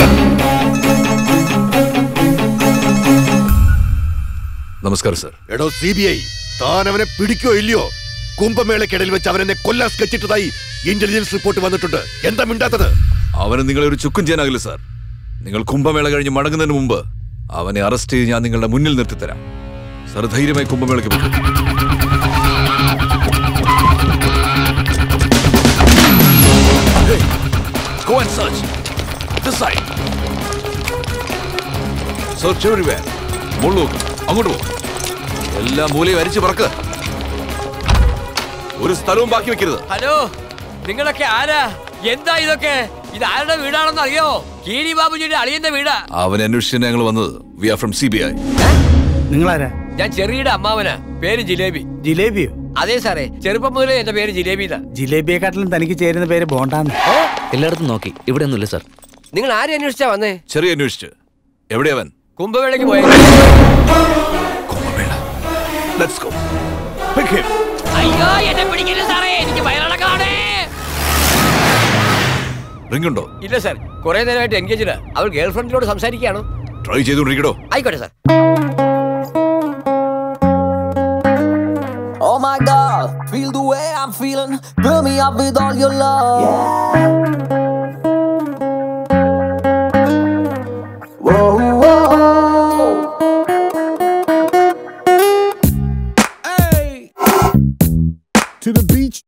നമസ്കാരം സർ എടോ സി ബി ഐ താൻ അവനെ പിടിക്കോ ഇല്ലയോ കുംഭമേളക്കിടയിൽ വെച്ച് അവൻ എന്നെ കൊല്ലാൻ സ്കെച്ചിട്ടതായി ഇന്റലിജൻസ് റിപ്പോർട്ട് വന്നിട്ടുണ്ട് എന്താ മിണ്ടാത്തത് അവന് നിങ്ങളെ ഒരു ചുക്കും ചെയ്യാനാകില്ല സാർ നിങ്ങൾ കുംഭമേള കഴിഞ്ഞ് മടങ്ങുന്നതിന് മുമ്പ് അവനെ അറസ്റ്റ് ചെയ്ത് ഞാൻ നിങ്ങളുടെ മുന്നിൽ നിർത്തിത്തരാം സാർ ധൈര്യമായി കുംഭമേളയ്ക്ക് പോകും Go and search. This side. Search everywhere. മുകളിൽ നോക്ക് അങ്ങോട്ട് പോ എല്ലാ മൂലയും അരിച്ചു പറക്ക് ഒരു സ്ഥലവും ബാക്കി വെക്കരുത് ഹലോ നിങ്ങളൊക്കെ ആരാ എന്താ ഇതൊക്കെ ഇത് ആരുടെ വീടാണെന്ന് അറിയോ കീരി ബാബുജിയുടെ അളിയന്റെ വീടാ അവനെ അന്വേഷിച്ച് ഞങ്ങൾ വന്നത് we are from C B I നിങ്ങളാരാ ഞാൻ ചെറിയുടെ അമ്മാവനാ പേര് ജിലേബി ജിലേബിയോ അതെ സാറേ ചെറുപ്പം മുതലേ എന്റെ പേര് ജിലേബി ജിലേബിയെക്കാട്ടിലും തനിക്ക് ചേരുന്ന പേര് ബോണ്ടാന്ന് എല്ലായിടത്തും നോക്കി ഇവിടെ ഒന്നുമില്ല സാർ നിങ്ങൾ ആരെ അന്വേഷിച്ചാ വന്നേ ചെറിയ അന്വേഷിച്ച് എവിടെയവൻ കുംഭമേളയ്ക്ക് പോയ Let's go. Pick him. അയ്യോ എന്നെ പിടിക്കില്ല സാറേ എനിക്ക് വയറിളക്കാണേ റിംഗ് ഉണ്ടോ ഇല്ല സാർ കുറെ നേരമായിട്ട് എൻഗേജ്ഡ് അവൾ ഗേൾ ഫ്രണ്ടിനോട് സംസാരിക്കുകയാണോ ട്രൈ ചെയ്തുകൊണ്ടിരിക്കടോ ആയിക്കോട്ടെ sir Oh my god, feel the way I'm feeling. Fill me up with all your love. To the beach.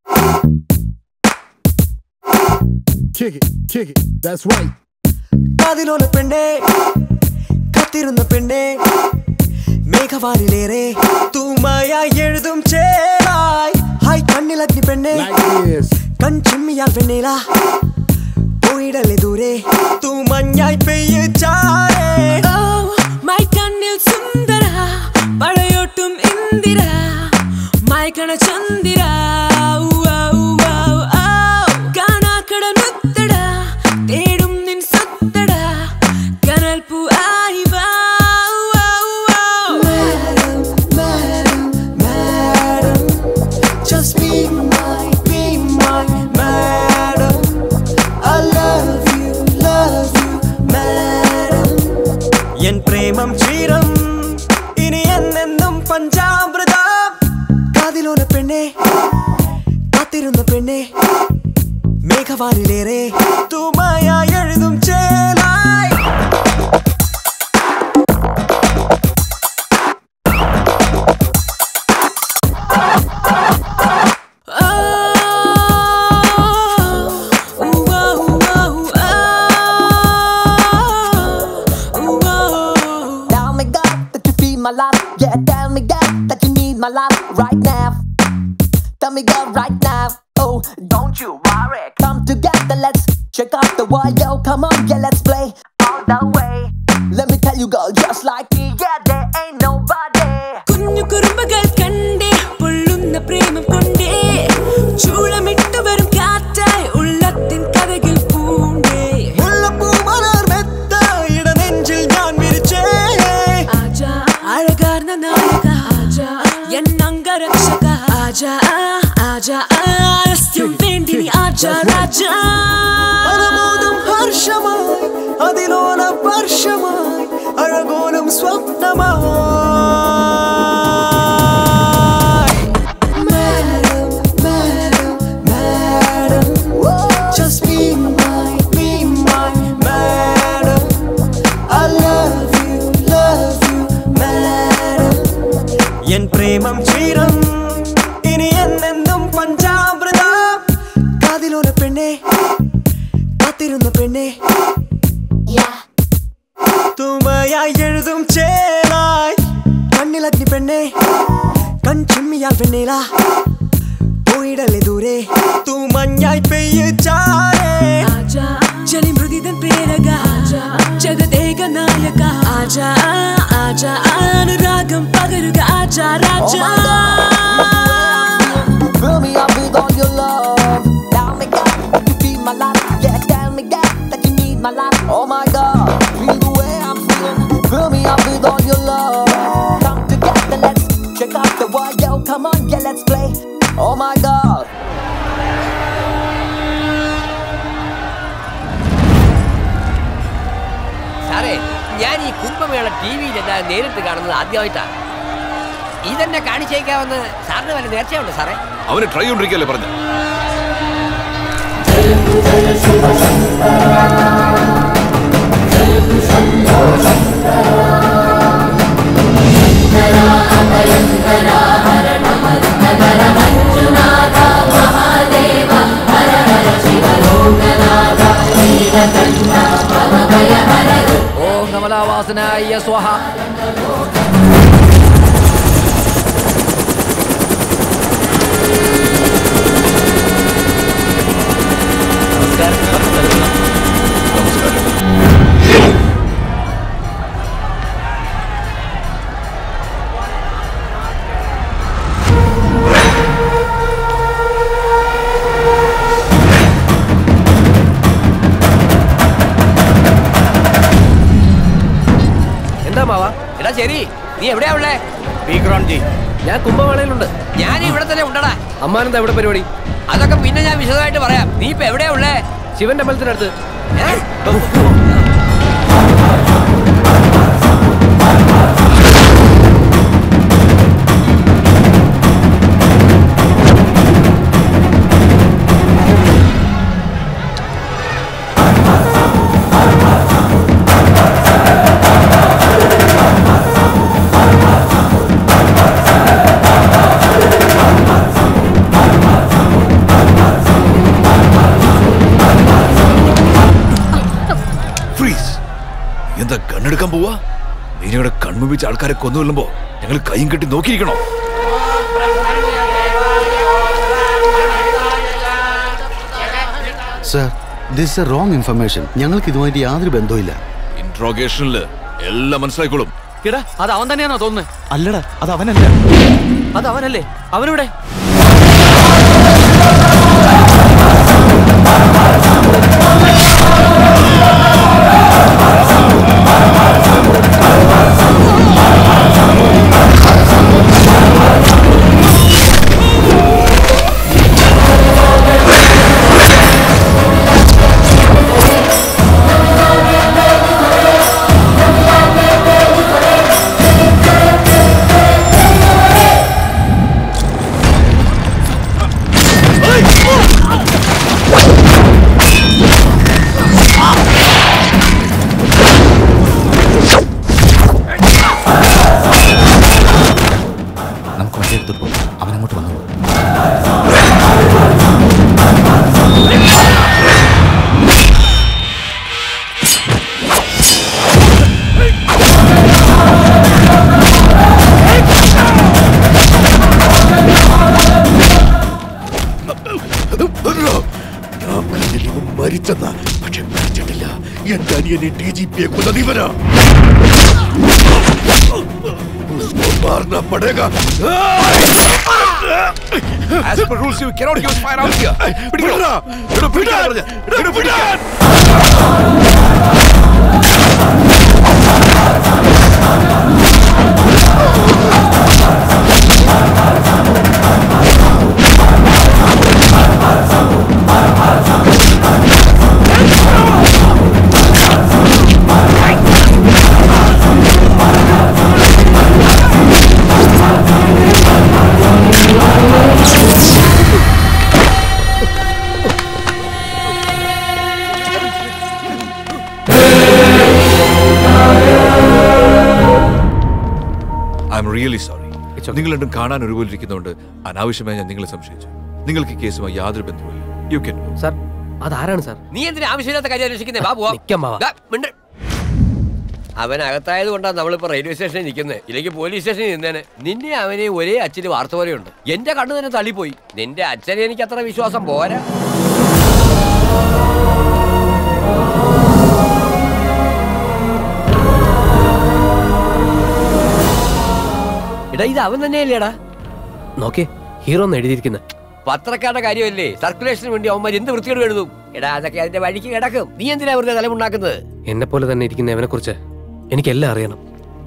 Kick it, kick it. That's right. കാതിലോല പെണ്ണേ കത്തിരുന്ന പെണ്ണേ മേഘവാനിലേറെ തൂമയായി എഴുതും ചേരായി ഹായ് കണ്ണിലഗ്നി പെണ്ണേ കൺ ചിമ്മിയാൽ വെണ്ണീല പോയിടലെ ദൂരെ തൂ മഞ്ഞായി പെയ്യ് ചാരേ മൈ കണ്ണിൽ സുന്ദര പടയോട്ടും ഇന്ദിര മൈക്കണ ചന്ദിര കാണാക്കട മുത്തട തേടും നിൻ സത്തട കനൽ പൂ ആയി വാ Just be my, be my madam. I love you, love you, madam. എൻ പ്രേമം ക്ഷീരം ഇനി എന്നെന്നും പഞ്ചാമൃതം കാതിലോല പെണ്ണെ കാത്തിരുന്ന പെണ്ണെ മേഘവാനിലേറെ തൂമയായി എഴുതും ചേലായി Tell me, God, that you feel my love. Yeah, tell me, God, that you need my love right now. Tell me, God, right now. Oh, don't you worry. Come together, let's check out the world. Yo, come on, yeah, let's play all the way. Let me tell you, girl, just like me, yeah, there ain't nobody. കുഞ്ഞു കുറുമ്പുകൾ കണ്ടേ പൊള്ളുന്ന പ്രേമം കൊണ്ടേ ചൂളമിട്ട് വരും കാറ്റായി ഉള്ളത്തിൻ കഥകൾ പൂണ്ടേ മുല്ലപ്പൂമലർ മെത്ത ഇടനെഞ്ചിൽ ഞാൻ വിരിച്ചേ ആജാ അഴകാർന്ന നായക ആജാ എൻ അംഗരക്ഷക ആജാ ആജാ ആരസ്യം വേണ്ടി നീ ആജാ രാജാ അനുമോദം ഹർഷമായി അതിലോല വർഷമായി അഴകോലം സ്വപ്നമായി Madam, madam, madam. Just be my, be my madam. I love you, love you, madam. എൻ പ്രേമം ക്ഷീരം ഇനി എന്നെന്നും പഞ്ചാമൃതം കാതിലോല പെണ്ണെ കാത്തിരുന്ന പെണ്ണെ തൂമയായി എഴുതും ചേലായി കണ്ണിലഗ്നി പെണ്ണെ കൺ ചിമ്മിയാൽ വെണ്ണീല പോയിടലെ ദൂരെ തൂ മഞ്ഞായി പെയ്യ് ചാരേ ആജാ ജലിമൃതിതൻ പ്രേരക ആജാ ജഗദേക നായക ആജാ ആജാ അനുരാഗം പകരുക ആജാ Raja Fill me up with all your love. Tell me, God, that you feel my love. Yeah, tell me, God, that you need my love. Oh my God, feel the way I'm feeling. Fill me up with all your love. Come together, let's check out the world. Yo, come on, yeah, let's play. Oh my God. സാറേ ഞാൻ ഈ കുംഭമേള ടി വിയിലെല്ലാം നേരിട്ട് കാണുന്നത് ആദ്യമായിട്ടാണ് ഇതെന്നെ കാണിച്ചേക്കാമെന്ന് സാറിന് വല്ല നേർച്ചയുണ്ട് സാറേ അവന് ട്രൈ കൊണ്ടിരിക്കല്ലേ പറഞ്ഞു ഓം കമലാവാസനായ സ്വഹ എന്താ മാവാ എടാ ശരി നീ എവിടെയാ ഉള്ളേ ജി ഞാൻ കുംഭമേളയിലുണ്ട് ഞാൻ ഇവിടെ തന്നെ ഉണ്ടടാ അമ്മാനെന്താ എവിടെ പരിപാടി അതൊക്കെ പിന്നെ ഞാൻ വിശദമായിട്ട് പറയാം നീ ഇപ്പൊ എവിടെയാ ഉള്ളേ ശിവന്റെ അമ്പലത്തിനടുത്ത് ഉപയോഗിച്ച് ആൾക്കാരെ കൊന്നുകൊള്ളുമ്പോ ഞങ്ങൾ കൈയും കെട്ടി നോക്കിയിരിക്കണോ sir this a wrong information ഞങ്ങൾക്ക് ഇതുമായിട്ട് യാതൊരു ബന്ധവുമില്ല ഇൻട്രോഗേഷനിൽ എല്ലാം മനസ്സിലായിക്കോളും എടാ അത് അവൻ തന്നെയാണോ തോന്നുന്നത് അല്ലടാ അത് അവനല്ല അത് അവനല്ലേ അവനിവിടെ നമുക്ക് വണ്ടി എടുത്തിട്ട് പോകാം അവനങ്ങോട്ട് വന്നു ഞാൻ കരുതി ഇവൻ മരിച്ചെന്ന പക്ഷെ മരിച്ചിട്ടില്ല എന്റെ അനിയനെ ഡി ജി പിയെ കൊന്നത് ഇവനാ उसको मारना पड़ेगा As per rules, you cannot use fire out here. പിടിക്കണോ? എടോ, പിടിക്കാൻ പറഞ്ഞ. എടോ, പിടിക്കാൻ. ഐ എം റിയലി സോറി നിങ്ങൾ രണ്ടും കാണാൻ ഒരുപോലെ ഇരിക്കുന്നതുകൊണ്ട് അനാവശ്യമായി ഞാൻ നിങ്ങളെ സംശയിച്ചു നിങ്ങൾക്ക് ഈ കേസുമായി യാതൊരു ബന്ധവുമില്ല യു കെൻ സാർ അതാരാണ് സാർ നീ എന്തിനാ ആവശ്യമില്ലാത്ത കാര്യം അന്വേഷിക്കുന്നേ ബാബു നിക്കാം ബാവാ. അവൻ അകത്തായത് കൊണ്ടാണ് നമ്മളിപ്പോ റെയിൽവേ സ്റ്റേഷനിൽ നിൽക്കുന്നത് ഇല്ലെങ്കിൽ പോലീസ് സ്റ്റേഷനിൽ നിന്നേനെ നിന്നെ അവനെ ഒരേ അച്ഛന് വാർത്ത പോലെയുണ്ട് എന്റെ കണ്ണു തന്നെ തള്ളിപ്പോയി നിന്റെ അച്ഛനെ എനിക്ക് അത്ര വിശ്വാസം പോരാ എടാ ഇത് അവൻ തന്നെയല്ലേടാ നോക്കേ ഹീറോ എന്ന് എഴുതിയിരിക്കുന്നത് പത്രക്കാരുടെ കാര്യമല്ലേ സർക്കുലേഷന് വേണ്ടി അവന്മാർ എന്ത് വൃത്തിയോട് എഴുതും എടാ അതൊക്കെ അതിന്റെ വഴിക്ക് കിടക്കും നീ എന്തിനാ വെറുതെ തലമുണ്ടാക്കുന്നത് എന്നെ പോലെ തന്നെ ഇരിക്കുന്ന അവനെ കുറിച്ച് എനിക്കെല്ലാം അറിയണം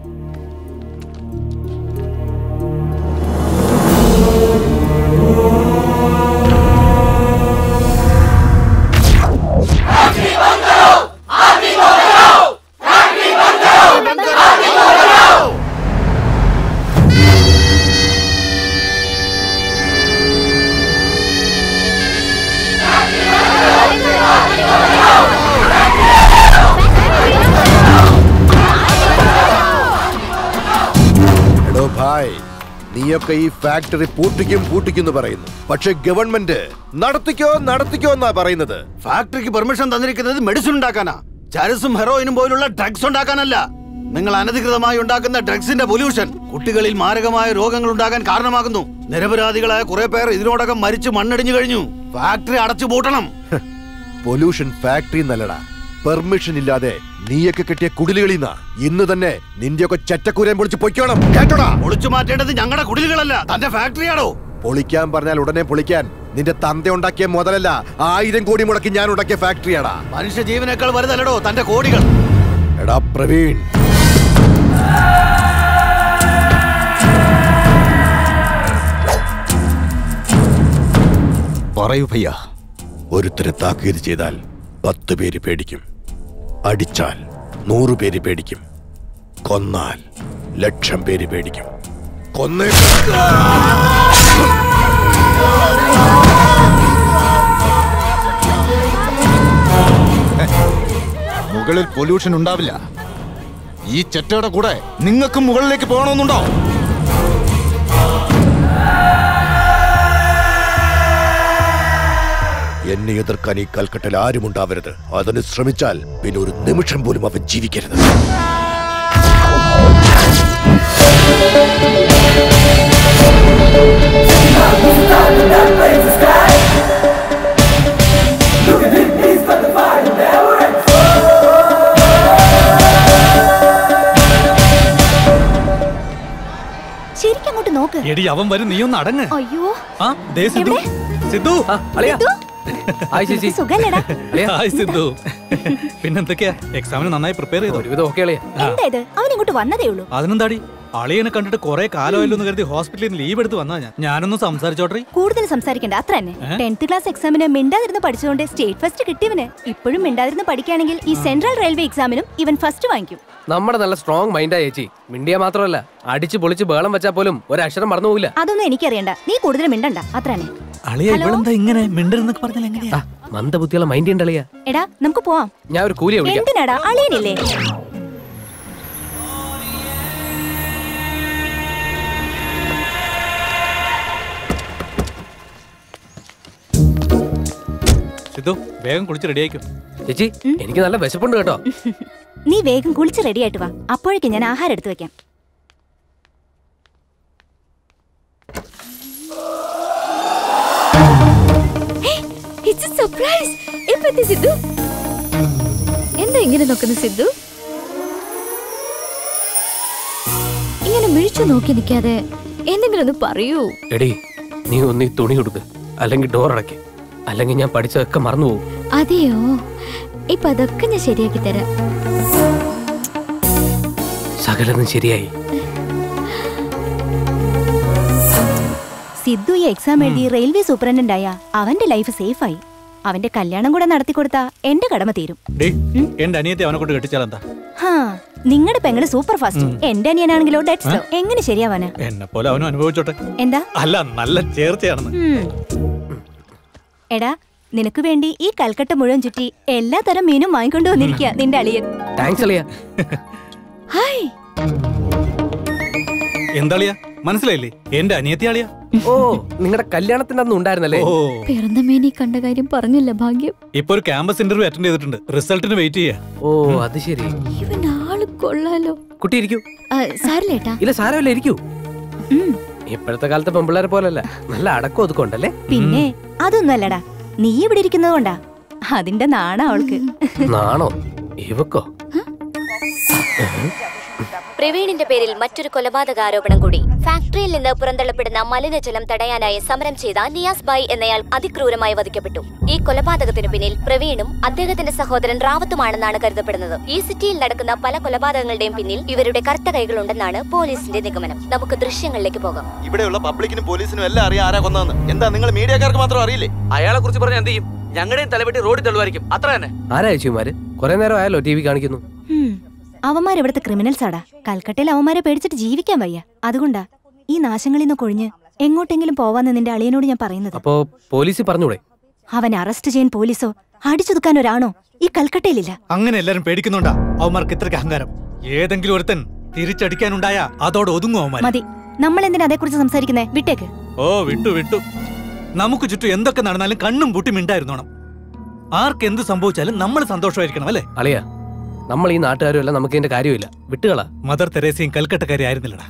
എടോ ഭായ് നീയൊക്കെ ഈ ഫാക്ടറി പൂട്ടിക്കും പൂട്ടിക്കും എന്ന് പറയുന്നു പക്ഷെ ഗവൺമെന്റ് നടത്തിക്കോ നടത്തിക്കോ എന്നാ പറയുന്നത് ഫാക്ടറിക്ക് പെർമിഷൻ തന്നിരിക്കുന്നത് മെഡിസിൻ ഉണ്ടാക്കാനാ ചരസും ഹെറോയിനും പോലുള്ള ഡ്രഗ്സ് ഉണ്ടാക്കാനല്ല നിങ്ങൾ അനധികൃതമായി ഉണ്ടാക്കുന്ന ഡ്രഗ്സിന്റെ പൊല്യൂഷൻ കുട്ടികളിൽ മാരകമായ രോഗങ്ങൾ ഉണ്ടാകാൻ കാരണമാകുന്നു നിരപരാധികളായ കുറെ പേർ ഇതിനോടകം മരിച്ചു മണ്ണടിഞ്ഞു കഴിഞ്ഞു ഫാക്ടറി അടച്ചു പൂട്ടണം പൊല്യൂഷൻ ഫാക്ടറി നല്ലടാ പെർമിഷൻ ഇല്ലാതെ നീയൊക്കെ കിട്ടിയ കുടിലുകളിന്നാ ഇന്ന് തന്നെ നിന്റെയൊക്കെ ചറ്റക്കൂരയും പൊളിച്ച് പൊയ്ക്കോണം കേട്ടോടാ ഒളിച്ചു മാറ്റേണ്ടത് ഞങ്ങളുടെ കുടിലുകളല്ല തന്റെ ഫാക്ടറിയാണോ പൊളിക്കാൻ പറഞ്ഞാൽ ഉടനെ പൊളിക്കാൻ നിന്റെ തന്ത ഉണ്ടാക്കിയ മുതലല്ല ആയിരം കോടി മുടക്കി ഞാൻ ഉണ്ടാക്കിയ ഫാക്ടറിയാടാ മനുഷ്യ ജീവനേക്കാൾ വലുതല്ലടോ തന്റെ കോടികൾ എടാ പ്രവീൺ പറയൂ ഭയ്യ ഒരുത്തരെ താക്കീത് ചെയ്താൽ പത്ത് പേര് പേടിക്കും അടിച്ചാൽ നൂറ് പേര് പേടിക്കും കൊന്നാൽ ലക്ഷം പേര് പേടിക്കും കൊന്നേ മുകളിൽ പൊല്യൂഷൻ ഉണ്ടാവില്ല ഈ ചെറ്റയുടെ കൂടെ നിങ്ങൾക്കും മുകളിലേക്ക് പോകണമെന്നുണ്ടോ എന്നെ എതിർക്കാൻ ഈ കൽക്കട്ടയിൽ ആരും ഉണ്ടാവരുത് അതിന് ശ്രമിച്ചാൽ പിന്നെ ഒരു നിമിഷം പോലും അവൻ ജീവിക്കരുത് ശരിക്കും അങ്ങോട്ട് നോക്ക് എടി അവൻ വരും നീ ഒന്ന് അടങ്ങ് അയ്യോ ആ ദേ സിദ്ധു സിദ്ധു അളിയാ ഹായ് ചേച്ചി നിനക്ക് സുഖല്ലേടാ ഹായ് സിദ്ധു പിന്നെന്തൊക്കെയാ എക്സാമിന് നന്നായി പ്രിപ്പയർ ചെയ്തു ഒരുവിധം ഓക്കെ അളിയാ എന്താ ഇത് അവൻ ഇങ്ങോട്ട് വന്നതേ ഉള്ളൂ അതിനെന്താടി അളിയനെ കണ്ടിട്ട് കുറെ കാലമല്ലോ എന്ന് കരുതി ഹോസ്പിറ്റലിൽ നിന്ന് ലീവ് എടുത്ത് വന്നാ ഞാൻ ഞാനൊന്ന് സംസാരിച്ചോട്ടെ കൂടുതൽ സംസാരിക്കണ്ട അത്ര തന്നെ ഏ? ടെൻത്ത് ക്ലാസ് എക്സാമിന് മിണ്ടാതിരുന്ന് പഠിച്ചുകൊണ്ട് സ്റ്റേറ്റ് ഫസ്റ്റ് കിട്ടിയവന് ഇപ്പോഴും മിണ്ടാതിരുന്ന് പഠിക്കുകയാണെങ്കിൽ ഈ സെൻട്രൽ റെയിൽവേ എക്സാമിനും ഇവൻ ഫസ്റ്റ് വാങ്ങിക്കും നമ്മുടെ നല്ല സ്ട്രോങ് മൈൻഡാ ചേച്ചി മിണ്ടിയ മാത്രമല്ല അടിച്ച് പൊളിച്ച് ബേളം വെച്ചാൽ പോലും ഒരു അക്ഷരം മറന്നു പോകില്ല അതൊന്നും എനിക്കറിയണ്ട നീ കൂടുതൽ മിണ്ടണ്ട അത്ര തന്നെ അളിയ ഇവളെന്താ ഇങ്ങനെ മിണ്ടരുന്നൊക്കെ പറഞ്ഞാൽ എങ്ങനെയാ മന്ദബുദ്ധിയുള്ള മൈൻഡ് ഉണ്ട് അളിയാ എടാ നമുക്ക് പോവാം ഞാൻ ഒരു കൂലിയെ വിളിക്കാം എന്തിനാടാ അളിയനില്ലേ സിദ്ധു വേഗം കുളിച്ച് റെഡിയായിക്കും ചേച്ചി എനിക്ക് നല്ല വിശപ്പുണ്ട് കേട്ടോ നീ വേഗം കുളിച്ച് റെഡി ആയിട്ട് വാ അപ്പോഴേക്കും ഞാൻ ആഹാരം എടുത്തു വെക്കാം ഇറ്റ്സ് എ സർപ്രൈസ് എപ്പത്തി സിദ്ധു എന്താ ഇങ്ങനെ നോക്കുന്നു സിദ്ധു ഇങ്ങനെ മിഴിച്ചു നോക്കി നിൽക്കാതെ എന്തെങ്കിലും ഒന്ന് പറയൂ എടി നീ ഒന്ന് ഈ തുണി കൊടുക്ക് അല്ലെങ്കിൽ ഡോർ അടയ്ക്ക് അല്ലെങ്കിൽ ഞാൻ പഠിച്ചതൊക്കെ മറന്നു പോകും അതെയോ ഇപ്പൊ അതൊക്കെ ഞാൻ ശരിയാക്കി തരാം സകലതും ശരിയായി സിദ്ധു ഈ എക്സാം എഴുതി റെയിൽവേ സൂപ്രണ്ടന്റ് ആയ അവന്റെ ലൈഫ് സേഫായി അവന്റെ കല്യാണം കൂടെ നടത്തി കൊടുത്താ എന്റെ കടമ തീരും ഡേ എന്റെ അനിയത്തെ അവനെ കൊണ്ട് കെട്ടിച്ചാൽ എന്താ ഹാ നിങ്ങളുടെ പെങ്ങള് സൂപ്പർ ഫാസ്റ്റ് എന്റെ അനിയനാണെങ്കിലോ ഡെഡ് സ്ലോ എങ്ങനെ ശരിയാവാനാ എന്നെ പോലെ അവനും അനുഭവിച്ചോട്ടെ എന്താ അല്ല നല്ല ചേർച്ചയാണെന്ന് ഉം. എടാ നിനക്ക് വേണ്ടി ഈ കൽക്കട്ട മുഴുവൻ ചുറ്റി എല്ലാ തരം മീനും വാങ്ങിക്കൊണ്ടു വന്നിരിക്കുക നിന്റെ അളിയൻ താങ്ക്സ് അളിയാ ഹായ് എന്താളിയാ മനസ്സിലായില്ലേ എന്റെ അനിയത്തി ആളിയാ ഓ നിങ്ങളുടെ കല്യാണത്തിന്റെ അന്ന് ഉണ്ടായിരുന്നല്ലേ ഓ പിറന്ന മേനി കണ്ട കാര്യം പറഞ്ഞില്ല ഭാഗ്യം ഇപ്പൊ ഒരു ക്യാമ്പസ് ഇന്റർവ്യൂ അറ്റൻഡ് ചെയ്തിട്ടുണ്ട് റിസൾട്ടിന് വെയിറ്റ് ചെയ്യാ ഓ അത് ശരി ഇവൻ ആള് കൊള്ളാലോ കുട്ടി ഇരിക്കൂ ആ, സാരില്ലേട്ടാ ഇല്ല സാരമില്ല ഇരിക്കൂ ഇപ്പോഴത്തെ കാലത്തെ പെമ്പിള്ളേരെ പോലല്ല നല്ല അടക്കം ഒതുക്കൊണ്ടല്ലേ പിന്നെ അതൊന്നുമല്ലടാ നീ ഇവിടെ ഇരിക്കുന്നത് കൊണ്ടാ അതിന്റെ നാണ അവൾക്ക് നാണോ ഇവക്കോ പ്രവീണിന്റെ പേരിൽ മറ്റൊരു കൊലപാതക ആരോപണം കൂടി ഫാക്ടറിയിൽ നിന്ന് പുറന്തള്ളപ്പെടുന്ന മലിനജലം തടയാനായി സമരം ചെയ്ത നിയാസ് ബായ് എന്നയാൾ അതിക്രൂരമായി വധിക്കപ്പെട്ടു ഈ കൊലപാതകത്തിനു പിന്നിൽ പ്രവീണും അദ്ദേഹത്തിന്റെ സഹോദരൻ റാവത്തുമാണെന്നാണ് കരുതപ്പെടുന്നത് ഈ സിറ്റിയിൽ നടക്കുന്ന പല കൊലപാതകങ്ങളുടെയും പിന്നിൽ ഇവരുടെ കറുത്ത കൈകളുണ്ടെന്നാണ് പോലീസിന്റെ നിഗമനം നമുക്ക് ദൃശ്യങ്ങളിലേക്ക് പോകാം ഇവിടെയുള്ള പബ്ലിക്കിനും പോലീസിനും എല്ലാം അറിയാം ആരാ കൊന്നതെന്ന് എന്താ നിങ്ങൾ മീഡിയക്കാർക്ക് മാത്രം അറിയില്ലേ അയാളെ കുറിച്ച് പറഞ്ഞ എന്ത് ചെയ്യും ഞങ്ങളുടെയും തലവെട്ടി റോഡിൽ തള്ളുമായിരിക്കും അത്ര തന്നെ ആരാ ചേച്ചിമാര് കുറെ നേരം ആയാലോ ടി വി കാണിക്കുന്നു ഹും. അവന്മാർ ഇവിടുത്തെ ക്രിമിനൽസ് ആടാ കൽക്കട്ടയിൽ അവന്മാരെ പേടിച്ചിട്ട് ജീവിക്കാൻ വയ്യ അതുകൊണ്ടാ ഈ നാശങ്ങളിൽ നിന്ന് കൊഴിഞ്ഞ് എങ്ങോട്ടെങ്കിലും പോവാന്ന് നിന്റെ അളിയനോട് ഞാൻ പറയുന്നത് അപ്പോ പോലീസ് പറഞ്ഞൂടെ അവൻ അറസ്റ്റ് ചെയ്യാൻ പോലീസോ അടിച്ചൊതുക്കാൻ ഒരാണോ ഈ കൽക്കട്ടയിലില്ല അങ്ങനെ എല്ലാരും പേടിക്കുന്നുണ്ടാ അവന്മാർക്ക് ഇത്രയ്ക്ക് അഹങ്കാരം ഏതെങ്കിലും ഒരുത്തൻ തിരിച്ചടിക്കാനുണ്ടായ അതോടെ ഒതുങ്ങും അവന്മാർ മതി നമ്മൾ എന്തിനാ അതേക്കുറിച്ച് സംസാരിക്കുന്നേ വിട്ടേക്ക് ഓ വിട്ടു വിട്ടു നമുക്ക് ചുറ്റും എന്തൊക്കെ നടന്നാലും കണ്ണും പൂട്ടി മിണ്ടായിരുന്നോണം ആർക്ക് എന്ത് സംഭവിച്ചാലും നമ്മൾ സന്തോഷമായിരിക്കണം അല്ലേ അളിയ നമ്മൾ ഈ നാട്ടുകാരും എല്ലാം നമുക്ക് ഇതിന്റെ കാര്യമില്ല വിട്ടുകളാ മദർ തെരേസയും കൽക്കട്ടക്കാരി ആയിരുന്നില്ലടാ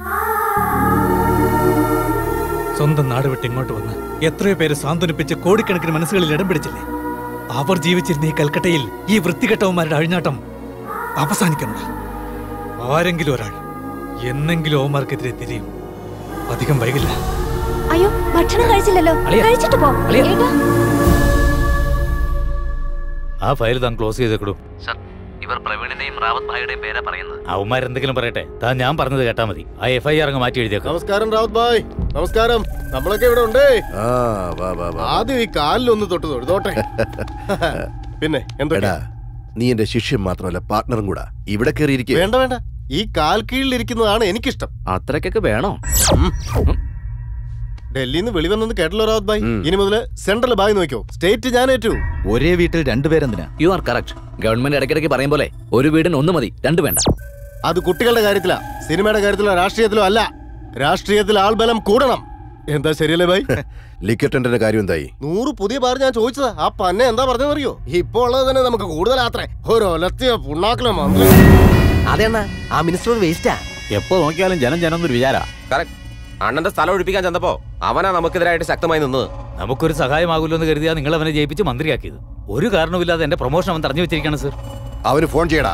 സ്വന്തം നാട് വിട്ട് ഇങ്ങോട്ട് വന്ന് എത്രയോ പേരെ സാന്ത്വനിപ്പിച്ച് കോടിക്കണക്കിന് മനസ്സുകളിൽ ഇടം പിടിച്ചില്ലേ അവർ ജീവിച്ചിരുന്ന ഈ കൽക്കട്ടയിൽ ഈ വൃത്തികെട്ടവന്മാരുടെ അഴിഞ്ഞാട്ടം അവസാനിക്കണടാ ആരെങ്കിലും ഒരാൾ എന്നെങ്കിലും അവന്മാർക്കെതിരെ തിരിയും അധികം വൈകില്ല അയ്യോ ഭക്ഷണം കഴിച്ചില്ലല്ലോ അളിയാ. കഴിച്ചിട്ട് പോ അളിയാ. ഏട്ടാ. ആ ഫയൽ താൻ ക്ലോസ് ചെയ്തേക്കടൂ സർ ഇവർ പ്രവീണിന്റെയും റാവത്ത് ഭായിയുടെയും പേരാ പറയുന്നത് അവന്മാരെന്തെങ്കിലും പറയട്ടെ താൻ ഞാൻ പറഞ്ഞത് കേട്ടാ മതി ആ എഫ് ഐ ആർ അങ്ങ് മാറ്റി എഴുതിയേക്കാം നമസ്കാരം റാവത്ത് ബായ് നമസ്കാരം നമ്മളൊക്കെ ഇവിടെ ഉണ്ട് ആ വാ വാ വാ ആദ്യം ഈ കാലിലൊന്ന് തൊട്ട് തൊഴുതോട്ടെ പിന്നെ എന്തൊക്കെയാ എടാ നീ എന്റെ ശിഷ്യൻ മാത്രമല്ല പാർട്ട്ണറും കൂടാ ഇവിടെ കയറിയിരിക്കെ വേണ്ട വേണ്ട ഈ കാൽ കീഴിലിരിക്കുന്നതാണ് എനിക്കിഷ്ടം അത്രയ്ക്കൊക്കെ വേണോ ഡൽഹിയിൽ നിന്ന് വെളിവന്നെന്ന് കേട്ടല്ലോ റാവത്ത് ബായ് ഇനി മുതൽ സെൻട്രൽ ബായ് നോക്കിയോ സ്റ്റേറ്റ് ഞാൻ ഏറ്റു ഒരേ വീട്ടിൽ രണ്ടുപേരെന്തിനാ യു ആർ കറക്റ്റ് ഗവൺമെന്റ് ഇടയ്ക്കിടയ്ക്ക് പറയും പോലെ ഒരു വീടിന് ഒന്ന് മതി രണ്ട് വേണ്ട അത് കുട്ടികളുടെ കാര്യത്തിലാ സിനിമയുടെ കാര്യത്തിലോ രാഷ്ട്രീയത്തിലോ അല്ല രാഷ്ട്രീയത്തിൽ ആൾബലം കൂടണം എന്താ ശരിയല്ലേ ബായ് ലിക്കർ ടെൻഡറിന്റെ കാര്യം എന്തായി നൂറ് പുതിയ ബാർ ഞാൻ ചോദിച്ചതാ ആ പന്നെ എന്താ പറഞ്ഞറിയോ ഇപ്പൊ ഉള്ളത് തന്നെ നമുക്ക് കൂടുതലാത്രേ ഒരു ഒലത്തിയ പുണ്ണാക്കിലോ മന്ത്രി അതെന്നാ ആ മിനിസ്റ്റർ വേസ്റ്റാ എപ്പോ നോക്കിയാലും ജനം ജനം എന്നൊരു വിചാരാ കറക്റ്റ് അണ്ണന്റെ സ്ഥലം ഒഴിപ്പിക്കാൻ ചെന്നപ്പോ അവനാ നമുക്കെതിരായിട്ട് ശക്തമായി നിന്നത് നമുക്കൊരു സഹായമാകുമല്ലോ എന്ന് കരുതിയാ നിങ്ങൾ അവനെ ജയിപ്പിച്ച് മന്ത്രിയാക്കിയത് ഒരു കാരണവുമില്ലാതെ എന്റെ പ്രൊമോഷൻ അവൻ തടഞ്ഞു വെച്ചിരിക്കുകയാണ് സർ അവന് ഫോൺ ചെയ്യടാ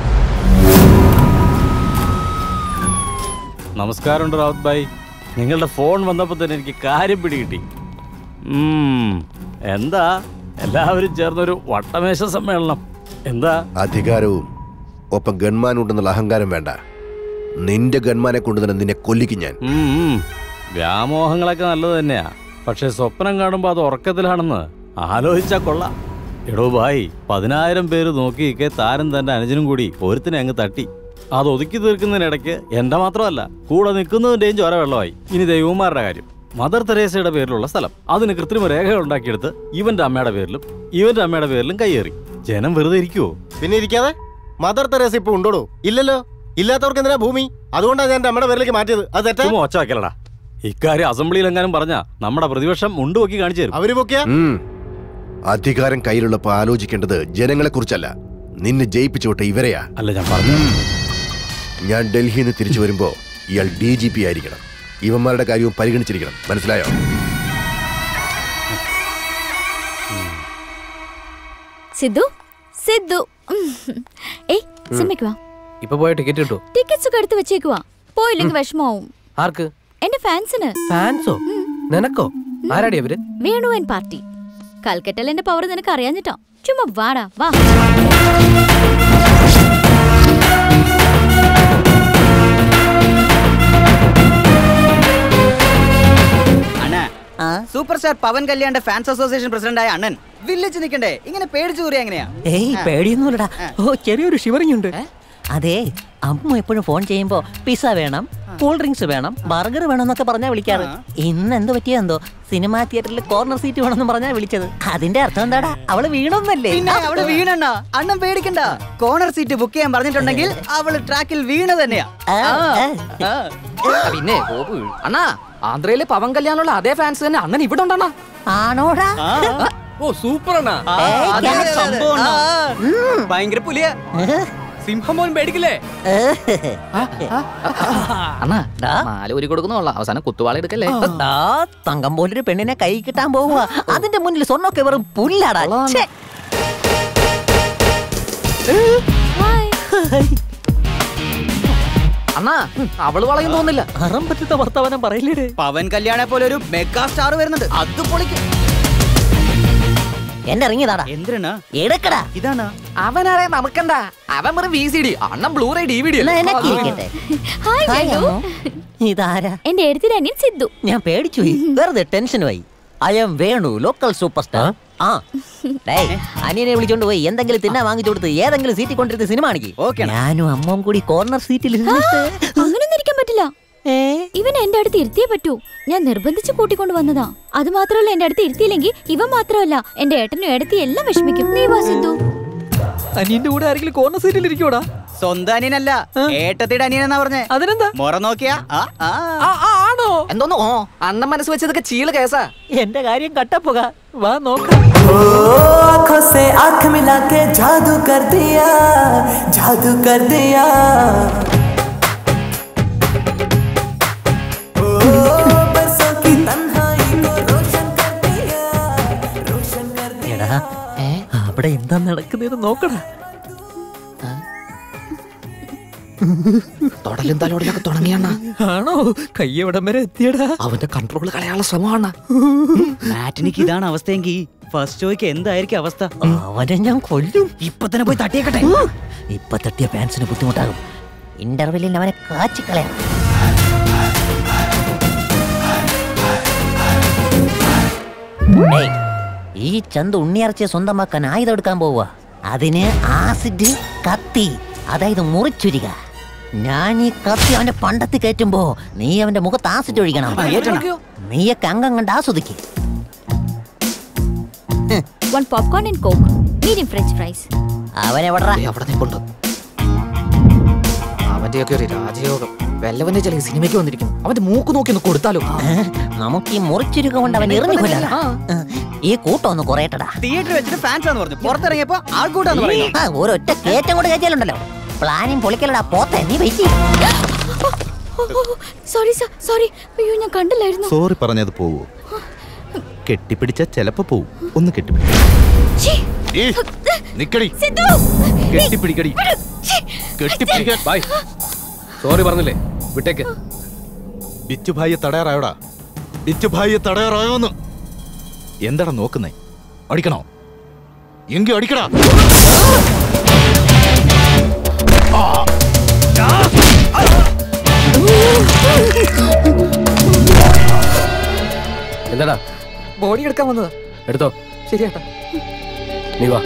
നമസ്കാരമുണ്ട് റാവത്ത് ഭായ് നിങ്ങളുടെ ഫോൺ വന്നപ്പോൾ തന്നെ എനിക്ക് കാര്യം പിടികിട്ടി ഉം, എന്താ എല്ലാവരും ചേർന്നൊരു വട്ടമേശ സമ്മേളനം എന്താ അധികാരവും ഒപ്പം ഗൺമാൻ ഉണ്ടെന്നുള്ള അഹങ്കാരം വേണ്ട നിന്റെ ഗൺമാനെ കൊണ്ട് തന്നെ നിന്നെ കൊല്ലിക്കും ഞാൻ ഉം, ഉം. വ്യാമോഹങ്ങളൊക്കെ നല്ലത് തന്നെയാ പക്ഷെ സ്വപ്നം കാണുമ്പോൾ അത് ഉറക്കത്തിലാണെന്ന് ആലോചിച്ചാ കൊള്ളാം എടോ ഭായ് പതിനായിരം പേര് നോക്കി നിൽക്കെ താരം തന്റെ അനുജനും കൂടി ഒരുത്തിനെ അങ്ങ് തട്ടി അത് ഒതുക്കി തീർക്കുന്നതിനിടയ്ക്ക് എന്റെ മാത്രമല്ല കൂടെ നിൽക്കുന്നതിന്റെയും ചോര വെള്ളമായി ഇനി ദൈവമാരുടെ കാര്യം മദർ തെരേസയുടെ പേരിലുള്ള സ്ഥലം അതിന് കൃത്രിമ രേഖ ഉണ്ടാക്കിയെടുത്ത് ഇവന്റെ അമ്മയുടെ പേരിലും ഇവന്റെ അമ്മയുടെ പേരിലും കയ്യേറി ജനം വെറുതെ ഇരിക്കുവോ പിന്നെ ഇരിക്കാതെ മദർ തെരേസ ഇപ്പൊ ഉണ്ടോടോ ഇല്ലല്ലോ ഇല്ലാത്തവർക്ക് എന്തിനാ ഭൂമി അതുകൊണ്ടാണ് ഞാൻ എന്റെ അമ്മയുടെ പേരിലേക്ക് മാറ്റിയത് അത് തെറ്റാ ചുമ്മാ ഒച്ച വെക്കലടാ ഇക്കാര്യം അസംബ്ലിയിൽ എങ്ങാനും പറഞ്ഞ നമ്മുടെ പ്രതിപക്ഷം മുണ്ടുപൊക്കി കാണിച്ചു തരും അവര് പൊക്കിയ ഉം. അധികാരം കയ്യിലുള്ളപ്പോ ആലോചിക്കേണ്ടത് ജനങ്ങളെ കുറിച്ചല്ല നിന്നെ ജയിപ്പിച്ചു വിട്ട ഇവരെയാ അല്ല ഞാൻ പറഞ്ഞു ഞാൻ ഡൽഹിയിൽ നിന്ന് തിരിച്ചു വരുമ്പോ ഇയാൾ ഡി ജി പി ആയിരിക്കണം ഇവന്മാരുടെ കാര്യവും പരിഗണിച്ചിരിക്കണം മനസ്സിലായോ സിദ്ധു സിദ്ധു ഏയ് സിനിമയ്ക്ക് വാ ഇപ്പൊ പോയ ടിക്കറ്റ് കിട്ടു ടിക്കറ്റ്സ് ഒക്കെ എടുത്ത് വെച്ചേക്കുവാ പോയില്ലെങ്കിൽ വിഷമാവും ആർക്ക് എന്റെ ഫാൻസിന് ഫാൻസോ നിനക്കോ ആരാടി അവര് വേണു ആൻഡ് പാർട്ടി കൽക്കട്ടയിൽ എന്റെ പവർ നിനക്ക് അറിയാഞ്ഞിട്ടോ ചുമ്മാ വാടാ വാ അണ്ണാ സൂപ്പർ സ്റ്റാർ പവൻ കല്യാണിന്റെ ഫാൻസ് അസോസിയേഷൻ പ്രസിഡന്റായ അണ്ണൻ വില്ലേജ് നിൽക്കണ്ടേ ഇങ്ങനെ പേടിച്ചു കൂറിയ എങ്ങനെയാ ഏയ് ആ. പേടിയൊന്നുമില്ലടാ ഓ ചെറിയൊരു ഷിവറിംഗ് ഉണ്ട് അതെ അമ്മ എപ്പോഴും ഫോൺ ചെയ്യുമ്പോ പിസ വേണം കൂൾ ഡ്രിങ്ക്സ് വേണം ബർഗർ വേണം എന്നൊക്കെ പറഞ്ഞാ വിളിക്കാറ് ഇന്ന് എന്ത് പറ്റിയെന്തോ സിനിമാ തിയേറ്ററിൽ കോർണർ സീറ്റ് വേണമെന്ന് പറഞ്ഞാ വിളിച്ചത് അതിന്റെ അർത്ഥം എന്താടാ അവള് വീണൊന്നല്ലേ പിന്നെ അവള് വീണണ്ണ അണ്ണൻ പേടിക്കണ്ട കോർണർ സീറ്റ് ബുക്ക് ചെയ്യാൻ പറഞ്ഞിട്ടുണ്ടെങ്കിൽ അവള് ട്രാക്കിൽ വീണ തന്നെയാ ആ. പിന്നെ അണ്ണാ ആന്ധ്രയിലെ പവൻ കല്യാണമുള്ള അതേ ഫാൻസ് തന്നെ അണ്ണൻ ഇവിടെ ഉണ്ടണ്ണാ ആണോടാ ഓ സൂപ്പർ അണ്ണാ ഏയ്, അതാണ് അതെ, അതെ, സംഭവം അണ്ണാ. ആ. ഭയങ്കര പുലിയ സിംഹം മോൻ പേടിക്കില്ലേ അണ്ണാ മാല ഊരി കൊടുക്കുന്നോളാം അവസാനം കുത്തുവാള എടുക്കല്ലേ ആ, തങ്കം പോലൊരു പെണ്ണിനെ കൈ കിട്ടാൻ പോവുക അതിന്റെ മുന്നിൽ സ്വർണ്ണമൊക്കെ വെറും പുല്ലാടാ ഛെ. അണ്ണാ അവള് വളയും തോന്നില്ല അറം പറ്റുന്ന വർത്തമാനം പറയില്ലേ പവൻ കല്യാണെ പോലെ ഒരു മെഗാ സ്റ്റാർ വരുന്നുണ്ട് അത് പൊളിക്കും എന്റെ ഇറങ്ങിയതാടാ എന്തിനാ എടുക്കടാ ഇതാണ് അവനാരെ നമുക്കണ്ട അവൻ വെറും വി സി ഡി അണ്ണൻ ബ്ലൂറേ ഡി വി ഡി എന്നാ എനക്ക് ഇരിക്കട്ടെ. ഹായ് ഹായ് വേണു അമ്മോ. ഇതാരാ എന്റെ എഴുത്തിന്റെ അനിയൻ സിദ്ധു ഞാൻ പേടിച്ചു പോയി വെറുതെ ടെൻഷനുമായി I am Venu local super star ആ ഡേയ്, അനിയനെ വിളിച്ചോണ്ട് പോയി എന്തെങ്കിലും തിന്നാൻ വാങ്ങിച്ചു കൊടുത്ത് ഏതെങ്കിലും സീറ്റിൽ കൊണ്ടിരുന്ന സിനിമ ആണെങ്കിൽ ഞാനും അമ്മവും കൂടി കോർണർ സീറ്റിൽ ഇരുന്നിട്ട് അങ്ങനൊന്നും ഇരിക്കാൻ പറ്റില്ല ഇവൻ എന്റെ അടുത്ത് ഇരുത്തിയേ പറ്റൂ ഞാൻ നിർബന്ധിച്ച് കൂട്ടിക്കൊണ്ട് വന്നതാ അത് മാത്രമല്ല എന്റെ അടുത്ത് ഇരുത്തിയില്ലെങ്കിൽ ഇവൻ മാത്രമല്ല എന്റെ ഏട്ടനും ഏടത്തി എല്ലാം വിഷമിക്കും നീ വാ സിദ്ധു അനിയന്റെ കൂടെ ആരെങ്കിലും കോർണർ സീറ്റിൽ ഇരിക്കോടാ സ്വന്തം അനിയനല്ല ഏട്ടത്തിയുടെ അനിയനെന്നാ പറഞ്ഞേ അതിനെന്താ മുറ നോക്കിയാ ആ, ആ. ആണോ എന്തോന്നു ഓ അണ്ണൻ മനസ്സ് വെച്ചതൊക്കെ ചീള കേസാ എന്റെ കാര്യം കട്ടപ്പുക വാ നോക്കാം ओ आंखों से आंख मिला के जादू कर दिया जादू कर दिया ओ बरसों की तन्हाई को रोशन कर दिया रोशन कर दिया എടാ അവിടെ എന്താ നടക്കുന്നത് നോക്കടാ തൊടലും തലോടലൊക്കെ തുടങ്ങിയണ്ണ ആണോ കയ്യവിടം വരെ എത്തിയടാ അവന്റെ കൺട്രോൾ കളയാനുള്ള ശ്രമമാണ് മാറ്റിനിക്ക് ഇതാണ് അവസ്ഥയെങ്കിൽ ഫസ്റ്റ് ഷോയ്ക്ക് എന്തായിരിക്കും അവസ്ഥ അവനെ ഞാൻ കൊല്ലും ഇപ്പൊ തന്നെ പോയി തട്ടിയേക്കട്ടെ ഇപ്പൊ തട്ടിയ ഫാൻസിന് ബുദ്ധിമുട്ടാകും ഇന്റർവെല്ലിൽ അവനെ കാച്ചിക്കളയാം ഡേയ്, ഈ ചന്ത ഉണ്ണിയറച്ചിയെ സ്വന്തമാക്കാൻ ആയുധം എടുക്കാൻ പോവുക അതിന് ആസിഡ് കത്തി അതായത് മുറിച്ചുരിക ഞാൻ ഈ കത്തി അവന്റെ പണ്ടത്തിൽ കയറ്റുമ്പോ നീ അവന്റെ മുഖത്ത് ആസിഡ് ഒഴിക്കണം ആ, ഏറ്റണം. നീയൊക്കെ അംഗം കണ്ട് ആസ്വദിക്ക് one popcorn and coke medium french fries അവനെവിടാ അവിടെ നിൽപ്പുണ്ട് അവന്റെയൊക്കെ ഒരു രാജയോഗം വല്ലവന്റെ ചില സിനിമയ്ക്ക് വന്നിരിക്കുന്നു അവന്റെ മൂക്ക് നോക്കി ഒന്ന് കൊടുത്താലോ നമുക്ക് ഈ മുറിച്ചുരുക കൊണ്ട് അവൻ എറിഞ്ഞു കൊല്ലടാ ഈ കൂട്ടം ഒന്ന് കുറയട്ടടാ തിയേറ്റർ വെച്ചിട്ട് ഫാൻസ് ആന്ന് പറഞ്ഞു പുറത്തിറങ്ങിയപ്പോ ആൾക്കൂട്ടാന്ന് പറയുന്നു ആ, ഒരൊറ്റ കേറ്റം കൊണ്ട് കയറ്റിയാലുണ്ടല്ലോ പ്ലാനും പൊളിക്കലടാ പോത്തെ നീ വെയിറ്റ് സോറി സർ സോറി അയ്യോ ഞാൻ കണ്ടില്ലായിരുന്നു സോറി പറഞ്ഞത് പോവോ കെട്ടിപ്പിടിച്ച ചെലപ്പോ പോവും ഒന്ന് കെട്ടിപ്പിടി ഛീ. ഏയ്, നിക്കടി സിദ്ധു കെട്ടിപ്പിടിക്കടി കെട്ടിപ്പിടിക്കാൻ ബായ് സോറി പറഞ്ഞില്ലേ വിട്ടേക്ക് ബിച്ചു ഭായിയെ തടയാറായോടാ ബിച്ചു ഭായിയെ തടയാറായോന്ന് എന്താടാ നോക്കുന്നേ അടിക്കണോ എങ്കി അടിക്കടാ എന്താടാ ബോഡി എടുക്കാൻ വന്നതാ എടുത്തോ ശരിയാട്ടാ നീ വാ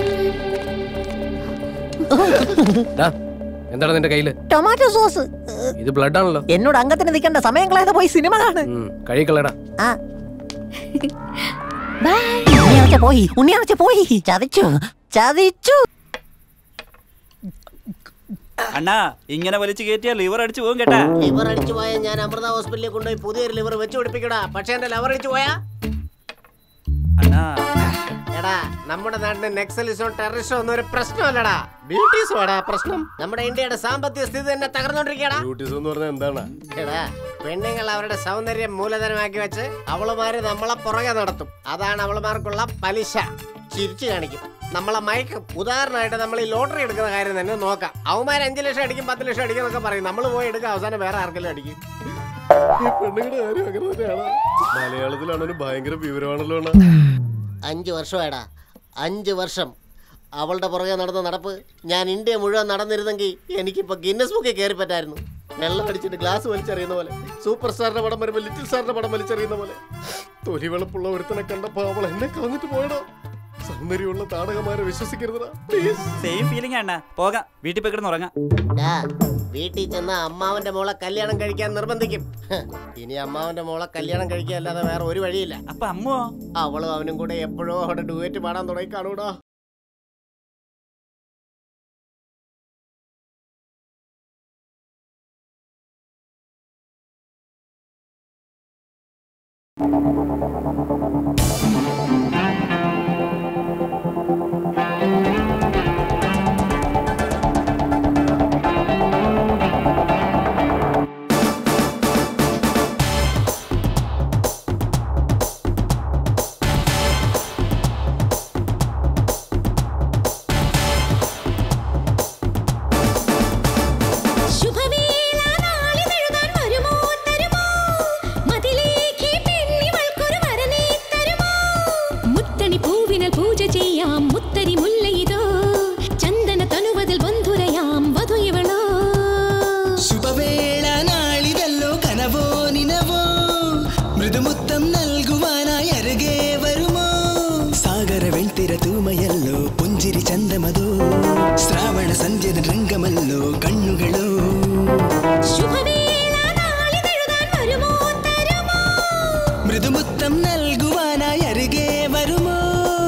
ഡാ, എന്താണ് നിന്റെ കയ്യില് ടൊമാറ്റോ സോസ് ഇത് ബ്ലഡ് ആണല്ലോ എന്നോട് അംഗത്തിന് നിൽക്കണ്ട സമയം കളയാതെ പോയി സിനിമ കാണ് കഴിക്കളടാ ആ ഉണ്ണിയാർച്ച പോയി ഉണ്ണിയാർച്ച പോയി ചതിച്ചു ചതിച്ചു അണ്ണാ ഇങ്ങനെ വലിച്ചു കയറ്റിയാ ലിവർ അടിച്ചു പോകും കേട്ടാ ലിവർ അടിച്ചു പോയാൽ ഞാൻ അമൃത ഹോസ്പിറ്റലിൽ കൊണ്ടുപോയി പുതിയൊരു ലിവർ വെച്ച് പിടിപ്പിക്കടാ പക്ഷെ എന്റെ ലിവർ അടിച്ചു പോയാ എടാ നമ്മുടെ നാട്ടിന് നെക്സലിസോ ടെററിസ്റ്റോ ഒന്നും ഒരു പ്രശ്നമല്ലടാ ബ്യൂട്ടീസോ എടാ പ്രശ്നം നമ്മുടെ ഇന്ത്യയുടെ സാമ്പത്തിക സ്ഥിതി തന്നെ തകർന്നോണ്ടിരിക്കടാ ബ്യൂട്ടീസ് എന്ന് പറഞ്ഞാൽ എന്താണ് എടാ പെണ്ണുങ്ങൾ അവരുടെ സൗന്ദര്യം മൂലധനമാക്കി വെച്ച് അവളുമാര് നമ്മളെ പുറകെ നടത്തും അതാണ് അവളുമാർക്കുള്ള പലിശ ചിരിച്ചു കാണിക്കും നമ്മളെ മയക്കും ഉദാഹരണമായിട്ട് നമ്മൾ ഈ ലോട്ടറി എടുക്കുന്ന കാര്യം തന്നെ നോക്കാം അവന്മാർ അഞ്ചു ലക്ഷം അടിക്കും പത്ത് ലക്ഷം അടിക്കും എന്നൊക്കെ പറയും നമ്മൾ പോയി എടുക്കുക അവസാനം വേറെ ആർക്കെങ്കിലും അടിക്കും ഈ പെണ്ണുങ്ങളുടെ കാര്യം അങ്ങനെ തന്നെയാണ് മലയാളത്തിലാണെങ്കിലും ഭയങ്കര വിവരമാണല്ലോ അണ്ണാ. അഞ്ച് വർഷമായടാ അഞ്ച് വർഷം അവളുടെ പുറകെ നടന്ന നടപ്പ് ഞാൻ ഇന്ത്യ മുഴുവൻ നടന്നിരുന്നെങ്കിൽ എനിക്കിപ്പോ ഗിന്നസ് ബുക്കിൽ കയറി പറ്റായിരുന്നു വെള്ളം അടിച്ചിട്ട് ഗ്ലാസ് വലിച്ചെറിയുന്ന പോലെ സൂപ്പർ സ്റ്റാറിന്റെ പടം വരുമ്പോൾ ലിറ്റിൽ സ്റ്റാറിന്റെ പടം വലിച്ചെറിയുന്ന പോലെ തൊലി വെളുപ്പുള്ള ഒരുത്തനെ കണ്ടപ്പോ അവൾ എന്നെ കളഞ്ഞിട്ട് പോയടാ സൗന്ദര്യമുള്ള താടകമാരെ വിശ്വസിക്കരുതടാ പ്ലീസ് സെയിം ഫീലിംഗ് അണ്ണാ പോകാം വീട്ടിൽ പോയി കിടന്ന് ഉറങ്ങാം ഡാ, വീട്ടിൽ ചെന്ന അമ്മാവന്റെ മോളെ കല്യാണം കഴിക്കാൻ നിർബന്ധിക്കും ഹ്, ഇനി അമ്മാവന്റെ മോളെ കല്യാണം കഴിക്കുക അല്ലാതെ വേറെ ഒരു വഴിയില്ല അപ്പൊ അമ്മോ അവളും അവനും കൂടെ എപ്പോഴോ അവിടെ ഡുവേറ്റ് പാടാൻ തുടങ്ങി കാണൂടാ ശുഭവേള നാളിതെഴുതാൻ വരുമോ തരുമോ മതിലേക്ക് പെണ്ണിവൾക്കൊരു വരനെ തരുമോ മുത്തണി പൂവിനാൽ പൂജ ചെയ്യാം മുത്തരി മുല്ലയിതോ ചന്ദന തനുവതിൽ ബന്ധുരയാം വധു ഇവളോ ശുഭവേള നാളിതല്ലോ കനവോ നിനവോ മൃദുമുത്തം നൽകുവാനായി അരുകെ വരുമോ സാഗര വെൺതിര തൂമയല്ലോ പുഞ്ചിരി ചന്തമതോ ശ്രാവണ സന്ധ്യത രംഗമല്ലോ കണ്ണുകളോ ശുഭവേള നാളിതെഴുതാൻ വരുമോ തരുമോ മൃദുമുത്തം നൽകുവാനായി അരുകെ വരുമോ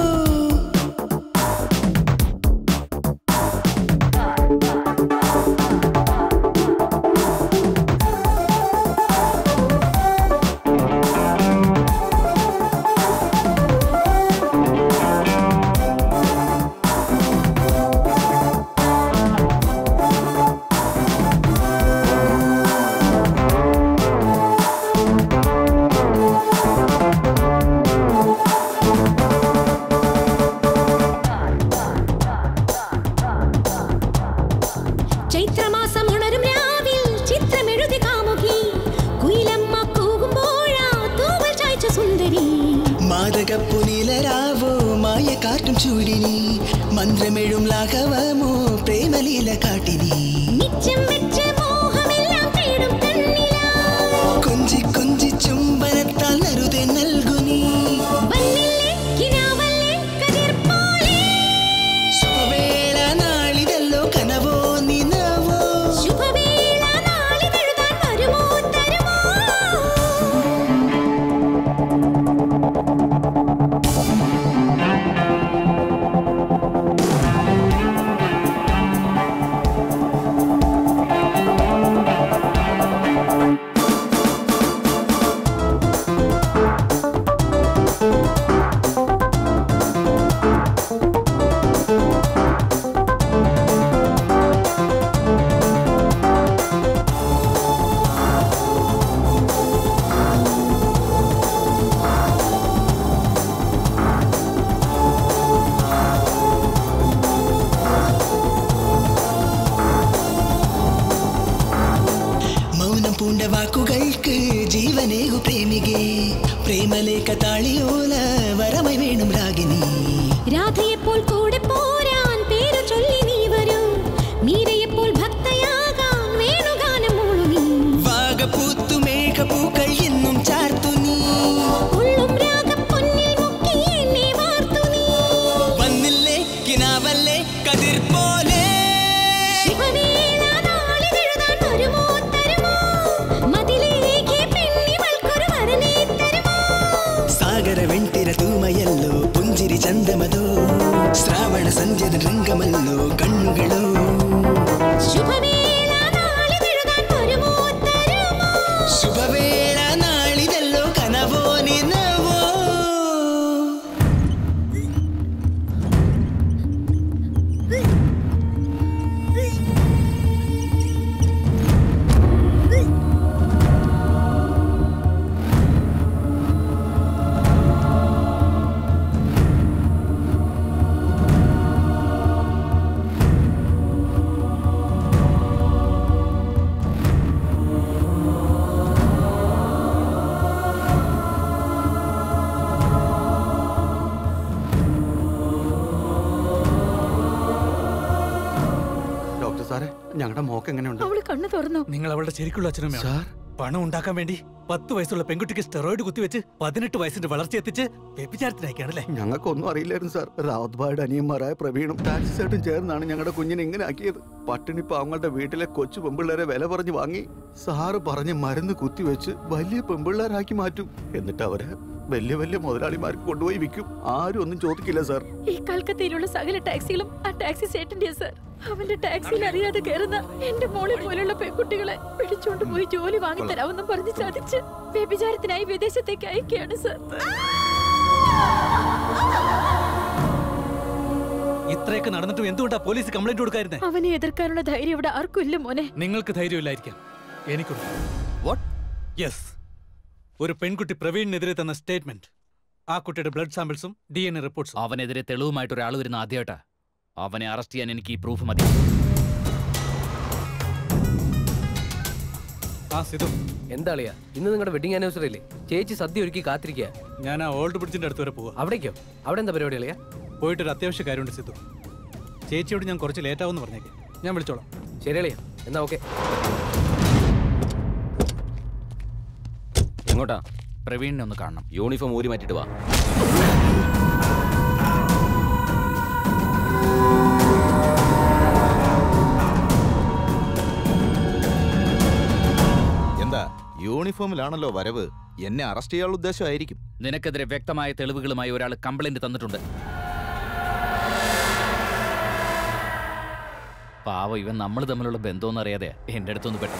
ചൈത്രമാസം ഉണരും രാവിൽ ചിത്രമെഴുതി കാമുകി കുയിലമ്മ കൂകുമ്പോഴാ തൂവൽ ചായ്ച്ച സുന്ദരി മാതകപ്പുനിലരാവോ മായ കാറ്റും ചൂടിനി മന്ത്രമെഴും ലാഘവമോ പ്രേമലീല കാട്ടിനി നിച്ചം വെച്ച് മോഹമെല്ലാം തേടും കണ്ണിലാ കൊഞ്ചി കൊഞ്ചി ചുംബനത്താൽ നരുതെ നൽകു നീ വന്നില്ലേ കിനാവല്ലേ കതിർ പോലെ ശുഭവേള നാളിതല്ലോ കനവോ നിനവോ ശുഭവേള നാളിതെഴുതാൻ വരുമോ തരുമോ ശുഭവേള പ്രേമലേഖ താളിയോല വരമായി വേണം രാഗിനി രാധയെപ്പോൾ കൂടെ പോരാൻ പേരു ചൊല്ലി നീ വരൂ മീരയെപ്പോൾ ഭക്തയാകാൻ വേണുഗാനം മൂളു നീ വാഗപ്പൂത്തു മേഘപൂക്കൾ എന്നും ചാർത്തു നീ ഉള്ളും രാഗപ്പൊന്നിൽ മുക്കി എന്നെ വാർത്തു നീ വന്നില്ലേ കിനാവല്ലേ കതിർ പോലെ ശിവവേള നാളിതെഴുതാൻ വരുമോ തരുമോ മതിലേകെ പെണ്ണിവൾക്കൊരു വരനെ തരുമോ ಸಾಗರ ವೆಂಟಿರ ತೂಮಯಲ್ಲೋ ಪುಂಜಿರಿ ಚಂದಮದೋ ಶ್ರಾವಣ ಸಂಧ್ಯದ ರಂಗಮಲ್ಲೋ ಕಣ್ಣುಗಳು ശുഭവേള നാളിതെഴുതാൻ വരുമോ തരുമോ ಶುಭವೇಳ ನಾಳಿದೆಲ್ಲೋ ಕನವೋ ನಿನವೋ ഡോക്ടർ സാറേ ഞങ്ങളുടെ മോക്ക് എങ്ങനെയുണ്ട് അവള് കണ്ണു തുറന്നു നിങ്ങൾ അവളുടെ ശരിക്കുള്ള അച്ഛനും പണം ഉണ്ടാക്കാൻ വേണ്ടി പത്ത് വയസ്സുള്ള പെൺകുട്ടിക്ക് സ്റ്റെറോയിഡ് കുത്തിവെച്ച് പതിനെട്ട് വയസ്സിന്റെ വളർച്ച എത്തിച്ച് വ്യഭിചാരത്തിനാക്കിയാണല്ലേ ഞങ്ങൾക്കൊന്നും അറിയില്ലായിരുന്നു സാർ റാവത്ത് ഭായുടെ അനിയന്മാരായ പ്രവീണും ടാക്സി സേട്ടും ചേർന്നാണ് ഞങ്ങളുടെ കുഞ്ഞിനെ ഇങ്ങനെ ആക്കിയത് പട്ടിണി പാവങ്ങളുടെ വീട്ടിലെ കൊച്ചു പെമ്പിള്ളേരെ വില പറഞ്ഞ് വാങ്ങി സാറ് പറഞ്ഞ് മരുന്ന് കുത്തിവെച്ച് വലിയ പെമ്പിള്ളേരാക്കി മാറ്റും എന്നിട്ട് അവരെ വലിയ വലിയ മുതലാളിമാർക്ക് കൊണ്ടുപോയി വിൽക്കും ആരും ഒന്നും ചോദിക്കില്ല സാർ ഈ കൽക്കത്തയിലുള്ള സകല ടാക്സികളും ആ ടാക്സി സേട്ടിന്റെ സർ അവന്റെ ടാക്സിയിൽ അറിയാതെ കയറുന്ന എന്റെ മോളെ പോലുള്ള പെൺകുട്ടികളെ പിടിച്ചോണ്ട് പോയി ജോലി വാങ്ങിത്തരാമെന്ന് പറഞ്ഞ് ചതിച്ച് വ്യഭിചാരത്തിനായി വിദേശത്തേക്ക് അയക്കുകയാണ് സർ ഇത്രയൊക്കെ നടന്നിട്ടും എന്തുകൊണ്ടാ പോലീസ് കംപ്ലൈന്റ് കൊടുക്കായിരുന്നേ അവനെ എതിർക്കാനുള്ള ധൈര്യം ഇവിടെ ആർക്കും ഇല്ല മോനെ നിങ്ങൾക്ക് ധൈര്യമില്ലായിരിക്കാം എനിക്കുണ്ട് വാട്ട് യെസ് ഒരു പെൺകുട്ടി പ്രവീണിനെതിരെ തന്ന സ്റ്റേറ്റ്മെന്റ് ആ കുട്ടിയുടെ ബ്ലഡ് സാമ്പിൾസും ഡി എൻ എ റിപ്പോർട്ട്സും അവനെതിരെ തെളിവുമായിട്ട് ഒരാൾ വരുന്ന ആദ്യമായിട്ടാ അവനെ അറസ്റ്റ് ചെയ്യാൻ എനിക്ക് ഈ പ്രൂഫ് മതി ആ സിധു എന്താ അളിയാ ഇന്ന് നിങ്ങളുടെ വെഡിങ് ആനിവേഴ്സറി അല്ലേ ചേച്ചി സദ്യ ഒരുക്കി കാത്തിരിക്കുക ഞാൻ ആ ഓൾഡ് ബ്രിഡ്ജിന്റെ അടുത്ത് വരെ പോവാ അവിടേക്കോ അവിടെ എന്താ പരിപാടി അളിയാ പോയിട്ടൊരു അത്യാവശ്യ കാര്യമുണ്ട് സിധു ചേച്ചിയോട് ഞാൻ കുറച്ച് ലേറ്റ് ആവുമെന്ന് പറഞ്ഞേക്കെ ഞാൻ വിളിച്ചോളാം ശരി അളിയാ എന്നാ ഓക്കെ എങ്ങോട്ടാ പ്രവീണിനെ ഒന്ന് കാണണം യൂണിഫോം ഊരി മാറ്റിട്ട് വാ എന്താ യൂണിഫോമിലാണല്ലോ വരവ് എന്നെ അറസ്റ്റ് ചെയ്യാനുള്ള ഉദ്ദേശമായിരിക്കും നിനക്കെതിരെ വ്യക്തമായ തെളിവുകളുമായി ഒരാൾ കംപ്ലൈന്റ് തന്നിട്ടുണ്ട് പാവ ഇവൻ നമ്മൾ തമ്മിലുള്ള ബന്ധമൊന്നും അറിയാതെ എന്റെ അടുത്തൊന്ന് പെട്ടു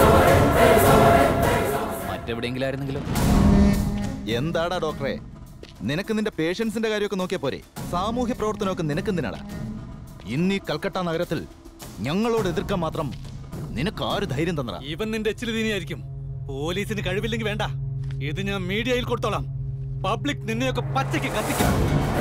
മറ്റെവിടെയെങ്കിലും ആയിരുന്നെങ്കിലും എന്താടാ ഡോക്ടറെ നിനക്ക് നിന്റെ പേഷ്യൻസിന്റെ കാര്യമൊക്കെ നോക്കിയാ പോരെ സാമൂഹ്യ പ്രവർത്തനമൊക്കെ നിനക്കെന്തിനാടാ ഇന്ന് ഈ കൽക്കട്ട നഗരത്തിൽ ഞങ്ങളോട് എതിർക്കാൻ മാത്രം നിനക്ക് ആര് ധൈര്യം തന്നടാ ഇവൻ നിന്റെ എച്ചിൽ തീനിയായിരിക്കും പോലീസിന് കഴിവില്ലെങ്കിൽ വേണ്ട ഇത് ഞാൻ മീഡിയയിൽ കൊടുത്തോളാം പബ്ലിക് നിന്നെയൊക്കെ പച്ചയ്ക്ക് കത്തിക്കും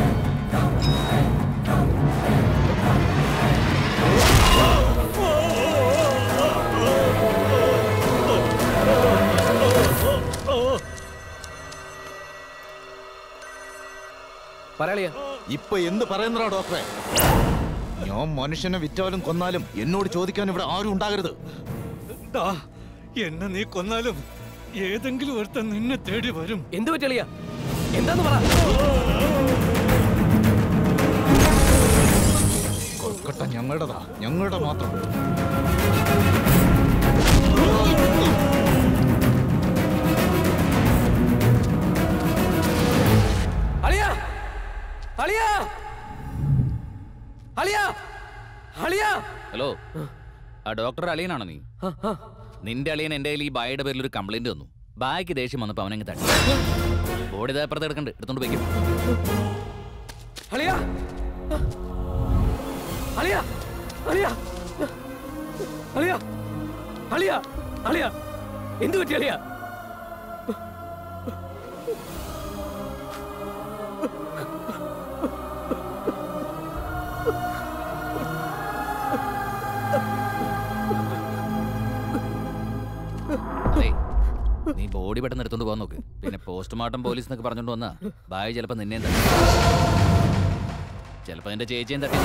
പറയാളിയാ ഇപ്പൊ എന്ത് പറയുന്നടാ ഡോക്ടറെ ഞാൻ മനുഷ്യനെ വിറ്റാലും കൊന്നാലും എന്നോട് ചോദിക്കാൻ ഇവിടെ ആരും ഉണ്ടാകരുത് ദാ, എന്നെ നീ കൊന്നാലും ഏതെങ്കിലും ഒരുത്തൻ നിന്നെ തേടി വരും എന്ത് പറ്റിയളിയാ എന്താന്ന് പറ കൊൽക്കട്ട ഞങ്ങളുടെതാ ഞങ്ങളുടെ മാത്രം അളിയാ അളിയാ അളിയാ അളിയാ ഹലോ ആ ഡോക്ടർ അളിയനാണോ നീ നിന്റെ അളിയൻ എന്റെ കയ്യിൽ ഈ ബായുടെ പേരിൽ ഒരു കംപ്ലൈന്റ് തന്നു ബായ്ക്ക് ദേഷ്യം വന്നപ്പോ അവനങ്ങ് തട്ടി ബോഡി ഇതേപ്പുറത്ത് എടുക്കണ്ട് എടുത്തോണ്ട് പോയിക്കും അളിയാ അളിയാ അളിയാ അളിയാ അളിയാ അളിയാ എന്ത് പറ്റി അളിയാ അതെ നീ ബോഡി ബോഡി പെട്ടെന്ന് എടുത്തോണ്ട് പോകാൻ നോക്ക് പിന്നെ പോസ്റ്റ്മോർട്ടം പോലീസ് എന്നൊക്കെ പറഞ്ഞോണ്ട് വന്നാ ബായ് ചിലപ്പോ നിന്നെയും തട്ടി ചിലപ്പോ നിന്റെ ചേച്ചിയും തട്ടി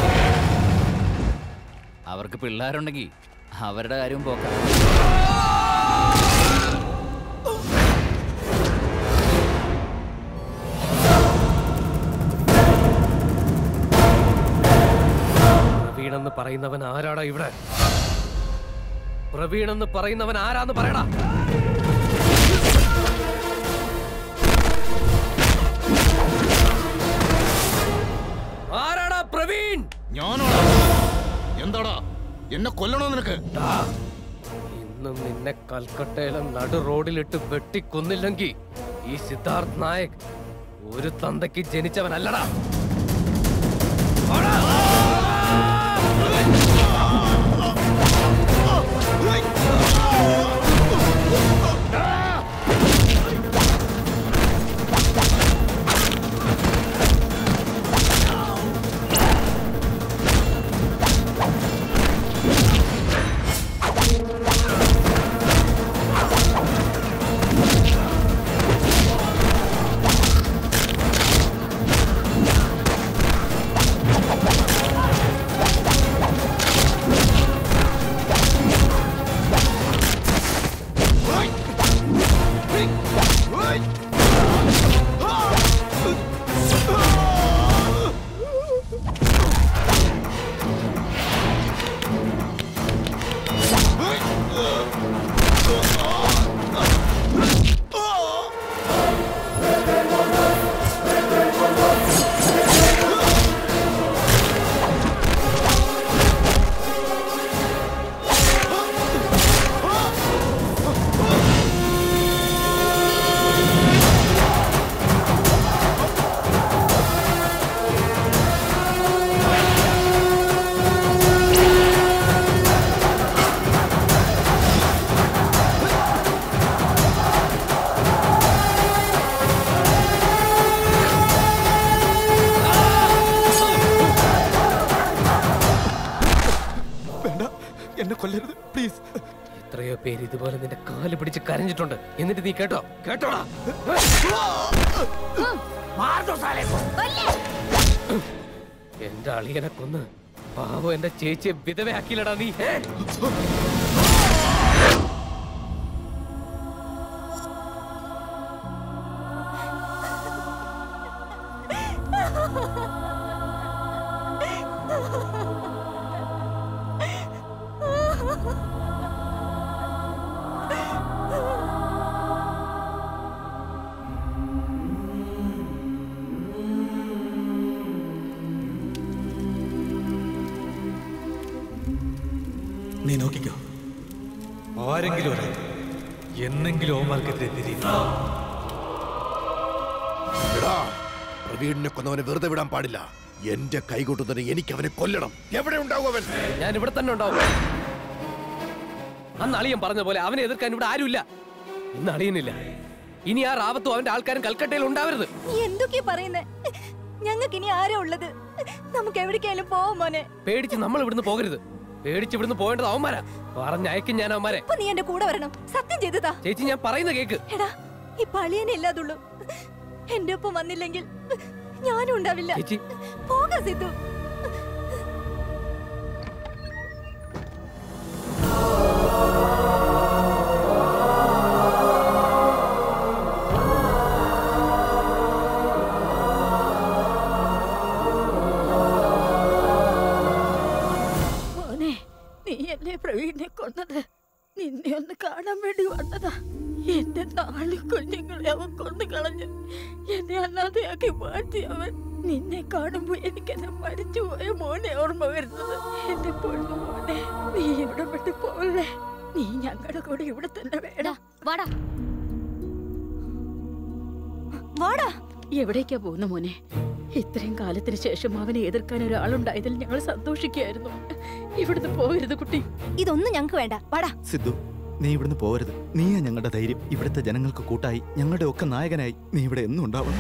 അവർക്ക് പിള്ളേരുണ്ടെങ്കിൽ അവരുടെ കാര്യവും പോക്കാം പ്രവീൺ എന്ന് പറയുന്നവൻ ആരാടാ ഇവിടെ പ്രവീൺ എന്ന് പറയുന്നവൻ ആരാന്ന് പറയടാ ആരാടാ പ്രവീൺ ഞാനാടാ എന്താടാ എന്നെ കൊല്ലണോ നിനക്ക് ഇന്നും നിന്നെ കൽക്കട്ടയിലെ നടു റോഡിലിട്ട് വെട്ടിക്കൊന്നില്ലെങ്കിൽ ഈ സിദ്ധാർത്ഥ് നായക് ഒരു തന്തയ്ക്ക് ജനിച്ചവനല്ലടാ വേണ്ട എന്നെ കൊല്ലരുത് പ്ലീസ് എത്രയോ പേര് ഇതുപോലെ നിന്റെ കാല് പിടിച്ച് കരഞ്ഞിട്ടുണ്ട് എന്നിട്ട് നീ കേട്ടോ കേട്ടോടാ എന്റെ അളിയനെ കൊന്ന് പാവം എന്റെ ചേച്ചിയെ വിധവയാക്കിയില്ലടാ നീ ഏ? നീ നോക്കിക്കോ ആരെങ്കിലും ഒരാൾ എന്നെങ്കിലും ഓമാർക്കെതിരെ തിരിയും എടാ, പ്രവീണിനെ കൊന്നവനെ വെറുതെ വിടാൻ പാടില്ല എന്റെ കൈകൊണ്ടു തന്നെ എനിക്ക് അവനെ കൊല്ലണം എവിടെ ഉണ്ടാവും അവൻ ഞാൻ ഇവിടെ തന്നെ ഉണ്ടാവും അന്ന് അളിയൻ പറഞ്ഞ പോലെ അവനെ എതിർക്കാൻ ഇവിടെ ആരുമില്ല ഇന്ന് അളിയനില്ല ഇനി ആ റാവത്തും അവന്റെ ആൾക്കാരും കൽക്കട്ടയിൽ ഉണ്ടാവരുത് നീ എന്തൊക്കെയാ പറയുന്നേ ഞങ്ങൾക്ക് ഇനി ആരാ ഉള്ളത് നമുക്ക് എവിടേക്കായാലും പോവാം മോനെ പേടിച്ച് നമ്മൾ ഇവിടുന്ന് പോകരുത് പേടിച്ച് ഇവിടുന്ന് പോകേണ്ടത് അവന്മാരാ പറഞ്ഞയക്കും ഞാൻ അവന്മാരെ അപ്പൊ നീ എന്റെ കൂടെ വരണം സത്യം ചെയ്തതാ ചേച്ചി ഞാൻ പറയുന്ന കേക്ക് എടാ ഈ പളിയനെ ഇല്ലാതുള്ളൂ എന്റെ ഒപ്പം വന്നില്ലെങ്കിൽ ഞാനും ഉണ്ടാവില്ല ചേച്ചി. പോകാ സിദ്ധു മോനെ നീ എന്നെ പ്രവീണിനെ കൊന്നത് നിന്നെ ഒന്ന് കാണാൻ വേണ്ടി വന്നതാ എന്റെ നാല് കുഞ്ഞുങ്ങളെ അവൻ കൊന്നു കളഞ്ഞ് എന്നെ അല്ലാതെയാക്കി മാറ്റി അവൻ നിന്നെ കാണുമ്പോ എനിക്ക് എന്നെ മരിച്ചുപോയ മോനെ ഓർമ്മ വരുന്നത് എന്റെ പൊണ്ണു മോനെ നീ ഇവിടെ വിട്ട് പോവല്ലേ നീ ഞങ്ങളുടെ കൂടെ ഇവിടെ തന്നെ വേണം വാടാ വാടാ എവിടേക്കാ പോകുന്ന മോനെ ഇത്രയും കാലത്തിന് ശേഷം അവനെ എതിർക്കാൻ ഒരാളുണ്ടായതിൽ ഞങ്ങൾ സന്തോഷിക്കുകയായിരുന്നു ഇവിടുന്ന് പോകരുത് കുട്ടി ഇതൊന്നും ഞങ്ങൾക്ക് വേണ്ട വാടാ സിദ്ധു നീ ഇവിടുന്ന് പോരുത് നീയാ ഞങ്ങളുടെ ധൈര്യം ഇവിടുത്തെ ജനങ്ങൾക്ക് കൂട്ടായി ഞങ്ങളുടെ ഒക്കെ നായകനായി നീ ഇവിടെ എന്നും ഉണ്ടാവണം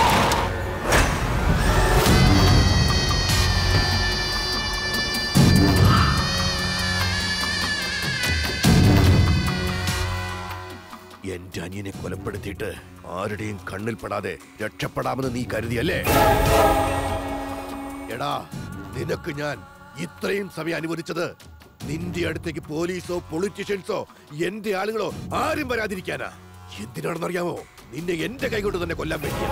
ആ എന്റെ അനിയനെ കൊലപ്പെടുത്തിയിട്ട് ആരുടെയും കണ്ണിൽ പെടാതെ രക്ഷപ്പെടാമെന്ന് നീ കരുതിയല്ലേ എടാ നിനക്ക് ഞാൻ ഇത്രയും സമയം അനുവദിച്ചത് നിന്റെ അടുത്തേക്ക് പോലീസോ പൊളിറ്റീഷ്യൻസോ എന്റെ ആളുകളോ ആരും വരാതിരിക്കാനാ എന്തിനാണെന്നറിയാമോ നിന്നെ എന്റെ കൈകൊണ്ട് തന്നെ കൊല്ലാൻ വേണ്ടിയാ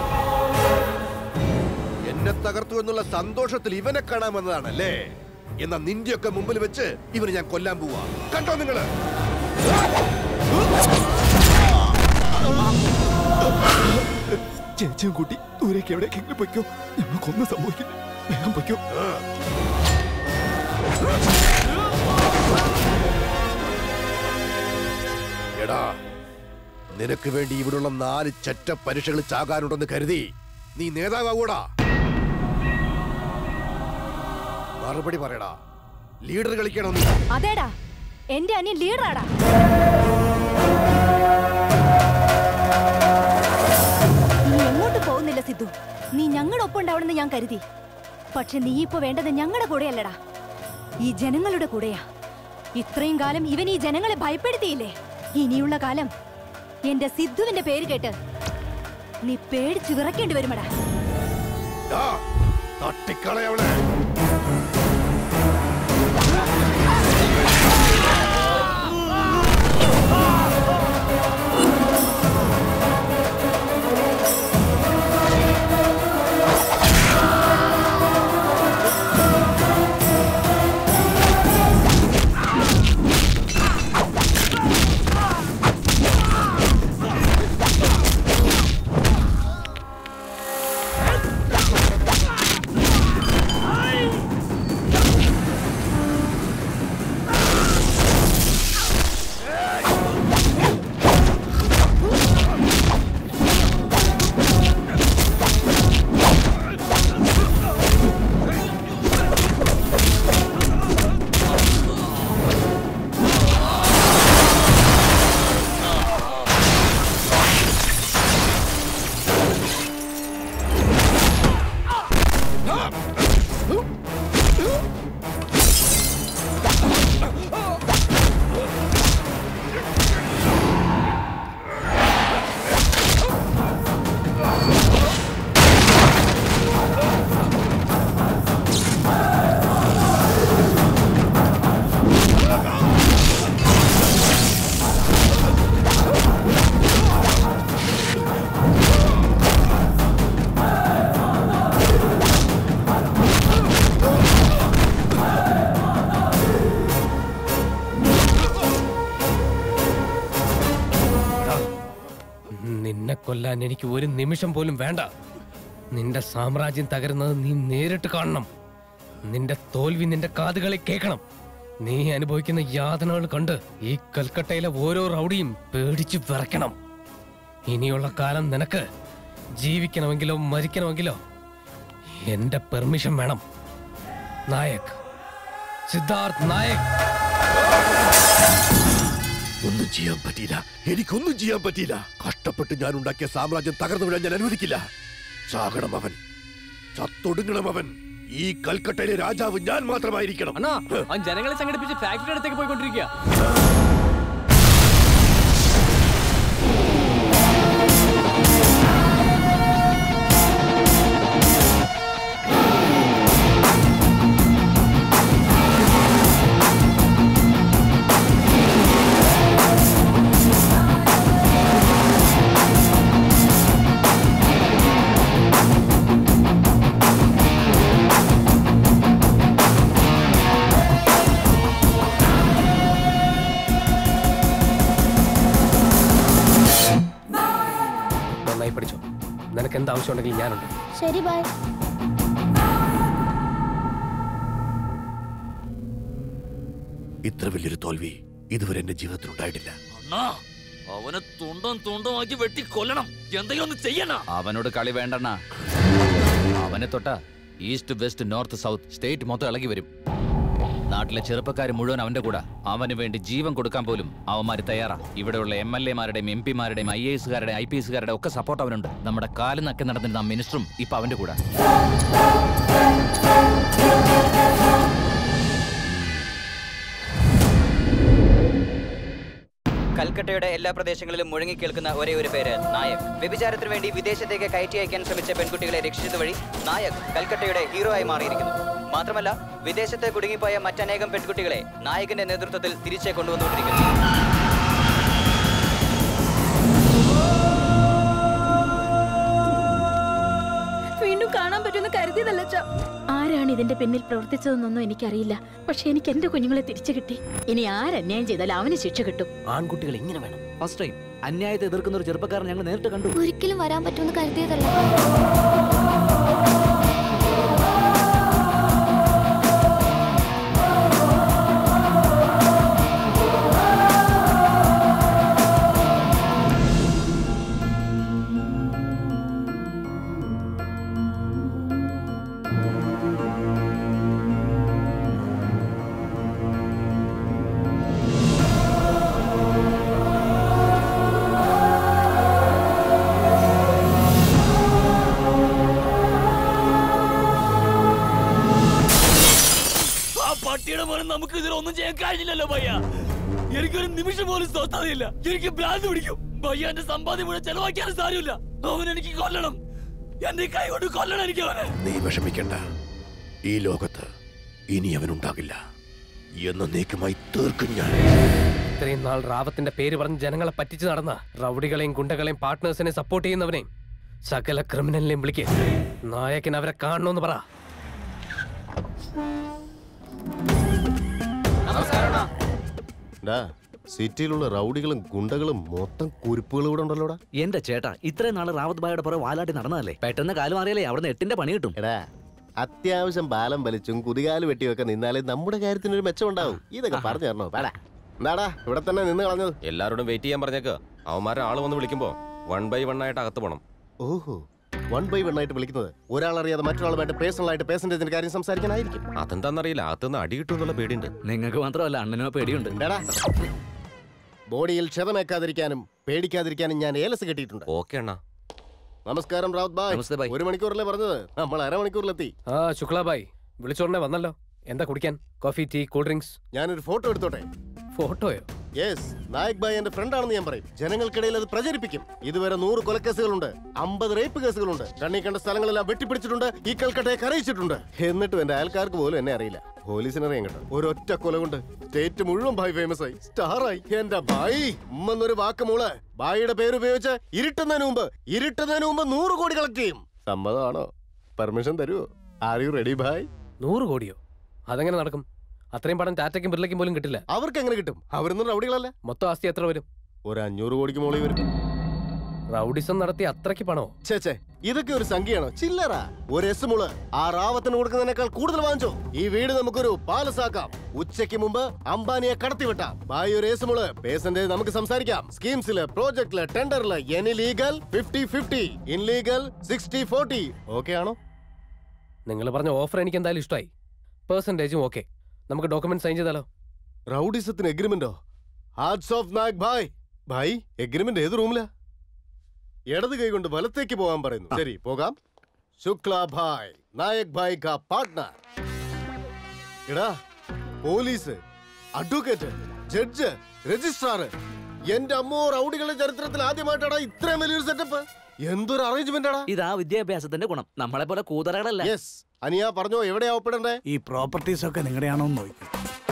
എന്നെ തകർത്തു എന്നുള്ള സന്തോഷത്തിൽ ഇവനെ കാണാൻ വന്നതാണല്ലേ എന്നാ നിന്റെയൊക്കെ മുമ്പിൽ വെച്ച് ഇവനെ ഞാൻ കൊല്ലാൻ പോവാ കണ്ടോ നിങ്ങള് ചേച്ചിയും കൂട്ടി ദൂരേക്ക് എവിടേക്കെങ്കിലും പൊയ്ക്കോ ഞങ്ങൾക്കൊന്നും സംഭവിക്കില്ല വേഗം പൊയ്ക്കോ എടാ നിനക്ക് വേണ്ടി ഇവിടുള്ള നാല് ചെറ്റ പരീക്ഷകൾ ചാകാനുണ്ടെന്ന് കരുതി നീ നേതാവാകൂടാ മറുപടി പറയടാ ലീഡർ കളിക്കണം നീ അതേടാ എന്റെ അനിയൻ ലീഡറാടാ നീ എങ്ങോട്ട് പോകുന്നില്ല സിദ്ധു നീ ഞങ്ങളുടെ ഒപ്പം ഉണ്ടാവണമെന്ന് ഞാൻ കരുതി പക്ഷെ നീ ഇപ്പൊ വേണ്ടത് ഞങ്ങളുടെ കൂടെയല്ലടാ ഈ ജനങ്ങളുടെ കൂടെയാ ഇത്രയും കാലം ഇവൻ ഈ ജനങ്ങളെ ഭയപ്പെടുത്തിയില്ലേ ഇനിയുള്ള കാലം എന്റെ സിദ്ധുവിന്റെ പേര് കേട്ട് നീ പേടിച്ചു വിറക്കേണ്ടി വരുമടാ ദാ, തട്ടിക്കളയവളെ നിന്നെ കൊല്ലാൻ എനിക്ക് ഒരു നിമിഷം പോലും വേണ്ട നിന്റെ സാമ്രാജ്യം തകരുന്നത് നീ നേരിട്ട് കാണണം നിന്റെ തോൽവി നിന്റെ കാതുകളിൽ കേൾക്കണം നീ അനുഭവിക്കുന്ന യാതനകൾ കണ്ട് ഈ കൽക്കട്ടയിലെ ഓരോ റൗഡിയും പേടിച്ചു വിറയ്ക്കണം ഇനിയുള്ള കാലം നിനക്ക് ജീവിക്കണമെങ്കിലോ മരിക്കണമെങ്കിലോ എന്റെ പെർമിഷൻ വേണം നായക് സിദ്ധാർത്ഥ് നായക് ഒന്നും ചെയ്യാൻ പറ്റിയില്ല എനിക്കൊന്നും ചെയ്യാൻ പറ്റിയില്ല കഷ്ടപ്പെട്ട് ഞാൻ ഉണ്ടാക്കിയ സാമ്രാജ്യം തകർന്നു വീഴാൻ ഞാൻ അനുവദിക്കില്ല ചാകണം അവൻ ചത്തൊടുങ്ങണം അവൻ ഈ കൽക്കട്ടയിലെ രാജാവ് ഞാൻ മാത്രമായിരിക്കണം അണ്ണാ അവൻ ജനങ്ങളെ സംഘടിപ്പിച്ച് ഫാക്ടറി അടുത്തേക്ക് പോയിക്കൊണ്ടിരിക്കുക നന്നായി പഠിച്ചോ നിനക്ക് എന്ത് ആവശ്യമുണ്ടെങ്കിലും ഞാനുണ്ട് ശരി ബൈ ഇത്ര വലിയൊരു തോൽവി ഇതുവരെ എന്റെ ജീവിതത്തിൽ ഉണ്ടായിട്ടില്ല അണ്ണാ അവനെ തുണ്ടം തുണ്ടമാക്കി വെട്ടി കൊല്ലണം എന്തെങ്കിലും ഒന്ന് ചെയ്യണ അവനോട് കളി വേണ്ടണ്ണ അവനെ തൊട്ട east west north south state മൊത്തം ഇളകി വരും നാട്ടിലെ ചെറുപ്പക്കാർ മുഴുവൻ അവന്റെ കൂടെ അവന് വേണ്ടി ജീവൻ കൊടുക്കാൻ പോലും അവന്മാര് തയ്യാറാ ഇവിടെയുള്ള എം എൽ എമാരുടെയും എം പിമാരുടെയും ഐ എ എസുകാരുടെ ഐ പി എസുകാരുടെ ഒക്കെ സപ്പോർട്ട് അവനുണ്ട് നമ്മുടെ കാല് നക്കി നടന്നിരുന്ന ആ മിനിസ്റ്ററും ഇപ്പൊ അവന്റെ കൂടെ കൽക്കട്ടയുടെ എല്ലാ പ്രദേശങ്ങളിലും മുഴങ്ങിക്കേൾക്കുന്ന ഒരേ ഒരു പേര് നായക് വ്യഭിചാരത്തിനു വേണ്ടി വിദേശത്തേക്ക് കയറ്റി അയക്കാൻ ശ്രമിച്ച പെൺകുട്ടികളെ രക്ഷിച്ചത് വഴി നായക് കൽക്കട്ടയുടെ ഹീറോ ആയി മാറിയിരിക്കുന്നു മാത്രമല്ല വിദേശത്ത് കുടുങ്ങിപ്പോയ മറ്റനേകം പെൺകുട്ടികളെ നായകന്റെ നേതൃത്വത്തിൽ തിരിച്ചേ കൊണ്ടുവന്നുകൊണ്ടിരിക്കുന്നു വീണ്ടും കാണാൻ പറ്റുമെന്ന് കരുതിയതല്ല അച്ഛാ ആരാണ് ഇതിന്റെ പിന്നിൽ പ്രവർത്തിച്ചതെന്നൊന്നും എനിക്കറിയില്ല പക്ഷെ എനിക്ക് എന്റെ കുഞ്ഞുങ്ങളെ തിരിച്ചു കിട്ടി ഇനി ആരന്യായം ചെയ്താലും അവന് ശിക്ഷ കിട്ടും ആൺകുട്ടികൾ ഇങ്ങനെ വേണം ഫസ്റ്റ് ടൈം അന്യായത്തെ എതിർക്കുന്ന ഒരു ചെറുപ്പക്കാരൻ ഞങ്ങൾ നേരിട്ട് കണ്ടു ഒരിക്കലും വരാൻ പറ്റുമെന്ന് കരുതിയതല്ല ആ പട്ടിയുടെ മോനെ നമുക്ക് ഇതിലൊന്നും ചെയ്യാൻ കഴിഞ്ഞില്ലല്ലോ ഭയ്യ എനിക്കൊരു നിമിഷം പോലും സ്വസ്ഥതയില്ല എനിക്ക് ഭ്രാന്ത് പിടിക്കും ഭയ്യ എന്റെ സമ്പാദ്യം മുഴുവൻ ചെലവാക്കിയാലും സാരമില്ല അവൻ എനിക്ക് കൊല്ലണം എന്റെ കൈ കൊണ്ട് കൊല്ലണം എനിക്ക് അവനെ നീ വിഷമിക്കണ്ട ഈ ലോകത്ത് ഇനി അവനുണ്ടാകില്ല എന്നേക്കുമായി തീർക്കും ഞാൻ ഇത്രയും നാൾ റാവത്തിന്റെ പേര് പറഞ്ഞ് ജനങ്ങളെ പറ്റിച്ച് നടന്ന റൗഡികളെയും ഗുണ്ടകളെയും പാർട്ട്നേഴ്സിനെ സപ്പോർട്ട് ചെയ്യുന്നവനെയും സകല ക്രിമിനലിനെയും വിളിക്ക് നായകൻ അവരെ കാണണമെന്ന് പറ ഡാ സിറ്റിയിലുള്ള റൗഡികളും ഗുണ്ടകളും മൊത്തം കുരിപ്പുകളും ഇവിടെ ഉണ്ടല്ലോടാ എന്റെ ചേട്ടാ ഇത്രയും നാള് റാവത്ത് ബായുടെ പുറകെ വാലാട്ടി നടന്നതല്ലേ പെട്ടെന്ന് കാല് മാറിയാലേ അവിടുന്ന് എട്ടിന്റെ പണി കിട്ടും എടാ അത്യാവശ്യം ബാലം വലിച്ചും കുതികാല് വെട്ടിയൊക്കെ നിന്നാലേ നമ്മുടെ കാര്യത്തിന് ഒരു മെച്ചം ഉണ്ടാവും ഇതൊക്കെ പറഞ്ഞു തരണോ പാടാ എന്താടാ ഇവിടെ തന്നെ നിന്ന് കളഞ്ഞത് എല്ലാവരോടും വെയിറ്റ് ചെയ്യാൻ പറഞ്ഞേക്ക് അവന്മാരെ ആള് വന്ന് വിളിക്കുമ്പോ വൺ ബൈ വൺ ആയിട്ട് അകത്ത് പോണം ഓഹോ വൺ ബൈ വൺ ആയിട്ട് വിളിക്കുന്നത് ഒരാൾ അറിയാതെ മറ്റൊരാളുമായിട്ട് പേഴ്സണൽ ആയിട്ട് പേഴ്സൻറ്റേജിന്റെ കാര്യം സംസാരിക്കാനായിരിക്കും അതെന്താണെന്നറിയില്ല അകത്തുനിന്ന് അടി കിട്ടും എന്നുള്ള പേടിയുണ്ട് നിങ്ങൾക്ക് മാത്രമല്ല അണ്ണനോ പേടിയുണ്ട് ബോഡിയിൽ ക്ഷതമേക്കാതിരിക്കാനും പേടിക്കാതിരിക്കാനും ഞാൻ ഏലസ് കെട്ടിയിട്ടുണ്ട് ഓക്കെ അണ്ണാ നമസ്കാരം റാവത്ത് ബായ് ഒരു മണിക്കൂറല്ലേ പറഞ്ഞത് നമ്മൾ അരമണിക്കൂറിലെത്തി ആ ശുക്ലാബായ് വിളിച്ചോടനെ വന്നല്ലോ എന്താ കുടിക്കാൻ കോഫി ടീ കൂൾ ഡ്രിങ്ക്സ് ഞാനൊരു ഫോട്ടോ എടുത്തോട്ടെ ഫോട്ടോയോ യെസ് നായക് ബായ് എന്റെ ഫ്രണ്ട് ആണെന്ന് ഞാൻ പറയും ജനങ്ങൾക്കിടയിൽ അത് പ്രചരിപ്പിക്കും ഇതുവരെ നൂറ് കൊലക്കേസുകളുണ്ട് അമ്പത് റേപ്പ് കേസുകളുണ്ട് കണ്ണി കണ്ട സ്ഥലങ്ങളെല്ലാം വെട്ടിപ്പിടിച്ചിട്ടുണ്ട് ഈ കൽക്കട്ടയെ കരയിച്ചിട്ടുണ്ട് എന്നിട്ടും എന്റെ അയൽക്കാർക്ക് പോലും എന്നെ അറിയില്ല പോലീസിനെ അറിയാൻ കേട്ടോ ഒരൊറ്റ കൊല കൊണ്ട് സ്റ്റേറ്റ് മുഴുവൻ ഭായ് ഫേമസ് ആയി സ്റ്റാർ ആയി എന്റെ ഭായി ഉമ്മെന്നൊരു വാക്ക് മോള് ബായിയുടെ പേര് ഉപയോഗിച്ച് ഇരുട്ടുന്നതിന് മുമ്പ് ഇരുട്ടുന്നതിന് മുമ്പ് നൂറ് കോടി കളക്ട് ചെയ്യും സമ്മതമാണോ പെർമിഷൻ തരുമോ ആർ യു റെഡി ഭായ് നൂറ് കോടിയോ അതെങ്ങനെ നടക്കും അത്രയും പണം ടാറ്റയ്ക്കും ബിർലയ്ക്കും പോലും കിട്ടില്ല അവർക്ക് എങ്ങനെ കിട്ടും അവരൊന്നും റൗഡികളല്ല മൊത്തം ആസ്തി എത്ര വരും ഒരു അഞ്ഞൂറ് കോടിക്ക് മുകളിൽ വരും റൗഡിസം നടത്തി അത്രയ്ക്ക് പണോ ചേച്ചേ ഇതൊക്കെ ഒരു സംഖ്യയാണോ ചില്ലറ ഒരു എസ് മുള് ആ റാവത്തിന് കൊടുക്കുന്നതിനേക്കാൾ കൂടുതൽ വാങ്ങിച്ചോ ഈ വീട് നമുക്കൊരു പാലസാക്കാം ഉച്ചയ്ക്ക് മുമ്പ് അംബാനിയെ കടത്തിവിട്ടാം ബായി ഒരു എസ് മുള് പേസന്റെ നമുക്ക് സംസാരിക്കാം സ്കീംസില് പ്രോജക്റ്റില് ടെൻഡറില് any legal fifty fifty illegal sixty forty okay ആണോ നിങ്ങൾ പറഞ്ഞ ഓഫർ എനിക്ക് എന്തായാലും ഇഷ്ടമായി പെർസെൻറ്റേജും ഓക്കെ നമുക്ക് ഡോക്യുമെന്റ് സൈൻ ചെയ്താലോ റൗഡിസത്തിന് എഗ്രിമെന്റോ hearts of Nayak bhai bhai agreement ഏത് റൂമിലാ ഇടത് കൈ കൊണ്ട് വലത്തേക്ക് പോകാൻ പറയുന്നു ശരി പോകാം ശുക്ല ഭായ് നായക് ഭായ് കാ പാർട്ട്ണർ എടാ പോലീസ് അഡ്വക്കേറ്റ് ജഡ്ജ് രജിസ്ട്രാർ എന്റെ അമ്മോ റൗഡികളുടെ ചരിത്രത്തിൽ ആദ്യമായിട്ടാടാ ഇത്രയും വലിയൊരു സെറ്റപ്പ് എന്തൊരു അറേഞ്ച്മെന്റ് ആടാ ഇതാ വിദ്യാഭ്യാസത്തിന്റെ ഗുണം നമ്മളെ പോലെ കൂതറകളല്ല യെസ് അനിയ പറഞ്ഞോ എവിടെയാ ഒപ്പിടണ്ടേ ഈ പ്രോപ്പർട്ടീസ് ഒക്കെ നിങ്ങളുടെയാണോ എന്ന് നോക്കി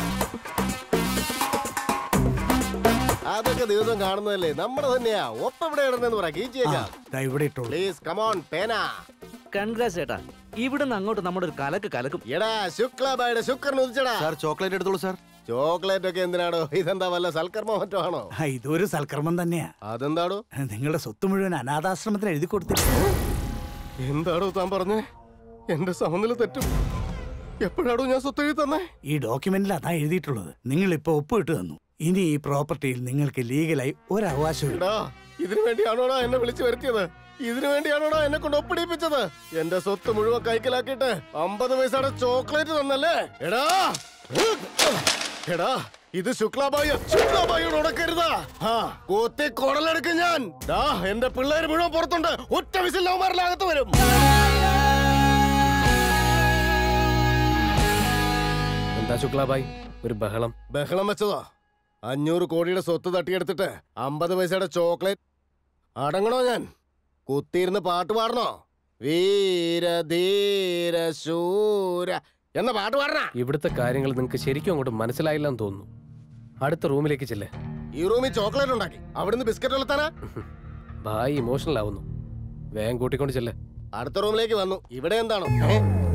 അതൊക്കെ ദിവസം കാണുന്നതല്ലേ നമ്മുടെ തന്നെയാ ഒപ്പം ഇവിടെ ഇടണെന്ന് പറ കീച്ചേക്കാം ദാ ഇവിടെ ഇട്ടോളൂ പ്ലീസ് കമോൺ പേന കൺഗ്രാസ് ചേട്ടാ ഇവിടുന്ന് അങ്ങോട്ട് നമ്മുടെ ഒരു കലക്ക് കലക്കും എടാ ശുക്ലബായുടെ ശുക്രൻ ഉദിച്ചടാ സാർ ചോക്ലേറ്റ് എടുത്തോളൂ സാർ ചോക്ലേറ്റ് ഒക്കെ എന്തിനാടോ ഇതെന്താ വല്ല സൽക്കർമ്മോ മറ്റോ ആണോ ആ, ഇതൊരു സൽക്കർമ്മം തന്നെയാ അതെന്താടോ നിങ്ങളുടെ സ്വത്ത് മുഴുവൻ അനാഥാശ്രമത്തിന് എഴുതി കൊടുത്തിട്ട് എന്താടോ താൻ പറഞ്ഞേ എന്റെ സമനില തെറ്റും എപ്പോഴാടോ ഞാൻ സ്വത്ത് എഴുതി തന്നേ ഈ ഡോക്യുമെന്റിൽ അതാ എഴുതിയിട്ടുള്ളത് നിങ്ങൾ ഇപ്പൊ ഒപ്പിട്ട് തന്നു ഇനി ഈ പ്രോപ്പർട്ടിയിൽ നിങ്ങൾക്ക് ലീഗലായി ഒരു അവകാശവും എടാ ഇതിനു വേണ്ടിയാണോടാ എന്നെ വിളിച്ചു വരുത്തിയത് ഇതിനു വേണ്ടിയാണോടാ എന്നെ കൊണ്ട് ഒപ്പിടിപ്പിച്ചത് എന്റെ സ്വത്ത് മുഴുവൻ കൈക്കലാക്കിയിട്ട് അമ്പത് പൈസയുടെ ചോക്ലേറ്റ് തന്നല്ലേ എടാ എടാ ഇത് ശുക്ലാബായി ശുക്ലാബായിയോട് ഉടക്കരുതാ ആ കൊത്തി കുടലെടുക്കും ഞാൻ ദാ എന്റെ പിള്ളേര് മുഴുവൻ പുറത്തുണ്ട് ഒറ്റ വിസിൽ ലവന്മാരിലകത്ത് വരും എന്താ ശുക്ലാബായ് ഒരു ബഹളം ബഹളം വെച്ചതാ അഞ്ഞൂറ് കോടിയുടെ സ്വത്ത് തട്ടിയെടുത്തിട്ട് അമ്പത് പൈസയുടെ ചോക്ലേറ്റ് അടങ്ങണോ ഞാൻ കുത്തിയിരുന്ന് പാട്ട് പാടണോ വീര ധീര ശൂര എന്ന പാട്ട് പാടണ ഇവിടുത്തെ കാര്യങ്ങൾ നിങ്ങൾക്ക് ശരിക്കും അങ്ങോട്ട് മനസ്സിലായില്ലെന്ന് തോന്നുന്നു അടുത്ത റൂമിലേക്ക് ചെല്ലേ ഈ റൂമിൽ ചോക്ലേറ്റ് ഉണ്ടാക്കി അവിടുന്ന് ബിസ്ക്കറ്റ് ഉള്ളത്താനാ ഭായി ഇമോഷണൽ ആവുന്നു വേഗം കൂട്ടിക്കൊണ്ട് ചെല്ലേ അടുത്ത റൂമിലേക്ക് വന്നു ഇവിടെ എന്താണോ ഏ?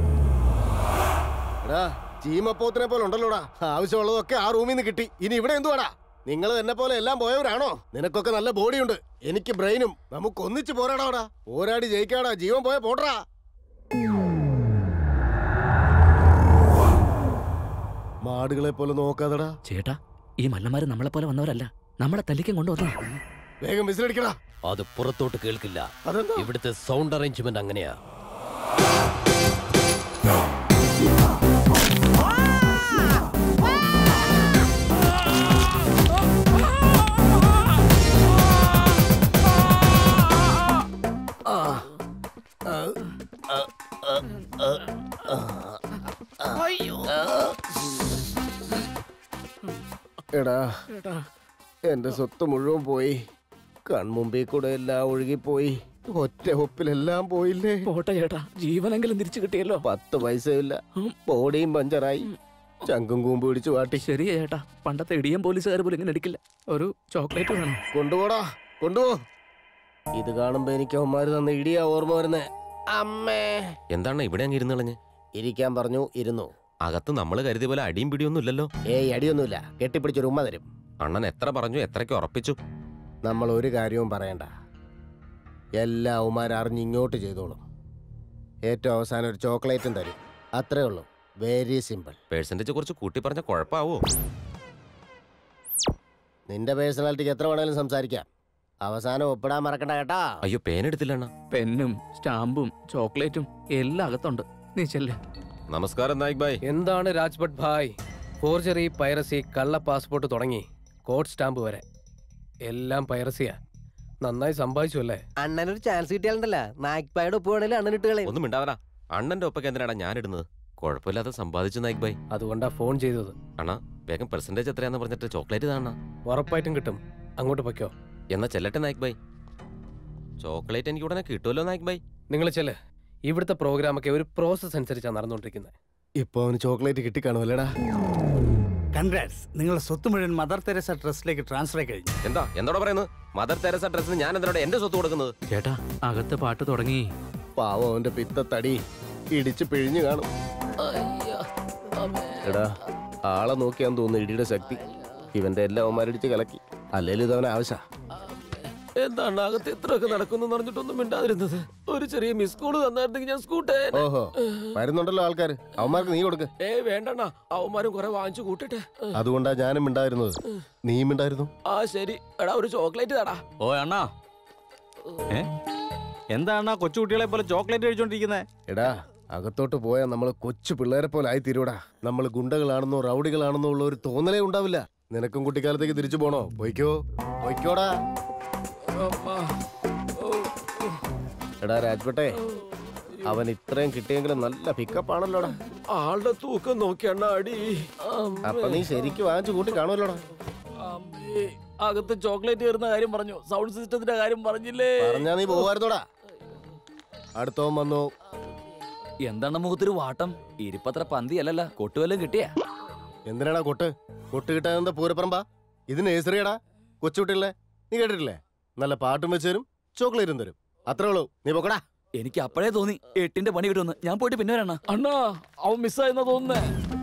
എടാ ചീമപ്പോത്തിനെ പോലെ ഉണ്ടല്ലോടാ ആവശ്യമുള്ളതൊക്കെ ആ റൂമിൽ നിന്ന് കിട്ടി ഇനി ഇവിടെ എന്തുവാടാ നിങ്ങൾ എന്നെ പോലെ എല്ലാം പോയവരാണോ നിനക്കൊക്കെ നല്ല ബോഡിയുണ്ട് എനിക്ക് ബ്രെയിനും നമുക്ക് ഒന്നിച്ച് പോരാടാടാ പോരാടി ജയിക്കാടാ ജീവൻ പോയ പോട്ടറാ മാടുകളെ പോലെ നോക്കാതെടാ ചേട്ടാ ഈ മല്ലന്മാര് നമ്മളെ പോലെ വന്നവരല്ല നമ്മളെ തല്ലിക്കും കൊണ്ടുവന്ന വേഗം വിസിലടിക്കടാ അത് പുറത്തോട്ട് കേൾക്കില്ല അതെന്താ? ഇവിടുത്തെ സൗണ്ട് അറേഞ്ച്മെന്റ് അങ്ങനെയാ എടാ എന്റെ സ്വത്ത് മുഴുവൻ പോയി കൺമുമ്പിൽ കൂടെ എല്ലാം ഒഴുകിപ്പോയി ഒറ്റ ഒപ്പിലെല്ലാം പോയില്ലേ പോട്ടെ ചേട്ടാ ജീവനെങ്കിലും തിരിച്ചു കിട്ടിയല്ലോ പത്ത് പൈസയില്ല ബോഡിയും പഞ്ചറായി ചങ്കും കൂമ്പ് പിടിച്ചു വാട്ടി ശരിയാ ചേട്ടാ പണ്ടത്തെ ഇടിയൻ പോലീസുകാർ പോലും ഇങ്ങനെ അടിക്കില്ല ഒരു ചോക്ലേറ്റ് വേണം കൊണ്ടുപോടാ കൊണ്ടുപോ ഇത് കാണുമ്പോ എനിക്ക് അവന്മാര് തന്ന ഇടിയാ ഓർമ്മ വരുന്നേ അമ്മേ എന്താണ് ഇവിടെ അങ്ങ് ഇരുന്ന് കളഞ്ഞ് ഇരിക്കാൻ പറഞ്ഞു ഇരുന്നു അകത്ത് നമ്മൾ കരുതിയ പോലെ അടിയും പിടിയൊന്നും ഇല്ലല്ലോ ഏയ് അടിയൊന്നുമില്ല കെട്ടിപ്പിടിച്ചൊരു ഉമ്മ തരും അണ്ണൻ എത്ര പറഞ്ഞു എത്രയ്ക്ക് ഉറപ്പിച്ചു നമ്മൾ ഒരു കാര്യവും പറയണ്ട എല്ലാ അവന്മാർ അറിഞ്ഞ് ഇങ്ങോട്ട് ചെയ്തോളും ഏറ്റവും അവസാനം ഒരു ചോക്ലേറ്റും തരും അത്രേ ഉള്ളൂ വെരി സിമ്പിൾ പേഴ്സൻറ്റേജ് കുറച്ച് കൂട്ടി പറഞ്ഞ കുഴപ്പമാവോ നിന്റെ പേഴ്സണാലിറ്റിക്ക് എത്ര വേണേലും സംസാരിക്കാം അവസാനം ഒപ്പിടാൻ മറക്കണ്ട കേട്ടാ അയ്യോ പേനെടുത്തില്ല അണ്ണ പെന്നും സ്റ്റാമ്പും ചോക്ലേറ്റും എല്ലാം അകത്തുണ്ട് നീ ചെല്ലേ നമസ്കാരം നായിക് ബായ് എന്താണ് രാജ്ഭട്ട് ഭായ് ഫോർജറി പൈറസി കള്ള പാസ്പോർട്ട് തുടങ്ങി കോഡ് സ്റ്റാമ്പ് വരെ എല്ലാം പൈറസിയാ നന്നായി സമ്പാദിച്ചു അല്ലേ അണ്ണനൊരു ചാൻസ് കിട്ടിയാലുണ്ടല്ല നായ്ക്പായുടെ ഒപ്പ് വേണേലും അണ്ണൻ ഇട്ട് കളയും ഒന്നും മിണ്ടാവരാ അണ്ണന്റെ ഒപ്പൊക്കെ എന്തിനാടാ ഞാൻ ഇടുന്നത് കുഴപ്പമില്ലാതെ സമ്പാദിച്ചു നായിക് ബായ് അതുകൊണ്ടാ ഫോൺ ചെയ്തത് അണ്ണാ വേഗം പെർസെന്റേജ് എത്രയാന്ന് പറഞ്ഞിട്ട് ചോക്ലേറ്റ് താണ ഉറപ്പായിട്ടും കിട്ടും അങ്ങോട്ട് പൊയ്ക്കോ എന്നാ ചെല്ലട്ടെ നായിക് ബായ് ചോക്ലേറ്റ് എനിക്ക് ഉടനെ കിട്ടുമല്ലോ നായിക് ബായ് നിങ്ങൾ ചെല്ല് ഇവിടുത്തെ പ്രോഗ്രാമൊക്കെ ഒരു പ്രോസസ് അനുസരിച്ചാണ് നടന്നുകൊണ്ടിരിക്കുന്നത് ഇപ്പൊ അവന് ചോക്ലേറ്റ് കിട്ടിക്കാണുമല്ലേടാ കൺഗ്രാറ്റ്സ് നിങ്ങളുടെ സ്വത്ത് മുഴുവൻ മദർ തെരേസ ട്രസ്റ്റിലേക്ക് ട്രാൻസ്ഫർ ആയി കഴിഞ്ഞു എന്താ എന്താ പറയുന്നത് മദർ തെരേസ ഡ്രസ്സിന് ഞാൻ എന്തിനാണ് എന്റെ സ്വത്ത് കൊടുക്കുന്നത് ചേട്ടാ അകത്ത് പാട്ട് തുടങ്ങി പാവം അവന്റെ പിത്തത്തടി ഇടിച്ച് പിഴിഞ്ഞു കാണും എടാ ആളെ നോക്കിയാന്ന് തോന്നുന്നു ഇടിയുടെ ശക്തി ഇവന്റെ എല്ലാ അവന്മാരടിച്ച് കലക്കി അല്ലേലും ഇതവനെ ആവശ്യ എന്താണ് അകത്ത് ഇത്രയൊക്കെ നടക്കുന്നു പറഞ്ഞിട്ടൊന്നും മിണ്ടാതിരുന്നത് ഒരു ചെറിയ മിസ് കോള് തന്നായിരുന്നെങ്കിൽ ഞാൻ സ്കൂട്ടേ ഓഹോ വരുന്നുണ്ടല്ലോ ആൾക്കാർ അവന്മാർക്ക് നീ കൊടുക്ക് ഏ വേണ്ടണ്ണ അവന്മാരും കുറെ വാങ്ങിച്ചു കൂട്ടട്ടെ അതുകൊണ്ടാ ഞാനും മിണ്ടായിരുന്നത് നീയും മിണ്ടായിരുന്നു ആ ശരി എടാ ഒരു ചോക്ലേറ്റ് തടാ ഓ അണ്ണാ ഏ എന്താണ് കൊച്ചുകുട്ടികളെ പോലെ ചോക്ലേറ്റ് കഴിച്ചോണ്ടിരിക്കുന്നത് എടാ അകത്തോട്ട് പോയാൽ നമ്മൾ കൊച്ചു പിള്ളേരെ പോലെ ആയി തീരൂടാ നമ്മൾ ഗുണ്ടകളാണെന്നോ റൗഡികളാണെന്നോ ഉള്ള ഒരു തോന്നലേ ഉണ്ടാവില്ല നിനക്കും കുട്ടിക്കാലത്തേക്ക് തിരിച്ചു പോണോ പൊയ്ക്കോ പൊയ്ക്കോടാ എടാ രാജ്പട്ടെ അവൻ ഇത്രയും കിട്ടിയെങ്കിലും നല്ല പിക്കപ്പ് ആണല്ലോടാ ആളുടെ തൂക്കം നോക്കിയണ്ണ അടി അപ്പൊ നീ ശരിക്കും വാങ്ങിച്ചു കൂട്ടി കാണുമല്ലോടാ അമ്മേ, അകത്ത് ചോക്ലേറ്റ് കയറുന്ന കാര്യം പറഞ്ഞു സൗണ്ട് സിസ്റ്റത്തിന്റെ കാര്യം പറഞ്ഞില്ലേ പറഞ്ഞാ നീ പോവായിരുന്നോടാ അടുത്തവൻ വന്നു എന്താണ് മുഖത്തൊരു വാട്ടം ഇരിപ്പത്ര പന്തി അല്ലല്ല കൊട്ടുവല്ലം കിട്ടിയ എന്തിനാടാ കൊട്ട് കൊട്ട് കിട്ടാൻ എന്താ പൂരപ്പറമ്പാ ഇത് നേഴ്സറിയാടാ കൊച്ചുകുട്ടികളെ നീ കേട്ടിട്ടില്ലേ നല്ല പാട്ടും വെച്ച് തരും ചോക്ലേറ്റും തരും അത്രേ ഉള്ളൂ നീ പൊക്കടാ എനിക്ക് അപ്പോഴേ തോന്നി എട്ടിന്റെ പണി വിടുമെന്ന് ഞാൻ പോയിട്ട് പിന്നെ വരണ അണ്ണാ അവൻ മിസ്സായെന്നാ തോന്നുന്നേ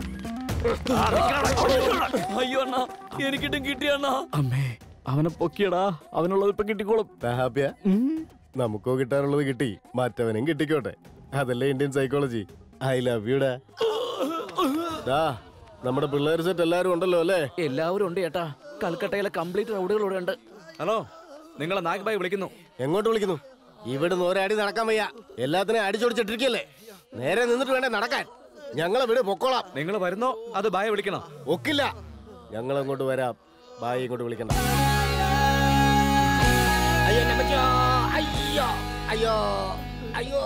അയ്യോ അണ്ണാ എനിക്കിട്ടും കിട്ടിയണ്ണാ അമ്മേ അവനെ പൊക്കിയടാ അവനുള്ളത് ഇപ്പൊ കിട്ടിക്കോളും ഹാപ്പിയാ നമുക്കോ കിട്ടാനുള്ളത് കിട്ടി മറ്റവനും കിട്ടിക്കോട്ടെ അതല്ലേ ഇന്ത്യൻ സൈക്കോളജി ഐ ലവ് യുടാ ദാ നമ്മുടെ പിള്ളേർ സെറ്റ് എല്ലാരും ഉണ്ടല്ലോ അല്ലേ എല്ലാവരും ഉണ്ട് ചേട്ടാ കൽക്കട്ടയിലെ കംപ്ലീറ്റ് റൗഡുകൾ ഇവിടെ ഉണ്ട് ഹലോ നിങ്ങളെ നാഗ് ബായ് വിളിക്കുന്നു എങ്ങോട്ട് വിളിക്കുന്നു ഇവിടുന്ന് ഒരടി നടക്കാൻ വയ്യ എല്ലാത്തിനെയും അടിച്ചോടിച്ചിട്ടിരിക്കല്ലേ നേരെ നിന്നിട്ട് വേണ്ടേ നടക്കാൻ ഞങ്ങളെ വിട് പൊക്കോളാം നിങ്ങൾ വരുന്നോ അത് ബായ വിളിക്കണോ ഒക്കില്ല ഞങ്ങൾ അങ്ങോട്ട് വരാം ബായി ഇങ്ങോട്ട് വിളിക്കണ്ട അയ്യോ എന്നെ പറ്റിയോ അയ്യോ അയ്യോ അയ്യോ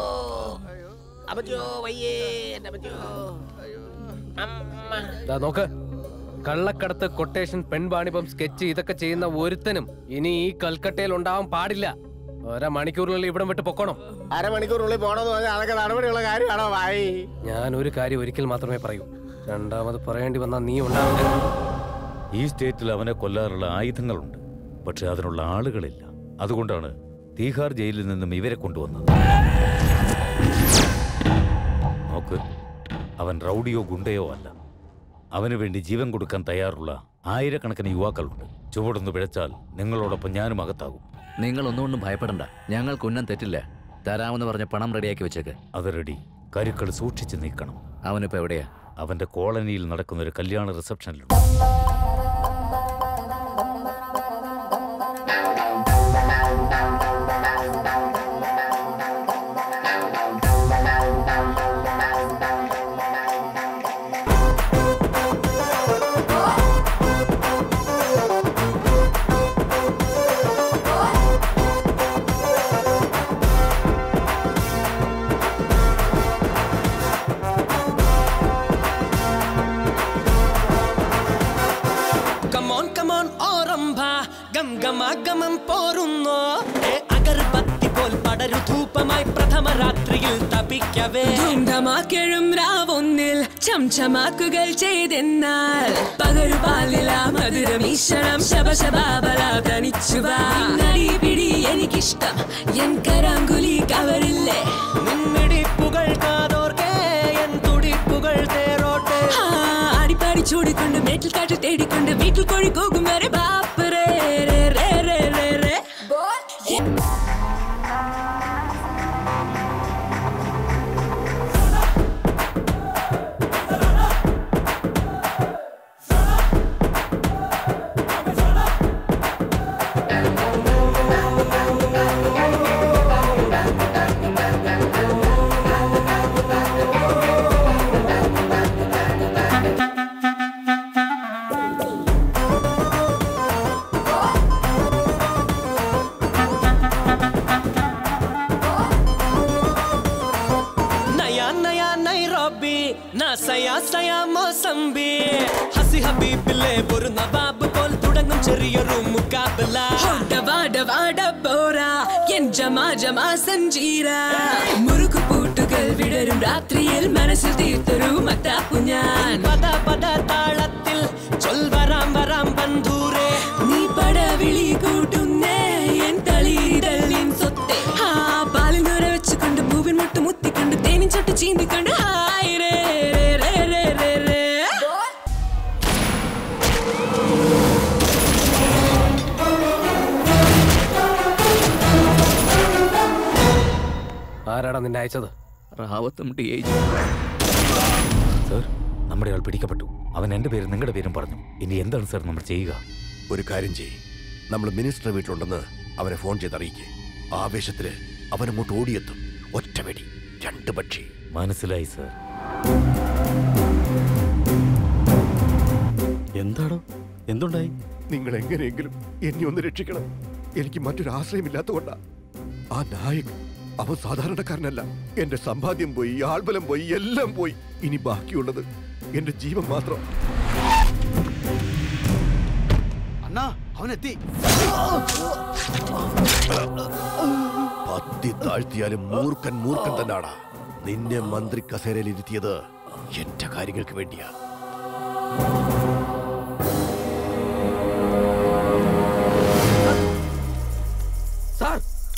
അപ്പച്ചോ വയ്യേ എന്നെ പറ്റിയോ അമ്മ ദാ നോക്ക് കള്ളക്കടത്ത് കൊട്ടേഷൻ പെൺവാണിഭം സ്കെച്ച് ഇതൊക്കെ ചെയ്യുന്ന ഒരുത്തനും ഇനി ഈ കൽക്കട്ടയിൽ ഉണ്ടാവാൻ പാടില്ല ഒരേ മണിക്കൂറിനുള്ളിൽ ഇവിടം വിട്ട് പൊക്കണം അരമണിക്കൂറിനുള്ളിൽ പോണെന്ന് പറഞ്ഞാൽ അതൊക്കെ നടപടിയുള്ള കാര്യമാണോ ഭായി ഞാൻ ഒരു കാര്യം ഒരിക്കൽ മാത്രമേ പറയൂ രണ്ടാമത് പറയേണ്ടി വന്നാൽ നീ ഉണ്ടാവില്ല ഈ സ്റ്റേറ്റിൽ അവനെ കൊല്ലാറുള്ള ആയുധങ്ങളുണ്ട് പക്ഷെ അതിനുള്ള ആളുകളില്ല അതുകൊണ്ടാണ് തീഹാർ ജയിലിൽ നിന്നും ഇവരെ കൊണ്ടുവന്നത് നോക്ക് അവൻ റൗഡിയോ ഗുണ്ടയോ അല്ല അവന് വേണ്ടി ജീവൻ കൊടുക്കാൻ തയ്യാറുള്ള ആയിരക്കണക്കിന് യുവാക്കളുണ്ട് ചുവടൊന്ന് പിഴച്ചാൽ നിങ്ങളോടൊപ്പം ഞാനും അകത്താകും നിങ്ങൾ ഒന്നുകൊണ്ടും ഭയപ്പെടണ്ട ഞങ്ങൾക്ക് ഉന്നം തെറ്റില്ല തരാമെന്ന് പറഞ്ഞ പണം റെഡിയാക്കി വെച്ചേക്ക് അത് റെഡി കരുക്കൾ സൂക്ഷിച്ച് നീക്കണം അവനിപ്പോ എവിടെയാ അവന്റെ കോളനിയിൽ നടക്കുന്ന ഒരു കല്യാണ റിസപ്ഷനിലുണ്ട് കമോൺ കമോൺ ഓറംഭ ഗം ഗമാഗമം പോരുന്നോ ഏ അഗർബത്തി പോൽ പടരു ധൂപമായി പ്രഥമ രാത്രിയിൽ തപിക്കവേ ധൂംധമാക്കെഴും രാവൊന്നിൽ ചംചമാക്കുകൾ ചെയ്തെന്നാൽ പകരുപാലില മധുരമീശ്വരം ശബശബാബല തനിച്ചുവാ നടി പിടി എനിക്കിഷ്ടം എൻ കരാങ്കുലി കവരില്ലേ നിൻമിടിപ്പുകൾ കാതോർക്കേ എൻ തുടിപ്പുകൾ തേരോട്ടെ അടിപ്പാടി ചൂടിക്കൊണ്ട് മേറ്റിൽ കാറ്റ് തേടിക്കൊണ്ട് വീട്ടിൽ കോഴി കൂകും വരെ ബാപ്പ് റേ റേ റേ റേ റേ റേ നയാ നയാ നൈറോബി നസയാ സയാ മോസംബി ഹസി ഹബീബിലെ ഒരു നവാബ് പോൽ തുടങ്ങും ചെറിയൊരു മുക്കാബില വാട പോറ എൻ ജമാ ജമാ സഞ്ചീര മുറുക്കു പൂട്ടുകൾ വിടരും രാത്രിയിൽ മനസ്സിൽ തീർത്തൊരു മത്താപ്പു ഞാൻ പദ പദ താളത്തിൽ ചൊൽ വരാം വരാം ബന്ധൂരേ നീ പടവിളി കൂട്ടുന്നേ എൻ തളിരിതല്ലിൻ സ്വത്തെ ആ പാലിൽ നൂര വെച്ചുകൊണ്ട് പൂവിൻ മുട്ട് മുത്തിക്കൊണ്ട് തേനിൻ ചൊട്ട് ചീന്തിക്കൊണ്ട് ഹായ് രേ രേ രേ രേ രേ രേ ആരാടാ നിന്നെ അയച്ചത് റാവത്തും ഡി ഐ സർ നമ്മുടെ ആൾ പിടിക്കപ്പെട്ടു അവൻ എന്റെ പേരും നിങ്ങളുടെ പേരും പറഞ്ഞു ഇനി എന്താണ് സർ നമ്മൾ ചെയ്യുക ഒരു കാര്യം ചെയ്യ് നമ്മൾ മിനിസ്റ്റർ വീട്ടിലുണ്ടെന്ന് അവനെ ഫോൺ ചെയ്ത് അറിയിക്കേ ആവേശത്തില് അവൻ അങ്ങോട്ട് ഓടിയെത്തും ഒറ്റ വെടി രണ്ട് പക്ഷി മനസ്സിലായി സർ എന്താണോ എന്തുണ്ടായി നിങ്ങൾ എങ്ങനെയെങ്കിലും എന്നെ ഒന്ന് രക്ഷിക്കണം എനിക്ക് മറ്റൊരു ആശ്രയമില്ലാത്തതുകൊണ്ടാ ആ നായക് അവൻ സാധാരണക്കാരനല്ല എന്റെ സമ്പാദ്യം പോയി ആൾബലം പോയി എല്ലാം പോയി ഇനി ബാക്കിയുള്ളത് എന്റെ ജീവൻ മാത്രം അണ്ണാ അവനെത്തി പത്തി താഴ്ത്തിയാലും മൂർഖൻ മൂർഖൻ തന്നാടാ നിന്നെ മന്ത്രി കസേരയിൽ ഇരുത്തിയത് എന്റെ കാര്യങ്ങൾക്ക് വേണ്ടിയാ സാർ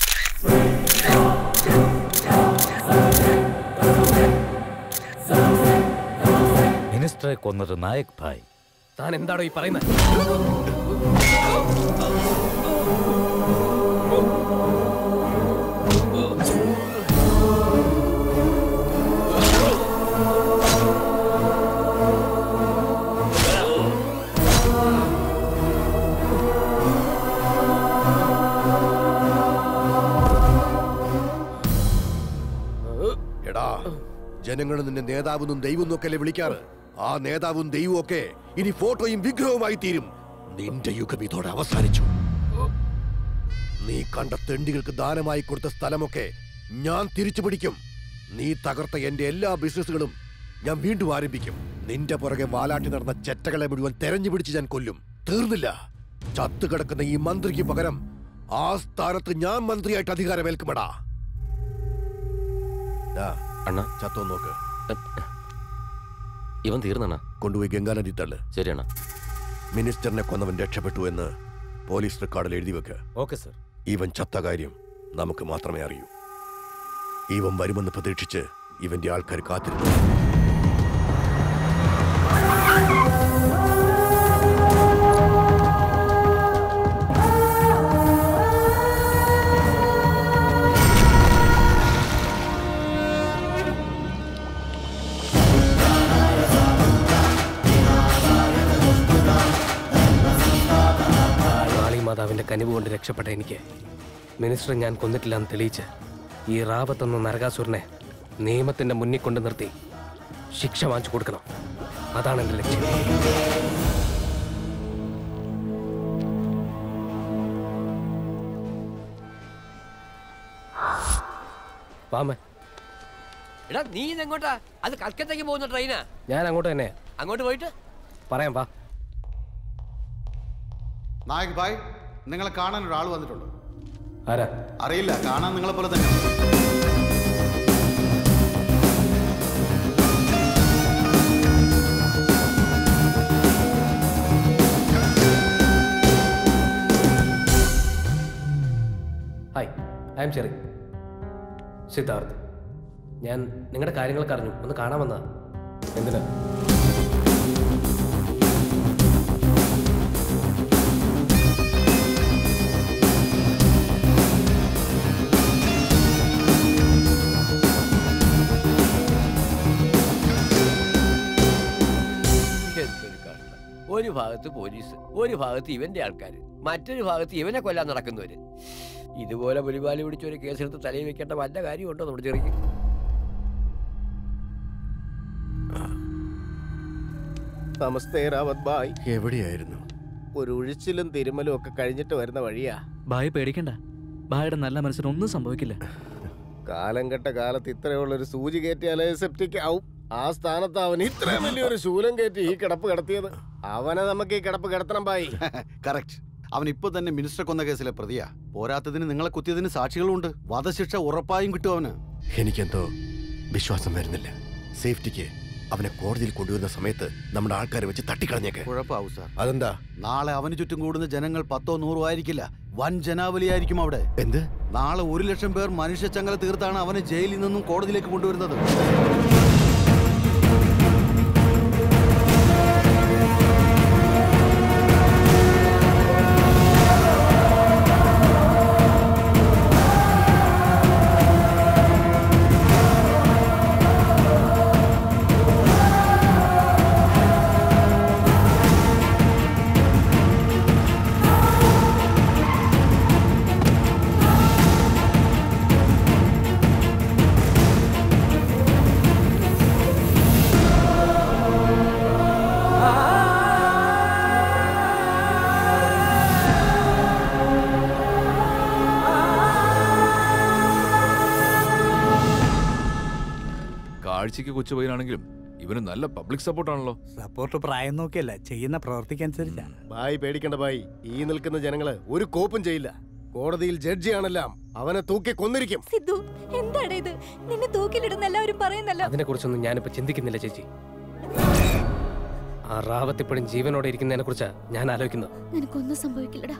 മിനിസ്റ്ററെ കൊന്നത് നായക് ഭായ് താൻ എന്താടോ ഈ പറയുന്നത് എടാ ജനങ്ങൾ നിന്നെ നേതാവെന്നും ദൈവം അല്ലേ വിളിക്കാറ് ആ നേതാവും ദൈവവും ഒക്കെ ഇനി ഫോട്ടോയും വിഗ്രഹവുമായി തീരും നിന്റെ യുഗം ഇതോടെ അവസാനിച്ചു നീ കണ്ട തെണ്ടികൾക്ക് ദാനമായി കൊടുത്ത സ്ഥലമൊക്കെ ഞാൻ തിരിച്ചു പിടിക്കും നീ തകർത്ത എന്റെ എല്ലാ ബിസിനസ്സുകളും ഞാൻ വീണ്ടും ആരംഭിക്കും നിന്റെ പുറകെ വാലാട്ടി നടന്ന ചെറ്റകളെ മുഴുവൻ തെരഞ്ഞു പിടിച്ച് ഞാൻ കൊല്ലും തീർന്നില്ല ചത്തു കിടക്കുന്ന ഈ മന്ത്രിക്ക് പകരം ആ സ്ഥാനത്ത് ഞാൻ മന്ത്രിയായിട്ട് അധികാരമേൽക്കുമടാ അണ്ണ ചത്തോ നോക്ക് ഇവൻ തീർന്നണ്ണ കൊണ്ടുപോയി ഗംഗാനദി തള്ളു ശരിയണ്ണ മിനിസ്റ്ററിനെ കൊന്നവൻ രക്ഷപ്പെട്ടു എന്ന് പോലീസ് റെക്കോർഡിൽ എഴുതി വെക്ക് ഓക്കെ സർ ഇവൻ ചത്ത കാര്യം നമുക്ക് മാത്രമേ അറിയൂ ഇവൻ വരുമെന്ന് പ്രതീക്ഷിച്ച് ഇവന്റെ ആൾക്കാർ കാത്തിരുന്നു കാളി മാതാവിന്റെ കനിവ് കൊണ്ട് രക്ഷപ്പെട്ട എനിക്ക് മിനിസ്റ്റർ ഞാൻ കൊന്നിട്ടില്ല എന്ന് തെളിയിച്ച് ഈ റാവത്ത് എന്ന നരകാസുരനെ നിയമത്തിന്റെ മുന്നിൽ കൊണ്ട് നിർത്തി ശിക്ഷ വാങ്ങിച്ചു കൊടുക്കണം അതാണ് എന്റെ ലക്ഷ്യം വാമേ എടാ നീ ഇതെങ്ങോട്ടാ അത് കൽക്കത്തയ്ക്ക് പോകുന്ന ട്രെയിനാ ഞാൻ അങ്ങോട്ട് തന്നെ അങ്ങോട്ട് പോയിട്ട് പറയാം വാ നായക് ഭായ് നിങ്ങളെ കാണാൻ ഒരാൾ വന്നിട്ടുണ്ട് ആരാ അറിയില്ല കാണാൻ നിങ്ങളെ പോലെ തന്നെ hi I am Cherry Siddharth ഞാൻ നിങ്ങളുടെ കാര്യങ്ങളൊക്കെ അറിഞ്ഞു ഒന്ന് കാണാൻ വന്നതാ എന്തിനാ എന്തൊരു കഷ്ടം ഒരു ഭാഗത്ത് പോലീസ് ഒരു ഭാഗത്ത് ഇവന്റെ ആൾക്കാർ മറ്റൊരു ഭാഗത്ത് ഇവനെ കൊല്ലാൻ നടക്കുന്നവര് ഇതുപോലെ പുലിപാലി പിടിച്ച് ഒരു കേസെടുത്ത് തലയിൽ വെക്കേണ്ട വല്ല കാര്യമുണ്ടോ നമ്മുടെ ചെറിയ നമസ്തേ റാവത് ബായ് എവിടെയായിരുന്നു ഒരു ഒഴിച്ചിലും തിരുമലും ഒക്കെ കഴിഞ്ഞിട്ട് വരുന്ന വഴിയാ ഭായ് പേടിക്കണ്ട ഭായുടെ നല്ല മനസ്സിന് ഒന്നും സംഭവിക്കില്ല കാലം കെട്ട കാലത്ത് ഇത്രയുള്ള ഒരു സൂചി കയറ്റിയാലേ സെപ്റ്റിക് ആവും ആ സ്ഥാനത്ത് അവൻ ഇത്രയും വലിയൊരു ശൂലം കയറ്റി ഈ കിടപ്പ് കിടത്തിയത് അവനെ നമുക്ക് ഈ കിടപ്പ് കിടത്തണം ബായി കറക്റ്റ് അവൻ ഇപ്പൊ തന്നെ മിനിസ്റ്റർ കൊന്ന കേസിലെ പ്രതിയാ പോരാത്തതിന് നിങ്ങളെ കുത്തിയതിന് സാക്ഷികളുണ്ട് വധശിക്ഷ ഉറപ്പായും കിട്ടും അവന് എനിക്കെന്തോ വിശ്വാസം വരുന്നില്ല സേഫ്റ്റിക്ക് അവനെ കോടതിയിൽ കൊണ്ടുവരുന്ന സമയത്ത് നമ്മുടെ ആൾക്കാരെ വെച്ച് തട്ടിക്കളഞ്ഞേക്ക് കുഴപ്പാവും സാർ അതെന്താ നാളെ അവന് ചുറ്റും കൂടുന്ന ജനങ്ങൾ പത്തോ നൂറോ ആയിരിക്കില്ല വൻ ജനാവലിയായിരിക്കും അവിടെ എന്ത് നാളെ ഒരു ലക്ഷം പേർ മനുഷ്യച്ചങ്ങല തീർത്താണ് അവനെ ജയിലിൽ നിന്നും കോടതിയിലേക്ക് കൊണ്ടുവരുന്നത് കാഴ്ചക്ക് കൊച്ചുപയ്യനാണെങ്കിലും ഇവന് നല്ല പബ്ലിക് സപ്പോർട്ടാണല്ലോ സപ്പോർട്ട് പ്രായം നോക്കിയല്ല ചെയ്യുന്ന പ്രവർത്തിക്കനുസരിച്ചാ ബായി പേടിക്കണ്ട ബായി ഈ നിൽക്കുന്ന ജനങ്ങള് ഒരു കോപ്പും ചെയ്യില്ല കോടതിയിൽ ജഡ്ജിയാണെല്ലാം അവനെ തൂക്കി കൊന്നിരിക്കും സിദ്ധു എന്താണ് ഇത് നിന്നെ തൂക്കിലിടുന്ന എല്ലാവരും പറയുന്നല്ലോ അതിനെ കുറിച്ചൊന്നും ഞാനിപ്പോ ചിന്തിക്കുന്നില്ല ചേച്ചി ആ റാവത്ത് ഇപ്പോഴും ജീവനോടെ ഇരിക്കുന്നതിനെ കുറിച്ചാ ഞാൻ ആലോചിക്കുന്നത് നിനക്കൊന്നും സംഭവിക്കില്ലടാ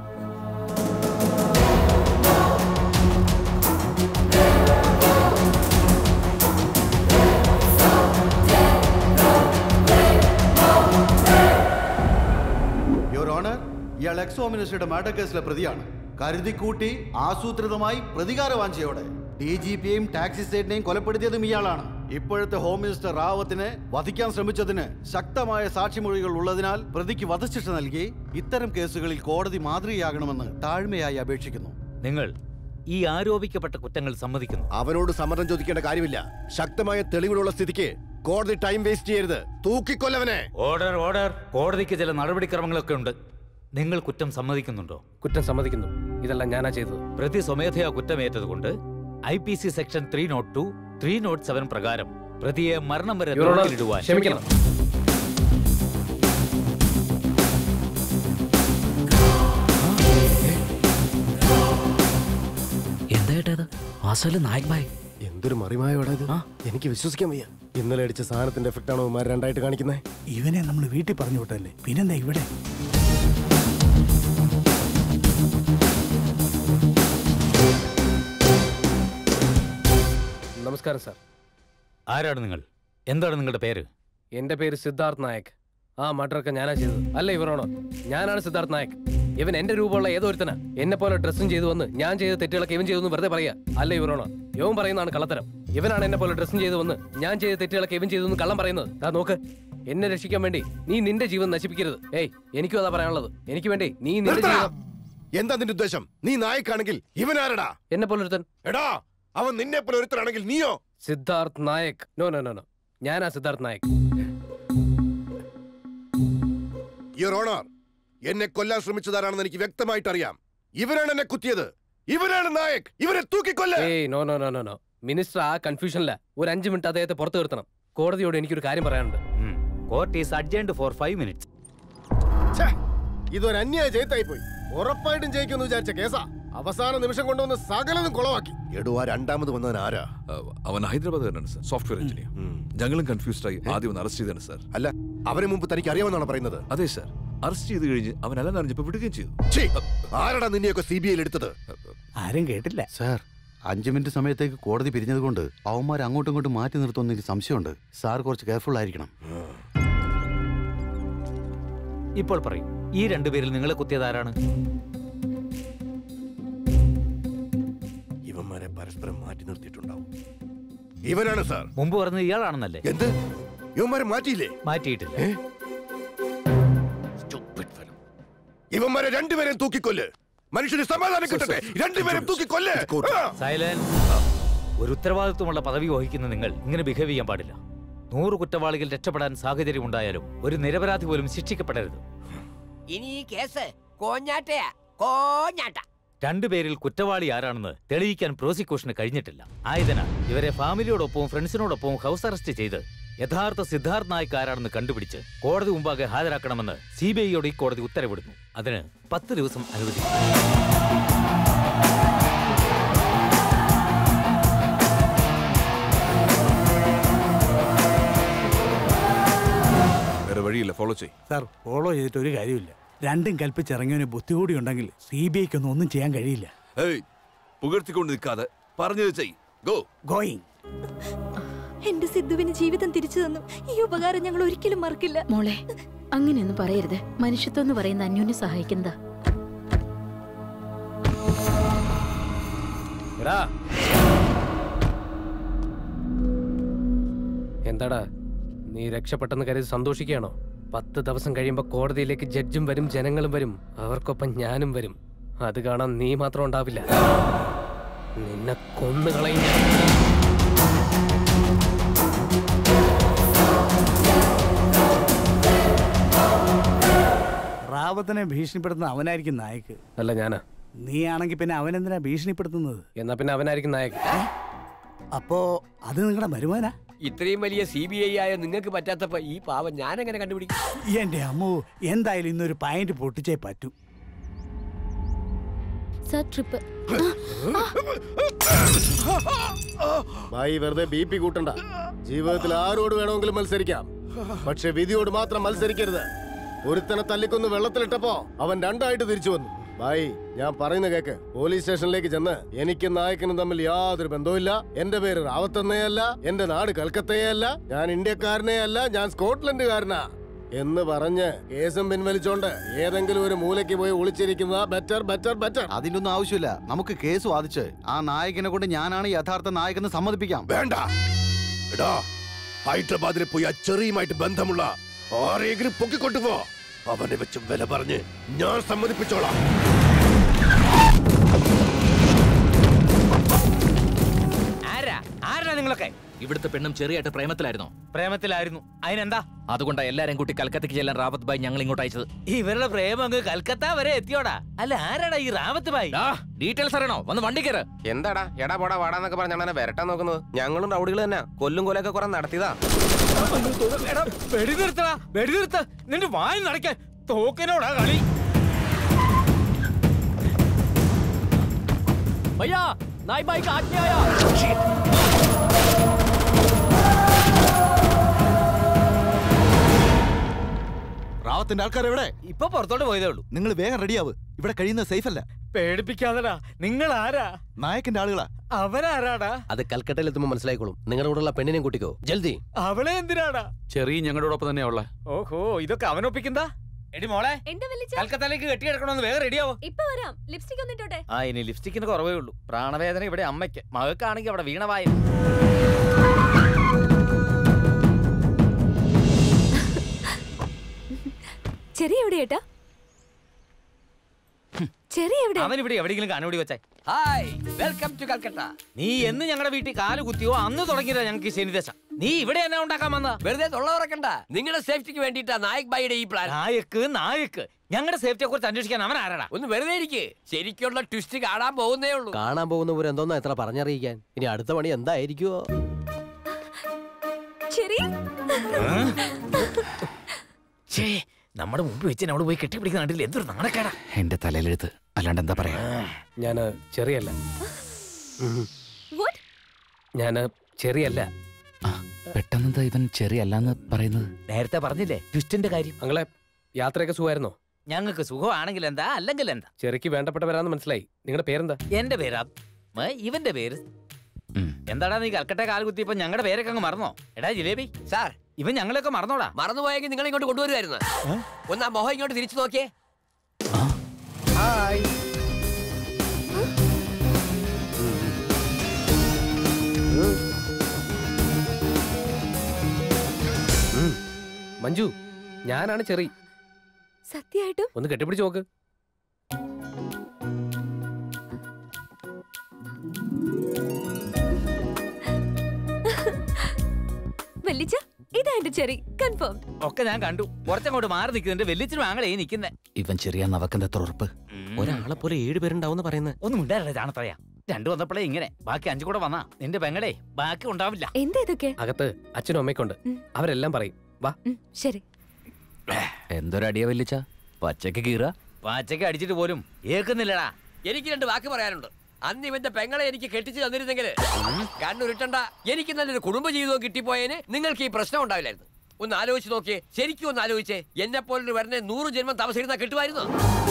യുവർ ഓണർ ഇയാൾ എക്സ് ഹോം മിനിസ്റ്ററുടെ മർഡർ കേസിലെ പ്രതിയാണ് കരുതിക്കൂട്ടി ആസൂത്രിതമായി പ്രതികാരവാഞ്ചയോടെ ഡി ജി പിയെയും ടാക്സി സ്റ്റേറ്റിനെയും കൊലപ്പെടുത്തിയതും ഇയാളാണ് ഇപ്പോഴത്തെ ഹോം മിനിസ്റ്റർ റാവത്തിനെ വധിക്കാൻ ശ്രമിച്ചതിന് ശക്തമായ സാക്ഷിമൊഴികൾ ഉള്ളതിനാൽ പ്രതിക്ക് വധശിക്ഷ നൽകി ഇത്തരം കേസുകളിൽ കോടതി മാതൃകയാകണമെന്ന് താഴ്മയായി അപേക്ഷിക്കുന്നു നിങ്ങൾ ഈ ആരോപിക്കപ്പെട്ട കുറ്റങ്ങൾ സമ്മതിക്കുന്നു അവനോട് സമ്മതം ചോദിക്കേണ്ട കാര്യമില്ല ശക്തമായ തെളിവുകളുള്ള സ്ഥിതിക്ക് കോടതി ടൈം വേസ്റ്റ് ചെയ്യരുത് തൂക്കിക്കൊല്ലവനെ ഓർഡർ ഓർഡർ കോടതിക്ക് ചില നടപടിക്രമങ്ങളൊക്കെ ഉണ്ട് നിങ്ങൾ കുറ്റം സമ്മതിക്കുന്നുണ്ടോ കുറ്റം സമ്മതിക്കുന്നു ഇതെല്ലാം ഞാനാ ചെയ്തത് പ്രതി സ്വമേധയാ കുറ്റമേറ്റതുകൊണ്ട് I P C section three nought two three nought seven പ്രകാരം പ്രതിയെ മരണം വരെ Your Honor, തോളിലിടുവാൻ ക്ഷമിക്കണം എന്താ ഏട്ടാ ഇത് വാസവല്ല നായക് ഭായ് എന്തൊരു മറിമായോടാ ഇത് എനിക്ക് വിശ്വസിക്കാൻ വയ്യ ഇന്നലെ അടിച്ച സാധനത്തിന്റെ എഫക്റ്റ് ആണോ ഇവന്മാർ രണ്ടായിട്ട് കാണിക്കുന്നത് ഇവനെ നമ്മൾ വീട്ടിൽ പറഞ്ഞു വിട്ടല്ലേ പിന്നെന്താ ഇവിടെ നമസ്കാരം സാർ ആരാണ് നിങ്ങൾ എന്താണ് നിങ്ങളുടെ പേര് എന്റെ പേര് സിദ്ധാർത്ഥ് നായക് ആ മർഡറൊക്കെ ഞാനാ ചെയ്തത് അല്ല ഇവരാണോ ഞാനാണ് സിദ്ധാർത്ഥ് നായക് ഇവൻ എന്റെ രൂപമുള്ള ഏതോ ഒരുത്തനാ എന്നെ പോലെ ഡ്രസ്സും ചെയ്തു വന്ന് ഞാൻ ചെയ്ത തെറ്റുകളൊക്കെ ഇവൻ ചെയ്തു വെറുതെ പറയാ അല്ല ഇവരാണോ ഇവൻ പറയുന്നതാണ് കള്ളത്തരം ഇവനാണ് എന്നെ പോലെ ഡ്രസ്സും ചെയ്തു വന്ന് ഞാൻ ചെയ്ത തെറ്റുകളൊക്കെ ഇവൻ ചെയ്തു കള്ളം പറയുന്നത് ദാ നോക്ക് എന്നെ രക്ഷിക്കാൻ വേണ്ടി നീ നിന്റെ ജീവൻ നശിപ്പിക്കരുത് ഏയ് എനിക്കും അതാ പറയാനുള്ളത് എനിക്ക് വേണ്ടി നീ നിന്റെ നിർത്തടാ. ജീവൻ എന്താ നിന്റെ ഉദ്ദേശം നീ നായക്കാണെങ്കിൽ ഇവനാരടാ എന്നെ പോലെ ഒരുത്തൻ എടാ അവൻ നിന്നെ പോലെ ഒരുത്തനാണെങ്കിൽ നീയോ Siddharth Nayak no no no no ഞാനാ സിദ്ധാർത്ഥ് നായക് യുവർ ഓണർ എന്നെ കൊല്ലാൻ ശ്രമിച്ചതാരാണെന്ന് എനിക്ക് വ്യക്തമായിട്ട് അറിയാം ഇവരാണ് എന്നെ കുത്തിയത് ഇവരാണ് നായക് ഇവരെ തൂക്കിക്കൊല്ല ഏയ് no no no no no minister ആ കൺഫ്യൂഷനില്ല ഒരു അഞ്ച് മിനിറ്റ് അദ്ദേഹത്തെ പുറത്തു നിർത്തണം കോടതിയോട് എനിക്കൊരു കാര്യം പറയാനുണ്ട് court is adjourned for five minutes ഇതൊരു അന്യായ ജയത്തായി പോയി ഉറപ്പായിട്ടും ജയിക്കുമെന്ന് വിചാരിച്ച കേസാ അവസാന നിമിഷം കൊണ്ടുവന്ന് സകലതും കുളവാക്കി എടോ ആ രണ്ടാമത് വന്നവൻ ആരാ അവൻ ഹൈദരാബാദുകാരനാണ് സർ സോഫ്റ്റ്വെയർ എഞ്ചിനീയർ ഞങ്ങളും കൺഫ്യൂസ്ഡ് ആയി ആദ്യം ഒന്ന് അറസ്റ്റ് ചെയ്താണ് സാർ അല്ല അവന് മുമ്പ് തനിക്ക് അറിയാമെന്നാണ് പറയുന്നത് അതെ സാർ അറസ്റ്റ് ചെയ്ത് കഴിഞ്ഞ് അവൻ അല്ലെന്ന് അറിഞ്ഞപ്പോ വിടുകയും ചെയ്തു ഛീ, ആരടാ നിന്നെയൊക്കെ സി ബി ഐയിൽ എടുത്തത് ആരും കേട്ടില്ല സാർ അഞ്ചു മിനിറ്റ് സമയത്തേക്ക് കോടതി പിരിഞ്ഞതുകൊണ്ട് അവന്മാർ അങ്ങോട്ടും ഇങ്ങോട്ടും മാറ്റി നിർത്തുമെന്ന് എനിക്ക് സംശയമുണ്ട് സാർ കുറച്ച് കെയർഫുൾ ആയിരിക്കണം ഇപ്പോൾ പറയും ഈ രണ്ടുപേരിൽ നിങ്ങളെ കുത്തിയത് ആരാണ് ഇവന്മാരെ പരസ്പരം മാറ്റി നിർത്തിയിട്ടുണ്ടാവും ഇവനാണ് സാർ മുമ്പ് പറഞ്ഞത് ഇയാളാണെന്നല്ലേ എന്ത് ഇവന്മാരെ മാറ്റിയില്ലേ മാറ്റിയിട്ടില്ല ഇവന്മാരെ രണ്ടുപേരെയും തൂക്കിക്കൊല്ല് മനുഷ്യന് സമാധാനം കിട്ടട്ടെ രണ്ടുപേരെയും തൂക്കിക്കൊല്ല് ആ! സൈലൻസ് ഒരു ഉത്തരവാദിത്വമുള്ള പദവി വഹിക്കുന്ന നിങ്ങൾ ഇങ്ങനെ ബിഹേവ് ചെയ്യാൻ പാടില്ല നൂറ് കുറ്റവാളികൾ രക്ഷപ്പെടാൻ സാഹചര്യം ഉണ്ടായാലും ഒരു നിരപരാധി പോലും ശിക്ഷിക്കപ്പെടരുത് ഇനി ഈ കേസ് കോഞ്ഞാട്ടയാ കോഞ്ഞാട്ട രണ്ടുപേരിൽ കുറ്റവാളി ആരാണെന്ന് തെളിയിക്കാൻ പ്രോസിക്യൂഷന് കഴിഞ്ഞിട്ടില്ല ആയതിനാൽ ഇവരെ ഫാമിലിയോടൊപ്പവും ഫ്രണ്ട്സിനോടൊപ്പവും ഹൗസ് അറസ്റ്റ് ചെയ്ത് യഥാർത്ഥ സിദ്ധാർത്ഥ് നായിക് ആരാണെന്ന് കണ്ടുപിടിച്ച് കോടതി മുമ്പാകെ ഹാജരാക്കണമെന്ന് സി ബി ഐയോട് ഈ കോടതി ഉത്തരവിടുന്നു അതിന് പത്ത് ദിവസം അനുവദിക്കും വേറെ വഴിയില്ല ഫോളോ ചെയ് സാർ ഫോളോ ചെയ്തിട്ട് ഒരു കാര്യമില്ല രണ്ടും കൽപ്പിച്ചിറങ്ങിയവന് ബുദ്ധി കൂടി ഉണ്ടെങ്കിൽ സി ബി ഐക്കൊന്നും ഒന്നും ചെയ്യാൻ കഴിയില്ല ഏയ് പുകഴ്ത്തിക്കൊണ്ട് നിൽക്കാതെ പറഞ്ഞത് ചെയ് ഗോ ഗോയിങ് എന്റെ സിദ്ധുവിന് ജീവിതം തിരിച്ചു തന്നു ഈ ഉപകാരം ഞങ്ങൾ ഒരിക്കലും മറക്കില്ല മോളെ അങ്ങനെയൊന്നും പറയരുത് മനുഷ്യത്വം എന്ന് പറയുന്ന അന്യോന്യം സഹായിക്കുന്നതാ എടാ എന്താടാ നീ രക്ഷപ്പെട്ടെന്ന് കരുതി സന്തോഷിക്കുകയാണോ പത്ത് ദിവസം കഴിയുമ്പോ കോടതിയിലേക്ക് ജഡ്ജും വരും ജനങ്ങളും വരും അവർക്കൊപ്പം ഞാനും വരും അത് കാണാൻ നീ മാത്രം ഉണ്ടാവില്ല നിന്നെ കൊന്നുകളയും ഞാൻ. റാവത്തിനെ ഭീഷണിപ്പെടുത്തുന്ന അവനായിരിക്കും നായക്ക് അല്ല ഞാനാ നീ ആണെങ്കിൽ പിന്നെ അവനെന്തിനാ ഭീഷണിപ്പെടുത്തുന്നത് എന്നാ പിന്നെ അവനായിരിക്കും നായകൻ അപ്പോ അത് നിങ്ങളുടെ മരുമാനാ ഇത്രയും വലിയ സി ബി ഐ ആയ നിങ്ങൾക്ക് പറ്റാത്തപ്പോ ഈ പാവം ഞാൻ എങ്ങനെ കണ്ടുപിടിക്കും എന്റെ അമ്മു എന്തായാലും ഇന്നൊരു പയന്റ് പൊട്ടിച്ചേ പറ്റൂ സർ ട്രിപ്പ് ഭായി വെറുതെ ബി പി കൂട്ടണ്ട ജീവിതത്തിൽ ആരോട് വേണമെങ്കിലും മത്സരിക്കാം പക്ഷെ വിധിയോട് മാത്രം മത്സരിക്കരുത് ഒരുത്തനെ തല്ലിക്കൊന്ന് വെള്ളത്തിലിട്ടപ്പോ അവൻ രണ്ടായിട്ട് തിരിച്ചു വന്നു ഭായി ഞാൻ പറയുന്ന കേക്ക് പോലീസ് സ്റ്റേഷനിലേക്ക് ചെന്ന് എനിക്കും നായകനും തമ്മിൽ യാതൊരു ബന്ധവുമില്ല എന്റെ പേര് റാവത്തന്നേ അല്ല എന്റെ നാട് കൽക്കത്തയേ അല്ല ഞാൻ ഇന്ത്യക്കാരനേ അല്ല ഞാൻ സ്കോട്ട്ലൻഡുകാരനാ എന്ന് പറഞ്ഞ് കേസും പിൻവലിച്ചോണ്ട് ഏതെങ്കിലും ഒരു മൂലയ്ക്ക് പോയി ഒളിച്ചിരിക്കുന്ന ബെറ്റർ ബെറ്റർ ബെറ്റർ അതിന്റെ ഒന്നും ആവശ്യമില്ല നമുക്ക് കേസ് വാദിച്ച് ആ നായകനെ കൊണ്ട് ഞാനാണ് യഥാർത്ഥ നായകനെ സമ്മതിപ്പിക്കാം വേണ്ട എടാ ഹൈദരാബാദിൽ പോയി ആ ചെറിയുമായിട്ട് ബന്ധമുള്ള ആരെങ്കിലും പൊക്കിക്കൊണ്ടുപോ അവനെ വെച്ച് വില പറഞ്ഞ് ഞാൻ സമ്മതിപ്പിച്ചോളാം ആരാ ആരാ നിങ്ങളൊക്കെ ഇവിടുത്തെ പെണ്ണും ചെറിയായിട്ട് പ്രേമത്തിലായിരുന്നോ പ്രേമത്തിലായിരുന്നു അതിനെന്താ അതുകൊണ്ടാ എല്ലാരും കൂട്ടി കൽക്കത്തയ്ക്ക് ചെല്ലാൻ റാവത്ത് ബായ് ഞങ്ങൾ ഇങ്ങോട്ട് അയച്ചത് ഇവരുടെ പ്രേമം അങ്ങ് കൽക്കത്ത വരെ എത്തിയോടാ അല്ല ആരാടാ ഈ റാവത്ത് ബായി ഡീറ്റെയിൽസ് അറിയണോ വന്ന് വണ്ടി കയറ് എന്താടാ എടാ പോടാ വാടാന്നൊക്കെ പറഞ്ഞാണ് വരട്ടാൻ നോക്കുന്നത് ഞങ്ങളും റൗഡികൾ തന്നെ കൊല്ലും കൊലൊക്കെ കുറെ നടത്തിയതാ എടാ, വെടി നിർത്തടാ വെടി നിർത്ത നിന്റെ വായി നടക്കാൻ തോക്കിനോടാ കളി भैया नाई बाई का आदमी आया റാവത്തിന്റെ ആൾക്കാർ എവിടെ ഇപ്പൊ പുറത്തോട്ട് പോയതേ ഉള്ളൂ നിങ്ങൾ വേഗം റെഡിയാവ് ഇവിടെ കഴിയുന്ന സേഫ് അല്ല പേടിപ്പിക്കാതെടാ നിങ്ങൾ ആരാ നായകന്റെ ആളുകളാ അവരാരാടാ അത് കൽക്കട്ടയിൽ എത്തുമ്പോൾ മനസ്സിലായിക്കോളും നിങ്ങളുടെ കൂടെയുള്ള പെണ്ണിനെയും കൂട്ടിക്കോ ജൽദി അവളെ എന്തിനാടാ ചെറിയ ഞങ്ങളുടെ തന്നെയാ ഉള്ള ഓഹോ ഇതൊക്കെ അവനൊപ്പിക്കുന്നതാ എടി മോളെ എന്താ വിളിച്ച കൽക്കത്തയിലേക്ക് കെട്ടിയെടുക്കണമെന്ന് വേഗം റെഡിയാവോ ഇപ്പൊ വരാം ലിപ്സ്റ്റിക് ഒന്നിട്ടോട്ടെ ആ ഇനി ലിപ്സ്റ്റിക്കിന് കുറവേ ഉള്ളൂ പ്രാണവേദന ഇവിടെ അമ്മയ്ക്ക് മകൾക്കാണെങ്കിൽ അവിടെ വീണവായ ചെറിയ എവിടെ ഏട്ടാ ചെറിയ എവിടെ അവൻ ഇവിടെ എവിടെയെങ്കിലും കണ്ടുപിടി വെച്ചേ ഹായ് വെൽക്കം ടു കൽക്കട്ട നീ എന്ന് ഞങ്ങളുടെ വീട്ടിൽ കാല് കുത്തിയോ അന്ന് തുടങ്ങിയതാ ഞങ്ങൾക്ക് ശനിദശ നീ ഇവിടെ എന്നാ ഉണ്ടാക്കാൻ വന്ന വെറുതെ തൊള്ളവറക്കണ്ട നിങ്ങളുടെ സേഫ്റ്റിക്ക് വേണ്ടിയിട്ടാ നായക് ബായിയുടെ ഈ പ്ലാൻ നായക്ക് നായക്ക് ഞങ്ങളുടെ സേഫ്റ്റിയെ കുറിച്ച് അന്വേഷിക്കാൻ അവൻ ആരാടാ ഒന്ന് വെറുതെ ഇരിക്ക് ശരിക്കുള്ള ട്വിസ്റ്റ് കാണാൻ പോകുന്നേ ഉള്ളൂ കാണാൻ പോകുന്നവർ എന്തോന്നാ എത്ര പറഞ്ഞറിയിക്കാൻ ഇനി അടുത്ത പണി എന്തായിരിക്കുമോ ചെറിയ ഛേ നമ്മുടെ മുമ്പ് വെച്ച് അവിടെ പോയി കെട്ടിപ്പിടിക്കുന്ന കണ്ടില്ല എന്തൊരു നാണക്കേടാ എന്റെ തലയിലെഴുത്ത് അല്ലാണ്ട് എന്താ പറയാ ഞാന് ചെറിയല്ല What? ഞാന് ചെറിയല്ല പെട്ടെന്നെന്താ ഇവൻ ചെറിയല്ലാന്ന് പറയുന്നത് നേരത്തെ പറഞ്ഞില്ലേ ട്വിസ്റ്റിന്റെ കാര്യം അങ്ങളെ യാത്രയൊക്കെ സുഖമായിരുന്നോ ഞങ്ങൾക്ക് സുഖമാണെങ്കിൽ എന്താ അല്ലെങ്കിൽ എന്താ ചെറിക്ക് വേണ്ടപ്പെട്ടവരാന്ന് മനസ്സിലായി നിങ്ങളുടെ പേരെന്താ എന്റെ പേരാ മ, ഇവന്റെ പേര് എന്താടാ നീ കൽക്കട്ടെ കാൽ കുത്തിയപ്പോ ഞങ്ങളുടെ പേരൊക്കെ അങ്ങ് മറന്നോ എടാ ജിലേബി സാർ ഇവൻ ഞങ്ങളൊക്കെ മറന്നോടാ മറന്നുപോയെങ്കിൽ നിങ്ങൾ ഇങ്ങോട്ട് കൊണ്ടുവരുമായിരുന്നു ഒന്ന് ആ മോഹം ഇങ്ങോട്ട് തിരിച്ചു നോക്കിയേ ഹായ് മഞ്ജു ഞാനാണ് ചെറി സത്യമായിട്ടും ഒന്ന് കെട്ടിപ്പിടിച്ച് നോക്ക് വല്ലിച്ച ഇതാ എന്റെ ചെറി കൺഫേം ഒക്കെ ഞാൻ കണ്ടു കുറച്ചങ്ങോട്ട് മാറി നിൽക്കുന്നുണ്ട് വെല്ലിച്ചിനും ആങ്ങളെ നിൽക്കുന്നേ ഇവൻ ചെറിയാന്ന് അവക്കെന്താ എത്ര ഉറപ്പ് ഒരാളെ പോലെ ഏഴ് പേരുണ്ടാവും പറയുന്നത് ഒന്നും ഉണ്ടായില്ല ചാണത്തറയാ രണ്ടു വന്നപ്പോഴേ ഇങ്ങനെ ബാക്കി അഞ്ചു കൂടെ വന്നാ നിന്റെ പെങ്ങളെ ബാക്കി ഉണ്ടാവില്ല എന്താ ഇതൊക്കെ അകത്ത് അച്ഛനും അമ്മയ്ക്കുണ്ട് അവരെല്ലാം പറയും വാ ശരി എന്തൊരടിയ വല്ലിച്ച പച്ചക്ക് കീറ പാച്ചയ്ക്ക് അടിച്ചിട്ട് പോലും ഏക്കുന്നില്ലടാ എനിക്ക് രണ്ട് വാക്ക് പറയാനുണ്ട് അന്ന് ഇവന്റെ പെങ്ങളെ എനിക്ക് കെട്ടിച്ചു തന്നിരുന്നെങ്കിൽ കണ്ണുരുട്ടണ്ട എനിക്ക് നല്ലൊരു കുടുംബ ജീവിതവും കിട്ടിപ്പോയതിന് നിങ്ങൾക്ക് ഈ പ്രശ്നം ഉണ്ടാവില്ലായിരുന്നു ഒന്ന് ആലോചിച്ച് നോക്കിയേ ശരിക്കും ഒന്ന് ആലോചിച്ചേ എന്നെ പോലൊരു വരനെ നൂറ് ജന്മം താമസിക്കുന്ന കിട്ടുമായിരുന്നു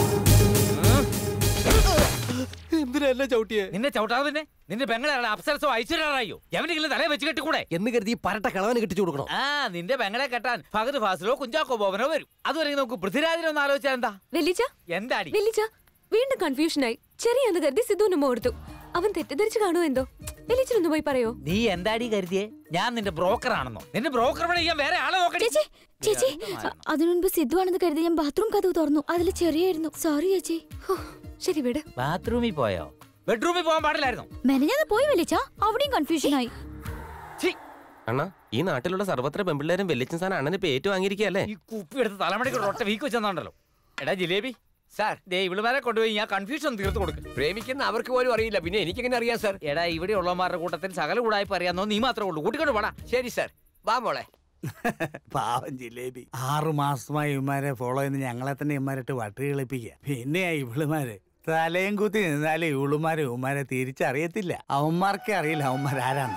എന്തിനാ എന്നെ ചവിട്ടിയേ നിന്നെ ചവിട്ടാതെ തന്നെ നിന്റെ പെങ്ങളെ അപ്സരസോ ഐശ്വര്യാറായോ എവനെങ്കിലും തലയെ വെച്ച് കെട്ടിക്കൂടെ എന്ന് കരുതി ഈ പരട്ട കളവന് കെട്ടിച്ചു കൊടുക്കണം ആ നിന്റെ പെങ്ങളെ കെട്ടാൻ ഫഹദ് ഫാസിലോ കുഞ്ചാക്കോ ബോബനോ വരും അതുവരെ നമുക്ക് പൃഥ്വിരാജിനെ ഒന്ന് ആലോചിച്ചാൽ എന്താ വെല്ലിച്ച എന്താടി വെല്ലിച്ച വീണ്ടും കൺഫ്യൂഷനായി ചെറിയാന്ന് കരുതി സിദ്ധുവിന് ഉമ്മ കൊടുത്തു അവൻ തെറ്റിദ്ധരിച്ചു കാണുമോ എന്തോ വെല്ലിച്ചനൊന്ന് പോയി പറയോ നീ എന്താടി കരുതിയേ ഞാൻ നിന്റെ ബ്രോക്കർ ആണെന്നോ നിന്റെ ബ്രോക്കർ പണി ചെയ്യാൻ വേറെ ആളെ നോക്കടി ചേച്ചി ചേച്ചി അതിനു മുൻപ് സിദ്ധു ആണെന്ന് കരുതി ഞാൻ ബാത്റൂം കഥവ് തുറന്നു അതിൽ ചെറിയായിരുന്നു സോറി ചേച്ചി ശരി വിട് ബാത്റൂമിൽ പോയോ ബെഡ്റൂമിൽ പോകാൻ പാടില്ലായിരുന്നു മെനഞ്ഞാന്ന് പോയി വലിച്ച അവിടെയും കൺഫ്യൂഷൻ ആയി അണ്ണാ ഈ നാട്ടിലുള്ള സർവത്ര പെമ്പിള്ളേരും വെല്ലിച്ചൻ സാധനം അണ്ണന് പേറ്റ് വാങ്ങിയിരിക്കല്ലേ ഈ കുപ്പി എടുത്ത് തലമുടിക്ക് ഒറ്റ വീക്ക് വെച്ചെന്നുണ്ടല്ലോ എടാ ജിലേബി സാർ ദേ ഇവിളുമാരെ കൊണ്ടുപോയി ഞാൻ കൺഫ്യൂഷൻ തീർത്തു കൊടുക്കും പ്രേമിക്കുന്ന അവർക്ക് പോലും അറിയില്ല പിന്നെ എനിക്കെങ്ങനെ അറിയാം സാർ എടാ ഇവിടെ ഉള്ളവന്മാരുടെ കൂട്ടത്തിൽ സകല കൂടായ്പ അറിയാന്നോ നീ മാത്രമേ ഉള്ളൂ കൂട്ടിക്കൊണ്ട് പോടാ ശരി സാർ വാ മോളെ പാവം ജിലേബി ആറു മാസമായി ഇവന്മാരെ ഫോളോ ചെയ്യുന്ന ഞങ്ങളെ തന്നെ ഇവന്മാരിട്ട് വട്ടി കളിപ്പിക്കുക പിന്നെ ഇവളുമാര് തലയും കുത്തി നിന്നാലും ഇവളുമാര് ഇവന്മാരെ തിരിച്ചറിയത്തില്ല അവന്മാർക്കേ അറിയില്ല അവന്മാരാരാണ്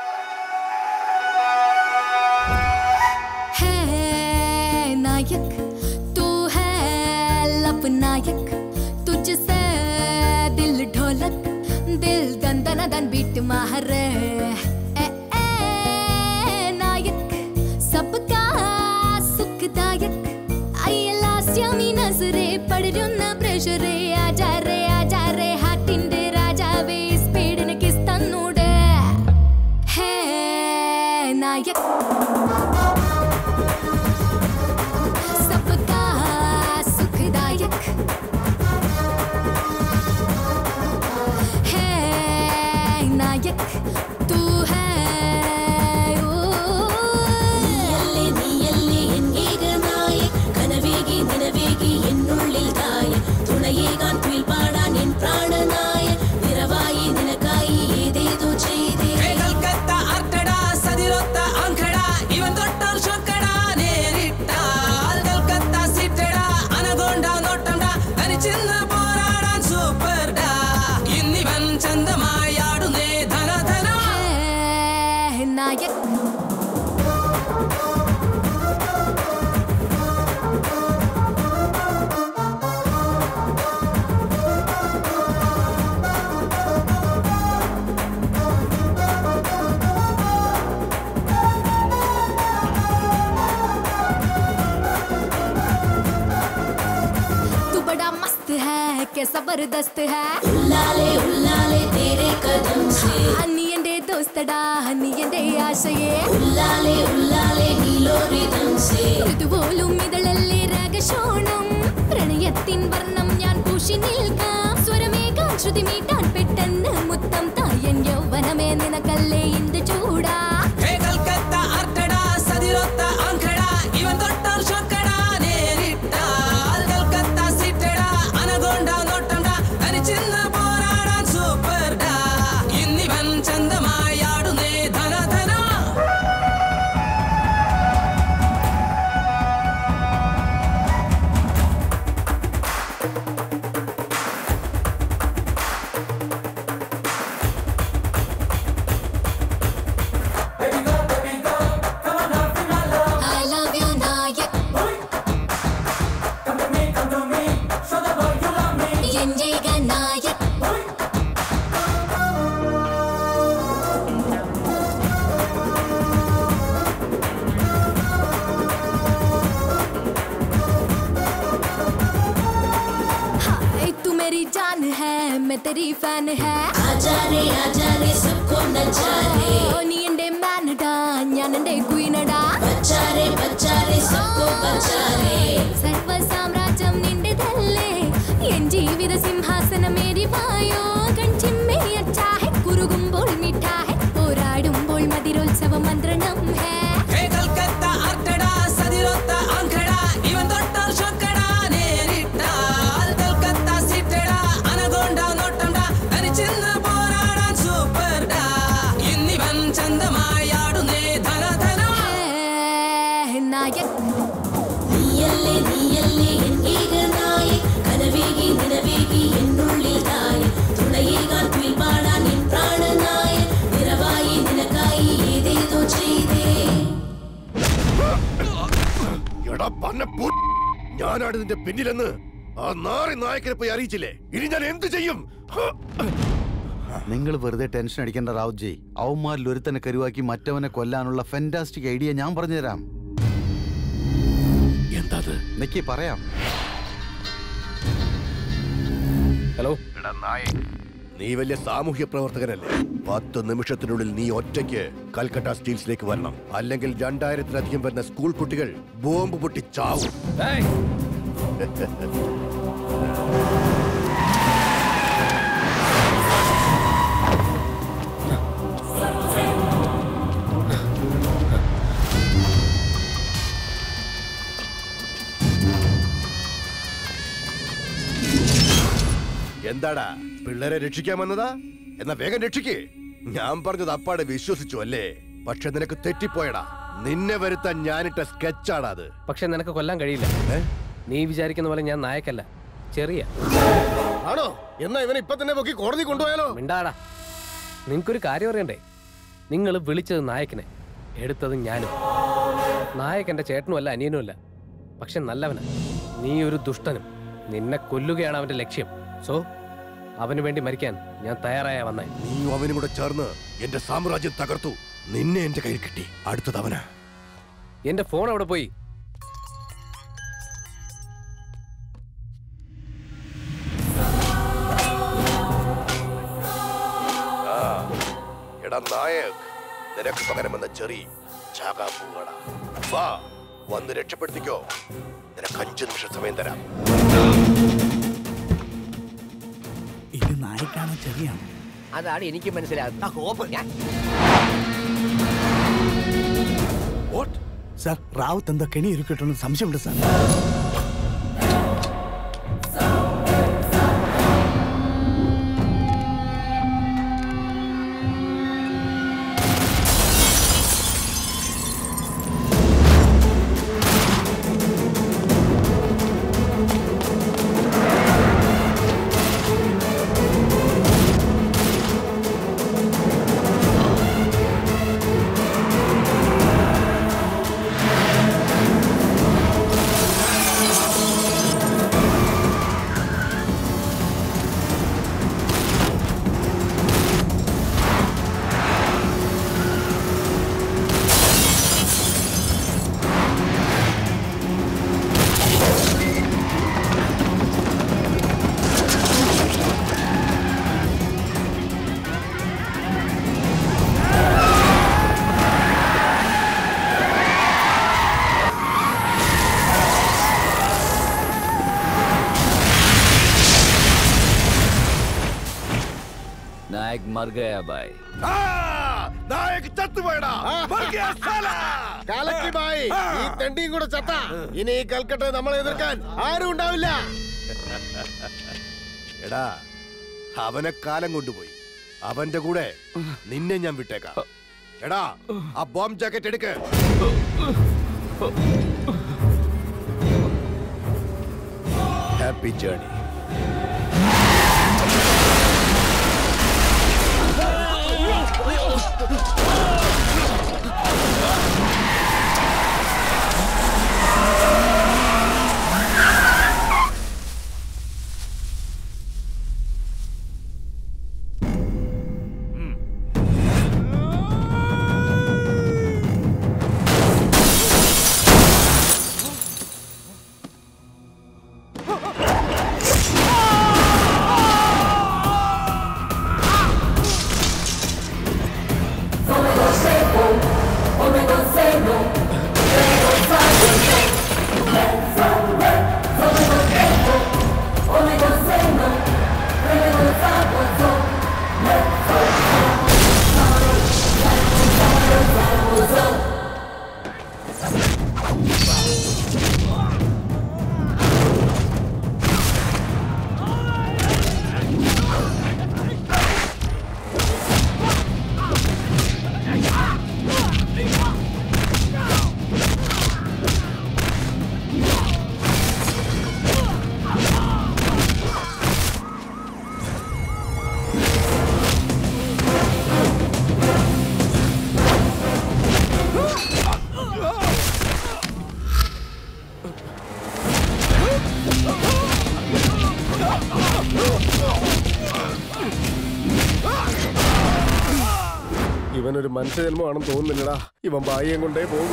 है नायक तू है लब नायक तुझसे दिल ढोलक दिल दन दन दन बीट मार ए, ए, नायक सबका सुखदायक അയ്യലാസ്യമി നസറെ പടരുന്ന പ്രഷറെ ആചാരെ ആചാരെ ഹാട്ടിന്റെ രാജാവേ സ്പീഡിന് കിസ് തന്നൂടെ ഹേ നായക് सबका सुखदायक है नायक तू है है कैसा जबरदस्त है ഉല്ലാലെ ഉല്ലാലെ തേരെ കദം സേ ഹന്നി എന്റെ ദോസ്തടാ ഹന്നി എന്റെ ആശയേ ഉല്ലാലെ ഉല്ലാലെ നീലോരിതം സേ ഇതുപോലും ഇതളല്ലേ രാഗശോണം പ്രണയത്തിൻ വർണ്ണം ഞാൻ പൂശി നിൽക്കാം സ്വരമേകാൻ ശ്രുതി മീട്ടാൻ പെട്ടെന്ന് മുത്തം തായൻ യൗവനമേ നിനക്കല്ലേ ഇന്ത് ചൂടാ ഹേ കൽക്കത്ത അർട്ടട സതിരൊത്ത അങ്കട ഇവൻ തൊട്ടാൽ ഷോക്കട നേരിട്ടാൽ കൽക്കത്ത സിറ്റട അനഗോണ്ട നോട്ടണ്ട തനിച്ചിന്ന് പോരാടാൻ സൂപ്പർ ഡാ ഇന്നിവൻ ചന്തമായി ആടുന്നേ ധന ധന I love you നായക് എന്റെ നായക് हाय तू मेरी जान है मैं तेरी फैन है ആജാ രേ ആജാ രേ സബ്കോ നച്ചാ രേ ഓ, നീ എന്റെ മാനടാ ഞാൻ എന്റെ ക്വീനടാ ബച്ചാ രേ ബച്ചാ രേ സബ്കോ ബച്ചാ രേ സർവ സാമ്രാജ്യം നിന്റേതല്ലേ എൻ ജീവിത സിംഹാസനം എരിവായോ കൺചിമ്മേ അച്ചാഹെ കുറുകുമ്പോൾ മിഠാഹെ പോരാടുമ്പോൾ മതിരോത്സവ മന്ത്രണം ഹേ ഹേ കൽക്കത്ത അർട്ടട സതിരൊത്ത അങ്കട ഇവൻ തൊട്ടാൽ ഷോക്കട നേരിട്ടാൽ കൽക്കത്ത സിറ്റട അനഗോണ്ട നോട്ടണ്ട തനിച്ചിന്ന് പോരാടാൻ സൂപ്പർ ഡാ ഇന്നിവൻ ചന്തമായി ആടുന്നേ ധന ധന നായക് നീയല്ലേ നീയല്ലേ എൻ ഏകനായ കനവേകി നിലവേകി എന്നുള്ളിൽ തായ തുണയേകാൻ പാടാൻ എൻ പ്രാണനായ നിറവായി നിനക്കായി ഏതേതോ ചെയ്തേ എടാ പന്ന പു- ഞാനാണ് നിന്റെ പിന്നിലെന്ന് ആ നാറി നായകനെ പോയി അറിയിച്ചില്ലേ ഇനി ഞാൻ എന്ത് ചെയ്യും ഹ! നിങ്ങൾ വെറുതെ ടെൻഷൻ അടിക്കേണ്ട റാവുജി ജി അവന്മാരിൽ ഒരുത്തനെ കരുവാക്കി മറ്റവനെ കൊല്ലാനുള്ള ഫെന്റാസ്റ്റിക് ഐഡിയ ഞാൻ പറഞ്ഞുതരാം എന്താ നിക്കി പറയാം ഹലോ എടാ നായക് നീ വലിയ സാമൂഹ്യ പ്രവർത്തകനല്ലേ പത്ത് നിമിഷത്തിനുള്ളിൽ നീ ഒറ്റയ്ക്ക് കൽക്കട്ട സ്റ്റീൽസിലേക്ക് വരണം അല്ലെങ്കിൽ രണ്ടായിരത്തിലധികം വരുന്ന സ്കൂൾ കുട്ടികൾ ബോംബ് പൊട്ടി ചാവും എന്താടാ പിള്ളേരെ രക്ഷിക്കാൻ വന്നതാ എന്നാ വേഗം രക്ഷിക്കേ ഞാൻ പറഞ്ഞത് അപ്പാടെ വിശ്വസിച്ചു അല്ലേ പക്ഷെ നിനക്ക് തെറ്റിപ്പോയടാ നിന്നെ വരുത്താൻ ഞാനിട്ട സ്കെച്ചാടാ അത് പക്ഷെ നിനക്ക് കൊല്ലാൻ കഴിയില്ല നീ വിചാരിക്കുന്ന പോലെ ഞാൻ നായക്കല്ല ചെറിയ ആണോ എന്നാ ഇവനെ ഇപ്പൊ തന്നെ പൊക്കി കോടതി കൊണ്ടുപോയാലോ മിണ്ടാടാ നിങ്ങൾക്കൊരു കാര്യം അറിയണ്ടേ നിങ്ങൾ വിളിച്ചത് നായകനെ എടുത്തത് ഞാനും നായകന്റെ ചേട്ടനുമല്ല അനിയനുമല്ല പക്ഷെ നല്ലവനാ നീ ഒരു ദുഷ്ടനും നിന്നെ കൊല്ലുകയാണ് അവന്റെ ലക്ഷ്യം സോ അവന് വേണ്ടി മരിക്കാൻ ഞാൻ തയ്യാറായ വന്നേ നീ അവനും കൂടെ ചേർന്ന് എന്റെ സാമ്രാജ്യം തകർത്തു നിന്നെ എന്റെ കയ്യിൽ കിട്ടി അടുത്തത് അവനാ എന്റെ ഫോൺ അവിടെ പോയി ആ, എടാ നായക് നിനക്ക് പകരം വന്ന ചെറി ചാകാൻ പോവാടാ വാ വന്ന് രക്ഷപ്പെടുത്തിക്കോ നിനക്ക് അഞ്ചു നിമിഷം സമയം തരാം ഇത് നായിക്കാണോ ചെറിയാണോ അതാണ് എനിക്ക് മനസ്സിലാകുന്നത് ഞാൻ സാർ റാവുത്ത് എന്താ കെണി ഒരുക്കിട്ടെന്ന് സംശയമുണ്ട് സാർ ആ നായക് മർ ഗയാ ബായ് നായക് ചത്തുപോയടാ മർ ഗയാ സാലാ. കാലക്കി ബായി ഈ തെണ്ടിയും കൂടെ ചത്ത ഇനി ഈ കൽക്കട്ട നമ്മളെ എതിർക്കാൻ ആരും ഉണ്ടാവില്ല എടാ അവനെ കാലം കൊണ്ടുപോയി അവന്റെ കൂടെ നിന്നെ ഞാൻ വിട്ടേക്കാം എടാ ആ ബോംബ് ജാക്കറ്റ് എടുക്ക് ഹാപ്പി ജേണി ഇവനൊരു മനുഷ്യജന്മമാണെന്ന് തോന്നുന്നില്ലടാ ഇവൻ ബായിയം കൊണ്ടേ പോകും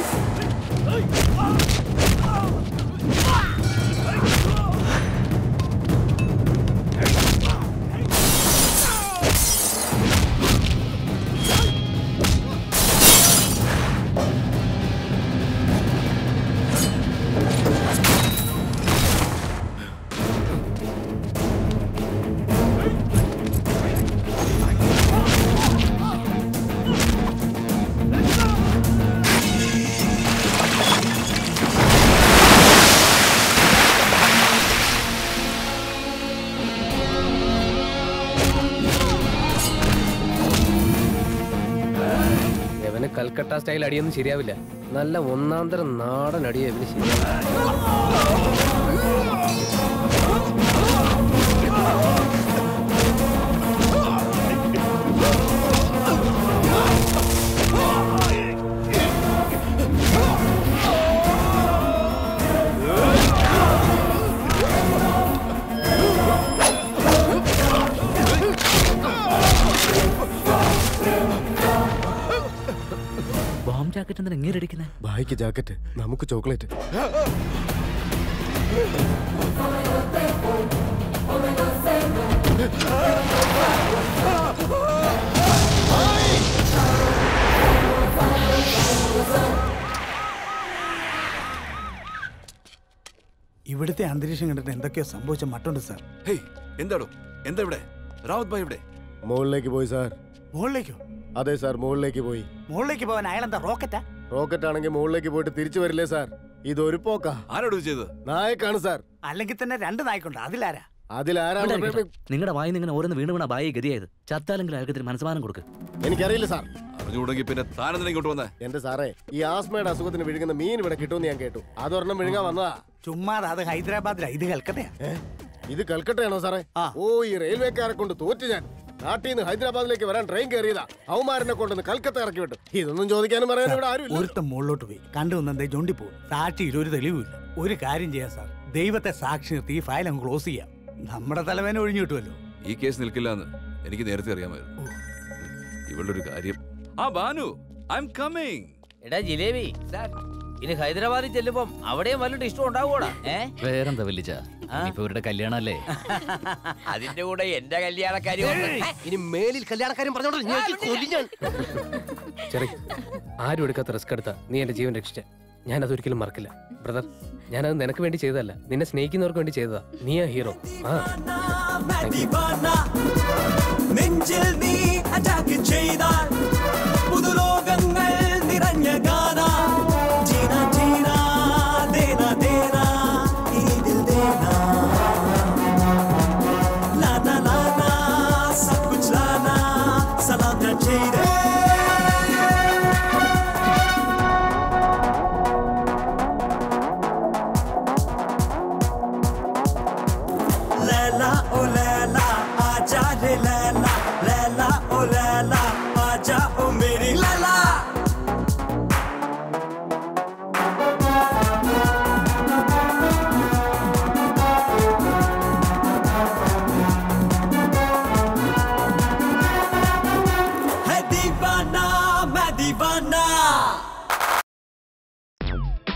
ഇവന് കൽക്കട്ട സ്റ്റൈൽ അടിയൊന്നും ശരിയാവില്ല നല്ല ഒന്നാം തരം നാടൻ അടിയെ ഇവന് ശരിയാവില്ല ബോംബ് ജാക്കറ്റ് എന്തിനാ ഇങ്ങനെ അടിക്കുന്നത് ബായിക്ക് ജാക്കറ്റ് നമുക്ക് ചോക്ലേറ്റ് ഇവിടുത്തെ അന്തരീക്ഷം കണ്ടിട്ട് എന്തൊക്കെയോ സംഭവിച്ച മട്ടുണ്ട് സാർ ഹേയ് എന്താടോ എന്താ ഇവിടെ റാവത്ത് ഭായ് ഇവിടെ മുകളിലേക്ക് പോയി സാർ മുകളിലേക്കോ അതെ സാർ മുകളിലേക്ക് പോയി മുകളിലേക്ക് പോകാൻ അയാളെന്താ റോക്കറ്റാ റോക്കറ്റ് ആണെങ്കിൽ മുകളിലേക്ക് പോയിട്ട് തിരിച്ചു വരില്ലേ സാർ ഇതൊരു പോക്കാ ആരോട് ചെയ്തത് നായക്കാണ് സാർ അല്ലെങ്കിൽ തന്നെ രണ്ട് നായ്ക്കുണ്ട് അതിലാരാ അതിലാരാണ് നിങ്ങളുടെ വായി ഇങ്ങനെ ഓരോന്ന് വീണ് വീണ ബായി ഗതിയായത് ചത്താലെങ്കിലും അയാൾക്ക് ഇത്തിരി മനസ്സമാനം കൊടുക്ക് എനിക്കറിയില്ല സാർ അറിഞ്ഞുകൂടെങ്കിൽ പിന്നെ താനെന്തിനാ ഇങ്ങോട്ട് വന്നേ എന്റെ സാറേ ഈ ആസ്മയുടെ അസുഖത്തിന് വിഴുങ്ങുന്ന മീൻ ഇവിടെ കിട്ടുമെന്ന് ഞാൻ കേട്ടു അതൊരെണ്ണം വിഴുങ്ങാൻ വന്നതാ ചുമ്മാതെ അത് ഹൈദരാബാദിലാ ഇത് കൽക്കട്ടയാ ഇത് കൽക്കട്ടയാണോ സാറേ ഓ ഈ റെയിൽവേക്കാരെ കൊണ്ട് തോറ്റു ഞാൻ നാട്ടിൽ നിന്ന് ഹൈദരാബാദിലേക്ക് വരാൻ ട്രെയിൻ കയറിയതാ അവന്മാരനെ കൊണ്ടുവന്ന് കൽക്കത്ത ഇറക്കി വിട്ടു ഇതൊന്നും ചോദിക്കാനും പറയാനും ഇവിടെ ആരും ഇല്ല ഒരുത്തം മുകളിലോട്ട് പോയി കണ്ടു വന്നെന്തേ ജോണ്ടി പോകും സാക്ഷിയിൽ ഒരു തെളിവുമില്ല ഒരു കാര്യം ചെയ്യാം സാർ ദൈവത്തെ സാക്ഷി നിർത്തി ഈ ഫയൽ അങ്ങ് ക്ലോസ് ചെയ്യാം നമ്മുടെ തലവേന ഒഴിഞ്ഞു കിട്ടുമല്ലോ ഈ കേസ് നിൽക്കില്ല എന്ന് എനിക്ക് നേരത്തെ അറിയാമായിരുന്നു ഇവളുടെ ഒരു കാര്യം ആ ബാനു ഐ എം കമ്മിങ് എടാ ജിലേബി ഇനി ഹൈദരാബാദിൽ ചെല്ലുമ്പം അവിടെയും വല്ലതും ഇഷ്ടം ഉണ്ടാവൂടാ ഏ വേറെന്താ വല്ലിച്ച ഇപ്പൊ ഇവരുടെ കല്യാണല്ലേ അതിന്റെ കൂടെ എന്റെ കല്യാണക്കാരും ഇനി മേലിൽ കല്യാണക്കാരും പറഞ്ഞോണ്ട് ചെറി ആരും എടുക്കാത്ത റിസ്ക് എടുത്ത നീ എന്റെ ജീവൻ രക്ഷിച്ച ഞാൻ അതൊരിക്കലും മറക്കില്ല ബ്രദർ ഞാനത് നിനക്ക് വേണ്ടി ചെയ്തതല്ല നിന്നെ സ്നേഹിക്കുന്നവർക്ക് വേണ്ടി ചെയ്തതാ നീയാ ഹീറോ ആ ദിവാന നെഞ്ചിൽ നീ അറ്റാക്ക് ചെയ്താൽ പുതുലോകങ്ങൾ നിറഞ്ഞ ഗാന ജീന ജീന ദേന ദേന ഇതിൽ ദേന ലാന ലാന സബ് കുച്ച് ലാന സലാം ഞാൻ ചെയ്തേ लैला ओ लैला आजा रे लैला लैला ओ लैला आजा ओ मेरी लैला है दीवाना मैं दीवाना